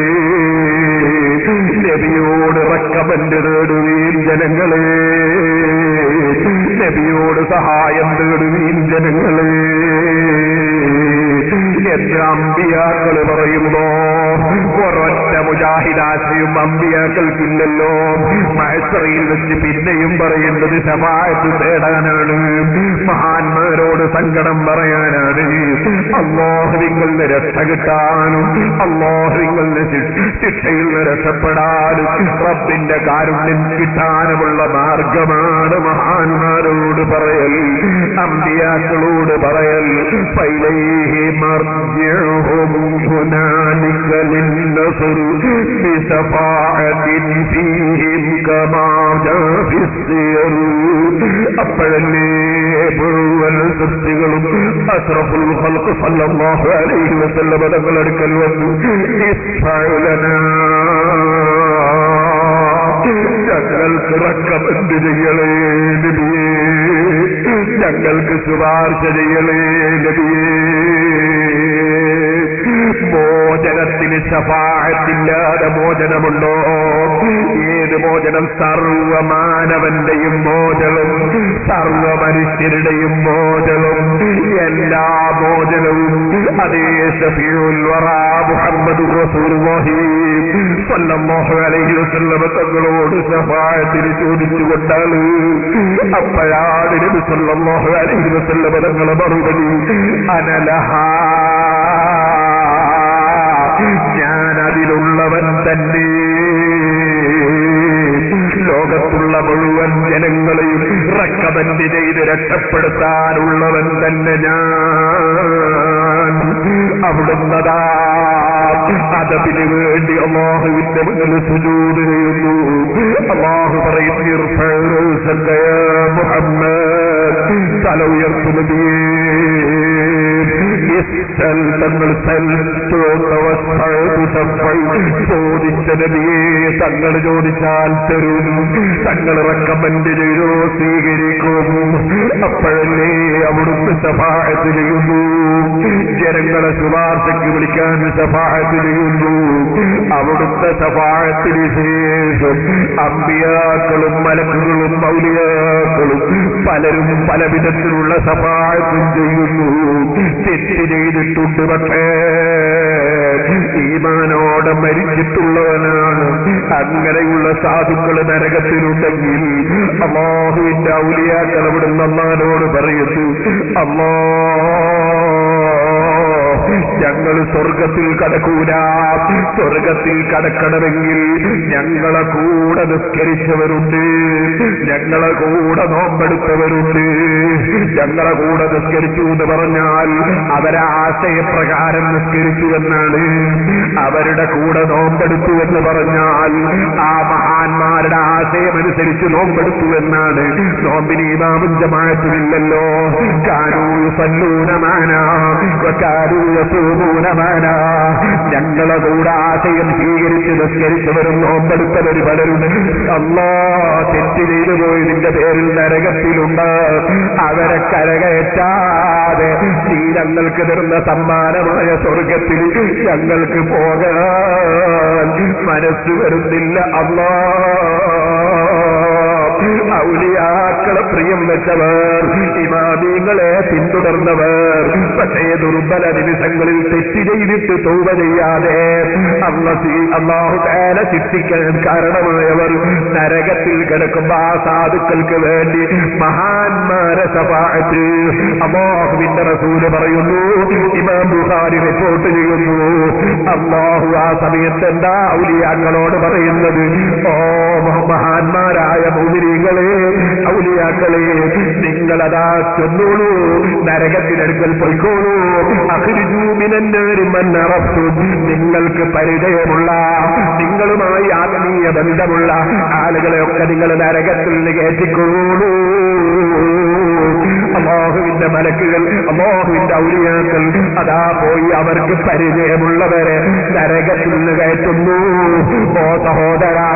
നബിയോട് റക്കമന്റ് തേടുകയും ജനങ്ങളെ നബിയോട് സഹായം തേടുകയും ജനങ്ങളെ എന്റെ അമ്പിയാക്കള് പറയുമ്പോ ഒരൊറ്റ മുജാഹിദാശയും അമ്പിയാക്കൾക്കില്ലല്ലോ മഹസറയിൽ വെച്ച് പിന്നെയും പറയുന്നത് ശമായത്ത് തേടാനാണ് മഹാന്മാരോട് സങ്കടം പറയാനാണ് അള്ളാഹുവിങ്ങളുടെ രക്ഷ കിട്ടാനും അള്ളാഹുവിങ്ങളുടെ ശിക്ഷയിൽ നിന്ന് രക്ഷപ്പെടാനും റബ്ബിന്റെ കാരുണ്യം കിട്ടാനുമുള്ള മാർഗമാണ് മഹാന്മാരോട് പറയൽ അമ്പിയാക്കളോട് പറയൽ പൈലൈഹി മർജ്യഹും هنالك للنصر بشفاعة فيهم كما جاء في السير അപ്പോഴല്ലേ മുഴുവൻ സൃഷ്ടികളും അഷ്റഫുൽ ഖൽഖ് സല്ലല്ലാഹു അലൈഹി വസല്ലം തങ്ങളടുക്കൽ വന്നു ഇസ്ഫഅലനാ ഞങ്ങൾക്ക് റക്കമെന്ത് ചെയ്യലേ നബിയേ ഞങ്ങൾക്ക് ശുപാർശ ചെയ്യലേ നബിയേ മോചനത്തിന് ശപാഴത്തില്ലാതെ മോചനമുണ്ടോ ഏത് മോചനം സർവമാനവന്റെയും മോചനം സർവ മനുഷ്യരുടെയും മോചനം എല്ലാ മോചനവും അതേ ഷഫീഉൽ വറാ മുഹമ്മദ് റസൂലുള്ളാഹി സ്വല്ലല്ലാഹു അലൈഹി വസല്ലം തങ്ങളോട് ശഫാഅത്തിന് ചോദിച്ചുകൊണ്ടാണ് അപ്പോഴാണ് നബി സ്വല്ലല്ലാഹു അലൈഹി വസല്ലം തങ്ങളെ മറുപടി അനലഹാ ഞാൻ അതിലുള്ളവൻ തന്നെ ലോകത്തുള്ള മുഴുവൻ ജനങ്ങളെയും റക്കബന്റ് ചെയ്ത് രക്ഷപ്പെടുത്താനുള്ളവൻ തന്നെ ഞാൻ അവിടുന്നതാ അതതിന് വേണ്ടി അള്ളാഹുവിന്റെ മുന്നിൽ സുജൂത് ചെയ്യുന്നു അള്ളാഹു പറയുന്നു "ഇർഫഅ മുഹമ്മദ് തല ഉയർത്തുന്നതിയേ യസ്അൽ തങ്ങൾ ചോദിച്ച നബിയെ തങ്ങൾ ചോദിച്ചാൽ തരും തങ്ങൾ റെക്കമെന്റ് ചെയ്തോ സ്വീകരിക്കും അപ്പോഴല്ലേ അവിടുന്ന് സഭായത്ത് ചെയ്യുന്നു ജനങ്ങളെ ശുപാർശയ്ക്ക് വിളിക്കാൻ സഭായത്ത് ചെയ്യുന്നു അവിടുത്തെ സഭായത്തിന് ശേഷം അമ്പിയാക്കളും മലക്കുകളും മൗലിയാക്കളും പലരും പല വിധത്തിലുള്ള സഭായത്തും ചെയ്യുന്നു തെറ്റ് ചെയ്തിട്ടുണ്ട് പക്ഷേ ഈമാനോടെ മരിച്ചിട്ടുള്ളവനാണ് അങ്ങനെയുള്ള സാധുക്കൾ നരകത്തിലുണ്ടെങ്കിൽ അള്ളാഹുവിന്റെ ഔലിയാക്കൾ അവിടുന്ന് അള്ളാനോട് പറയുന്നു അള്ളാ ഞങ്ങൾ സ്വർഗത്തിൽ കടക്കൂല സ്വർഗത്തിൽ കടക്കണമെങ്കിൽ ഞങ്ങളെ കൂടെ നിസ്കരിച്ചവരുണ്ട് ഞങ്ങളെ കൂടെ നോമ്പെടുത്തവരുണ്ട് ഞങ്ങളെ കൂടെ നിസ്കരിച്ചു എന്ന് പറഞ്ഞാൽ അവരെ ആശയപ്രകാരം നിസ്കരിച്ചു എന്നാണ് അവരുടെ കൂടെ നോമ്പെടുത്തു എന്ന് പറഞ്ഞാൽ ആ മഹാന്മാരുടെ ആശയമനുസരിച്ച് നോമ്പെടുത്തു എന്നാണ് നോമ്പിന് ഇമാമും ജമാഅത്തുമില്ലല്ലോ കാനൂ സല്ലൂനമാന കാനൂ യസൂമൂനമാന ഞങ്ങളെ കൂടെ ആശയം സ്വീകരിച്ച് നിസ്കരിച്ചവരും നോമ്പെടുത്തവര് പലരും അല്ലാ തെറ്റ് ചെയ്തു പോയി നിന്റെ പേരിൽ നരകത്തിലുണ്ട് അവരെ കരകയറ്റാതെ നീ ഞങ്ങൾക്ക് തരുന്ന സമ്മാനമായ സ്വർഗത്തിൽ ഞങ്ങൾക്ക് പോകാൻ മനസ്സ് വരുന്നില്ല അല്ലാ ഔലിയാക്കളെ പ്രിയം വെച്ചവർ ഇമാമീങ്ങളെ പിന്തുടർന്നവർ പക്ഷേ ദുർബല നിമിഷങ്ങളിൽ തെറ്റ് ചെയ്തിട്ട് തൗബ ചെയ്യാതെ അള്ളാഹു തേല ശിക്ഷിക്കാൻ കാരണമായവർ നരകത്തിൽ കിടക്കുമ്പോ ആ സാധുക്കൾക്ക് വേണ്ടി മഹാന്മാരെ സഭാഅത്ത് അള്ളാഹുവിന്റെ റസൂല് പറയുന്നു ഇമാം ബുഖാരി റിപ്പോർട്ട് ചെയ്യുന്നു അള്ളാഹു ആ സമയത്ത് എന്താ ഔലിയാക്കളോട് പറയുന്നത് ഓ മഹാന്മാരായ മൗലികളെ ഔലിയാക്കളെ നിങ്ങളതാ ചൊന്നോളൂ നരകത്തിനടുക്കൽ പൊയ്ക്കോളൂ അഹിരുജൂമിനറത്തു നിങ്ങൾക്ക് പരിചയമുള്ള നിങ്ങളുമായി ആത്മീയ ബന്ധമുള്ള ആളുകളെയൊക്കെ നിങ്ങൾ നരകത്തിൽ നിന്ന് കയറ്റിക്കൊള്ളൂ അള്ളാഹുവിന്റെ മലക്കുകൾ അള്ളാഹുവിന്റെ ഔലിയാക്കൾ അതാ പോയി അവർക്ക് പരിചയമുള്ളവരെ നരകത്തിൽ നിന്ന് കയറ്റുന്നു ഓ സഹോദരാ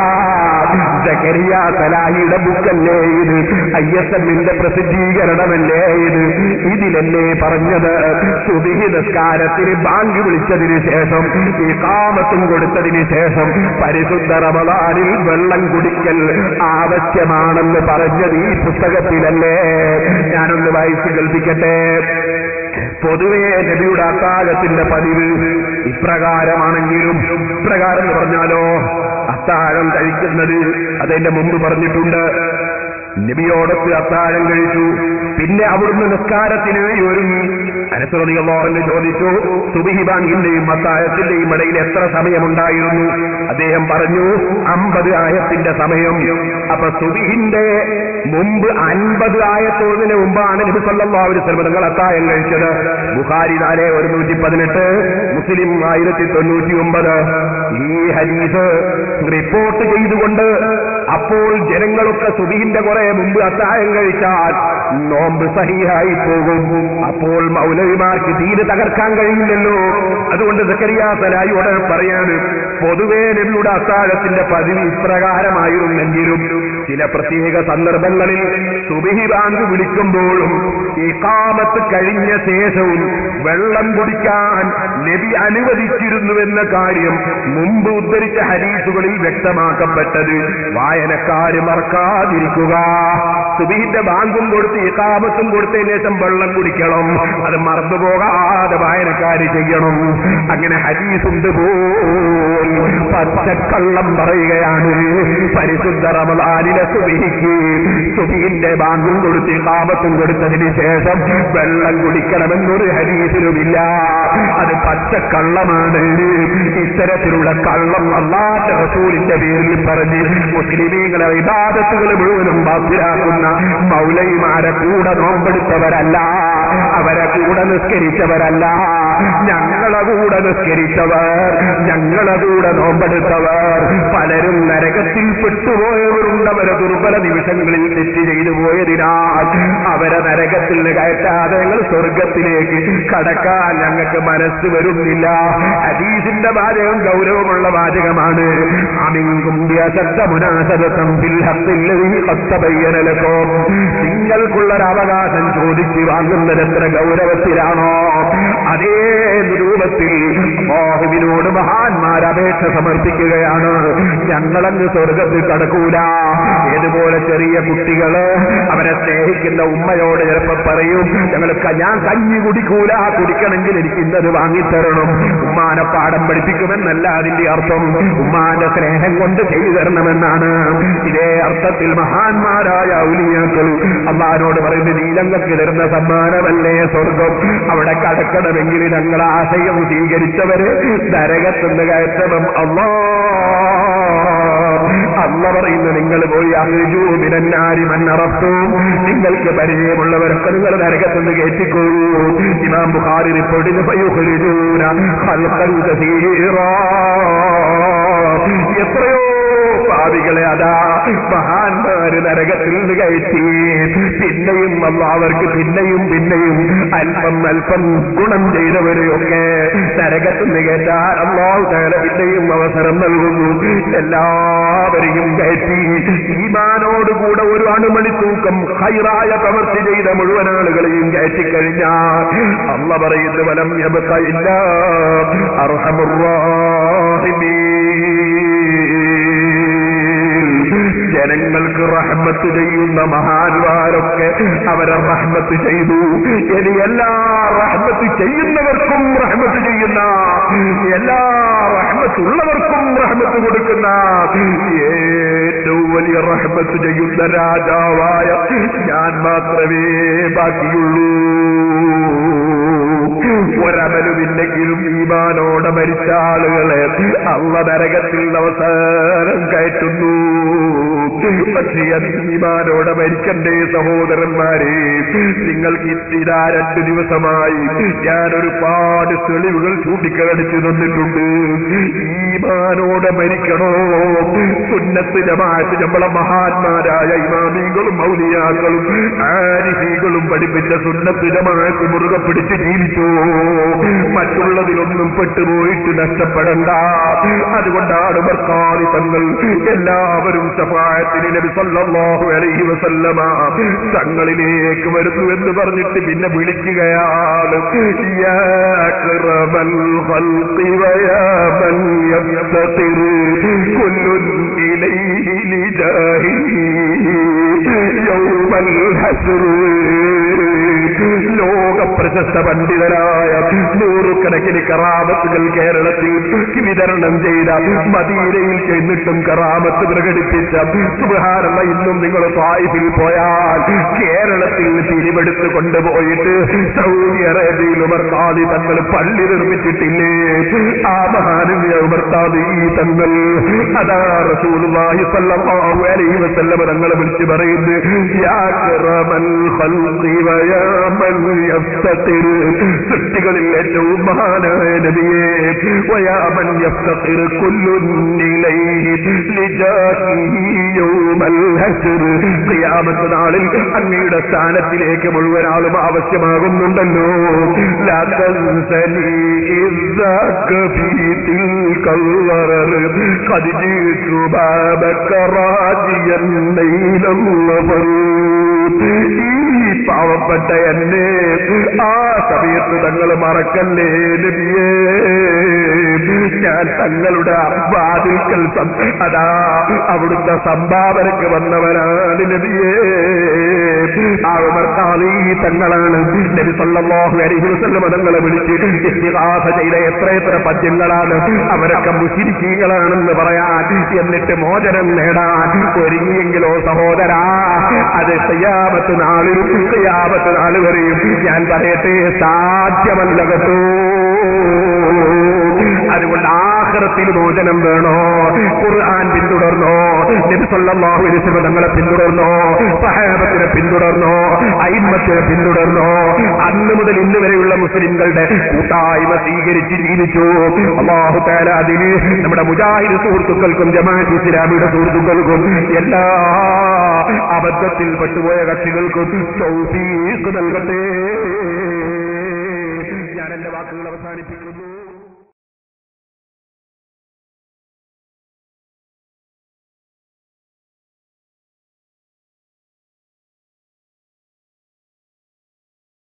ജക്കരിയ സലാഹിയുടെ ബുക്കല്ലേ ഇത് ഐ എസ് എമ്മിന്റെ പ്രസിദ്ധീകരണമല്ലേ ഇത് ഇതിലല്ലേ പറഞ്ഞത് സുബിഹി നിസ്കാരത്തിന് ബാങ്ക് വിളിച്ചതിന് ശേഷം ഈ കാമത്തും കൊടുത്തതിന് ശേഷം പരിശുദ്ധ റമദാനിൽ വെള്ളം കുടിക്കൽ ആവശ്യമാണെന്ന് പറഞ്ഞത് ഈ പുസ്തകത്തിലല്ലേ ഞാനൊന്ന് വായിച്ചു കേൾപ്പിക്കട്ടെ പൊതുവേ നബിയുടെ അത്താഴത്തിന്റെ പതിവ് ഇപ്രകാരമാണെങ്കിലും ഇപ്രകാരം എന്ന് പറഞ്ഞാലോ അത്താഴം കഴിക്കുന്നത് അതിന്റെ മുമ്പ് പറഞ്ഞിട്ടുണ്ട് നബിയോടൊത്ത് അത്താഴം കഴിച്ചു പിന്നെ അവിടുന്ന് നിസ്കാരത്തിന് ഒരുങ്ങി അനുസൃതികളോന്ന് ചോദിച്ചു സുബിഹി ബാങ്കിന്റെയും അത്താഴത്തിന്റെയും ഇടയിൽ എത്ര സമയമുണ്ടായിരുന്നു അദ്ദേഹം പറഞ്ഞു അമ്പത് ആയത്തിന്റെ സമയം അപ്പൊ സുബിഹിന്റെ മുമ്പ് അൻപത് ആയത്തോതിന് മുമ്പാണ് നബി സല്ലല്ലാഹു അലൈഹി വസല്ലം തങ്ങൾ അത്താഴം കഴിച്ചത് ബുഖാരി നാല് ഒരുന്നൂറ്റി പതിനെട്ട് മുസ്ലിം ആയിരത്തി തൊണ്ണൂറ്റി ഒമ്പത് ഈ ഹദീസ് റിപ്പോർട്ട് ചെയ്തുകൊണ്ട് അപ്പോൾ ജനങ്ങളൊക്കെ സുബിഹിന്റെ കുറെ മുമ്പ് അത്താഴം കഴിച്ചാൽ നോമ്പ് സഹിയായി പോകും അപ്പോൾ മൗലവിമാർക്ക് തീരെ തകർക്കാൻ കഴിയില്ലല്ലോ അതുകൊണ്ട് സക്കരിയാസലായിയോട് പറയാണ് പൊതുവേ നബിയുടെ അത്താഴത്തിന്റെ പതിവ് ഇപ്രകാരമായിരുന്നെങ്കിലും ചില പ്രത്യേക സന്ദർഭങ്ങളിൽ സുബിഹി ബാങ്ക് വിളിക്കുമ്പോഴും ഈ കാമത്ത് കഴിഞ്ഞ ശേഷവും വെള്ളം കുടിക്കാൻ നബി അനുവദിച്ചിരുന്നുവെന്ന കാര്യം മുമ്പ് ഉദ്ധരിച്ച ഹരീസുകളിൽ വ്യക്തമാക്കപ്പെട്ടത് വായനക്കാര് മറക്കാതിരിക്കുക സുബിഹിന്റെ ബാങ്കും കൊടുത്ത് ഈ കാമത്തും കൊടുത്തതിന് ശേഷം വെള്ളം കുടിക്കണം അത് മറന്നുപോകാതെ വായനക്കാര് ചെയ്യണം അങ്ങനെ ഹരീസുണ്ട് പോൽ പച്ചക്കള്ളം പറയുകയാണ് പരിശുദ്ധ റമദാനിലെ സുബിഹിക്ക് സുബിഹിന്റെ ബാങ്കും കൊടുത്ത് കാമത്തും കൊടുത്തതിന് ശേഷം വെള്ളം കുടിക്കണമെന്നൊരു ഹരീസിലുമില്ല അത് പച്ചക്കള്ളമാണ് ഇത്തരത്തിലുള്ള കള്ളം അള്ളാഹ റസൂലിന്റെ പേരിൽ പറഞ്ഞ് മുസ്ലിമീങ്ങളെ വിവാദത്തുകൾ മുഴുവനും ബാധ്യരാക്കുന്ന മൗലൈമാരെ കൂടെ നോമ്പെടുത്തവരല്ല അവരെ കൂടെ നിസ്കരിച്ചവരല്ല ഞങ്ങളെ കൂടെ നിസ്കരിച്ചവർ ഞങ്ങളെ കൂടെ നോമ്പെടുത്തവർ പലരും നരകത്തിൽ പെട്ടുപോയവരുണ്ട് അവരെ ദുർബല നിമിഷങ്ങളിൽ തെറ്റ് ചെയ്തു പോയതിനാൽ അവരെ നരകത്തിൽ നിന്ന് കയറ്റാതെ ഞങ്ങൾ സ്വർഗത്തിലേക്ക് കടക്കാൻ ഞങ്ങൾക്ക് മനസ്സ് വരുന്നില്ല ഹദീസിന്റെ വാചകം ഗൗരവമുള്ള വാചകമാണ് അമിങ്കും മുനാസതം നിങ്ങൾക്കുള്ളൊരു അവകാശം ചോദിച്ച് വാങ്ങുന്നത് എത്ര ഗൗരവത്തിലാണോ അതേ രൂപത്തിൽ മോഹുവിനോട് മഹാന്മാർ അപേക്ഷ സമർപ്പിക്കുകയാണ് ഞങ്ങളങ്ങ് സ്വർഗത്തിൽ കടക്കൂല ഇതുപോലെ ചെറിയ കുട്ടികള് അവരെ സ്നേഹിക്കുന്ന ഉമ്മയോട് ചിലപ്പോ പറയും ഞങ്ങൾക്ക് ഞാൻ കഞ്ഞി കുടിക്കൂല കുടിക്കണമെങ്കിൽ എനിക്ക് ഇന്നത് വാങ്ങിത്തരണം ഉമ്മാനെ പാഠം പഠിപ്പിക്കുമെന്നല്ല അതിന്റെ അർത്ഥം ഉമ്മാന്റെ സ്നേഹം കൊണ്ട് ചെയ്തു തരണമെന്നാണ് ഇതേ അർത്ഥത്തിൽ മഹാന്മാരായ ഔലിയാക്കൾ അമ്മാനോട് പറയുന്നത് നീ ഞങ്ങൾക്ക് തരുന്ന സമ്മാനമല്ലേ സ്വർഗം അവിടെ കടക്കണമെങ്കിൽ ഞങ്ങൾ ആശയം സ്വീകരിച്ചവര് നരകത്തുനിന്ന് കയറ്റണം അള്ളാ അല്ല പറയുന്നു നിങ്ങൾ പോയി അഹുജൂമിനാരി മണ്ണറത്തു നിങ്ങൾക്ക് പരിചയമുള്ളവരൊക്കെ നിങ്ങൾ നരകത്തുനിന്ന് കയറ്റിക്കോളൂ ഇമാം ബുഖാരി റിപ്പോർട്ടിന് പയുഹുരുജൂന ഹൽക്കൽ കസീറാ. എത്രയോ പാവികളെ അതാ മഹാന്മാര് നരകത്തിൽ നിന്ന് കയറ്റി പിന്നെയും അല്ല അവർക്ക് പിന്നെയും പിന്നെയും അല്പം അല്പം ഗുണം ചെയ്തവരെയൊക്കെ നരകത്തിൽ നിന്ന് കയറ്റാൻ അള്ളാഹു തേല പിന്നെയും അവസരം നൽകുന്നു എല്ലാവരെയും കയറ്റി ഈമാനോടുകൂടെ ഒരു അണുമണി തൂക്കം ഹൈറായ പ്രവൃത്തി ചെയ്ത മുഴുവൻ ആളുകളെയും കയറ്റിക്കഴിഞ്ഞാൽ അല്ല പറയുന്ന വലം ഇല്ല അർഹമുറാഹിമീൻ ജനങ്ങൾക്ക് റഹ്മത്ത് ചെയ്യുന്ന മഹാന്മാരൊക്കെ അവരെ റഹ്മത്ത് ചെയ്തു ഇനി എല്ലാ റഹ്മത്ത് ചെയ്യുന്നവർക്കും റഹ്മത്ത് ചെയ്യുന്ന എല്ലാ റഹ്മത്തുള്ളവർക്കും റഹ്മത്ത് കൊടുക്കുന്ന ഏറ്റവും വലിയ റഹ്മത്ത് ചെയ്യുന്ന രാജാവായ ഞാൻ മാത്രമേ ബാക്കിയുള്ളൂ ഒരമലുമില്ലെങ്കിലും ഈമാനോടെ മരിച്ച ആളുകളെ അള്ള നരകത്തിൽ അവസാനം കയറ്റുന്നു പക്ഷേ അത് ഈമാനോടെ മരിക്കണ്ടേ സഹോദരന്മാരെ നിങ്ങൾക്ക് ഇതാ രണ്ട് ദിവസമായി ഞാൻ ഒരുപാട് തെളിവുകൾ ചൂണ്ടിക്കാണിച്ചു തന്നിട്ടുണ്ട് ഈമാനോടെ മരിക്കണോ സുന്നത്ത് ജമാഅത്ത് നമ്മളെ മഹാന്മാരായ ഇമാമികളും മൗലിയാക്കളും ആരിഫികളും പഠിപ്പിച്ച സുന്നത്ത് ജമാഅത്ത് മുറുകെ പിടിച്ച് ജീവിച്ചു മറ്റുള്ളതിലൊന്നും പെട്ടുപോയിട്ട് നഷ്ടപ്പെടണ്ട അതുകൊണ്ടാണ് ബർക്കാരി തങ്ങൾ എല്ലാവരും സഫായത്തിന് നബി സല്ലല്ലാഹു അലൈഹി വസല്ലമ തങ്ങളിലേക്ക് വരുന്നു എന്ന് പറഞ്ഞിട്ട് പിന്നെ വിളിക്കുകയാണ് യാ അക്രമൽ ഖൽഖി വയാ മൻ യഫ്തഖിർ കുല്ലുൻ ഇലൈഹി ലിജാഹിഹി യൗമൽ ഹസ്ർ ലോക പ്രശസ്ത പണ്ഡിതരായ നൂറുകണക്കിന് കറാമത്തുകൾ കേരളത്തിൽ വിതരണം ചെയ്ത മദീനയിൽ ചെന്നിട്ടും കറാമത്ത് പ്രകടിപ്പിച്ച സുബഹാരമ ഇന്നും നിങ്ങൾ തായിഫിൽ പോയാൽ കേരളത്തിൽ പിരിവെടുത്ത് കൊണ്ടുപോയിട്ട് സൗദി അറേബ്യയിൽ ഉമർത്താദി തങ്ങൾ പള്ളി നിർമ്മിച്ചിട്ടില്ലേ ആ മഹാനുമായ ഉമർത്താദി തങ്ങൾ അതാ റസൂലുള്ളാഹി സ്വല്ലല്ലാഹു അലൈഹി വസല്ലം തങ്ങളെ വിളിച്ച് പറയുന്നു യാ കറമൽ ഖൽഖി വയാ മൻ യഫ്തഖിർ സൃഷ്ടികളിൽ ഏറ്റവും മഹാനായ നബിയെ വയാ മൻ യഫ്തഖിർ കുല്ലുൻ ഇലൈഹി ലിജാഹിഹി യൗമൽ ഹസ്ർ ഖിയാമത്ത് നാളിൽ അങ്ങയുടെ സ്ഥാനത്തിലേക്ക് മുഴുവൻ ആളും ആവശ്യമാകുന്നുണ്ടല്ലോ ലാ തൻസനി ഇذاك في تلك الغرر قد جئت بابك راجيا نيل الظفر ഈ പാവപ്പെട്ട എന്നെ ആ സമയത്ത് തങ്ങൾ മറക്കല്ലേ നബിയേ ഞാൻ തങ്ങളുടെ വാതിൽക്കൽ സം- അതാ അവിടുത്തെ സംഭാവനക്ക് വന്നവനാണ് നബിയേ ആ ഉമർത്താലി തങ്ങളാണ് നബി സല്ലല്ലാഹു അലൈഹി വസല്ലം തങ്ങളെ വിളിച്ച് ഇസ്തിഗാസ ചെയ്ത എത്ര എത്ര പദ്യങ്ങളാണ് അവരൊക്കെ മുശിരിക്കീകളാണെന്ന് പറയാൻ എന്നിട്ട് മോചനം നേടാൻ ഒരുങ്ങിയെങ്കിലോ സഹോദരാ അത് തയ്യാമത്ത് നാളിലും തയ്യാമത്ത് നാൾ വരെയും ഞാൻ പറയട്ടെ സാധ്യമല്ല കേട്ടോ അതുകൊണ്ട് ആഹ്റത്തിൽ മോചനം വേണോ ഖുർആൻ പിന്തുണ പിന്തുടർന്നോ നബി സല്ലല്ലാഹു അലൈഹി വസല്ലം തങ്ങളെ പിന്തുടർന്നോ സഹാബത്തിനെ പിന്തുടർന്നോ അയിമത്തിനെ പിന്തുടർന്നോ അന്ന് മുതൽ ഇന്ന് വരെയുള്ള മുസ്ലിംകളുടെ കൂട്ടായ്മ സ്വീകരിച്ച് ജീവിച്ചു അള്ളാഹു താല അതിന് നമ്മുടെ മുജാഹിദ് സുഹൃത്തുക്കൾക്കും ജമാഅത്ത് ഇസ്ലാമിയുടെ സുഹൃത്തുക്കൾക്കും എല്ലാ അബദ്ധത്തിൽ പെട്ടുപോയ കക്ഷികൾക്കും തൗഫീഖ് നൽകട്ടെ ഞാൻ എന്റെ വാക്കുകൾ അവസാനിപ്പിക്കുന്നു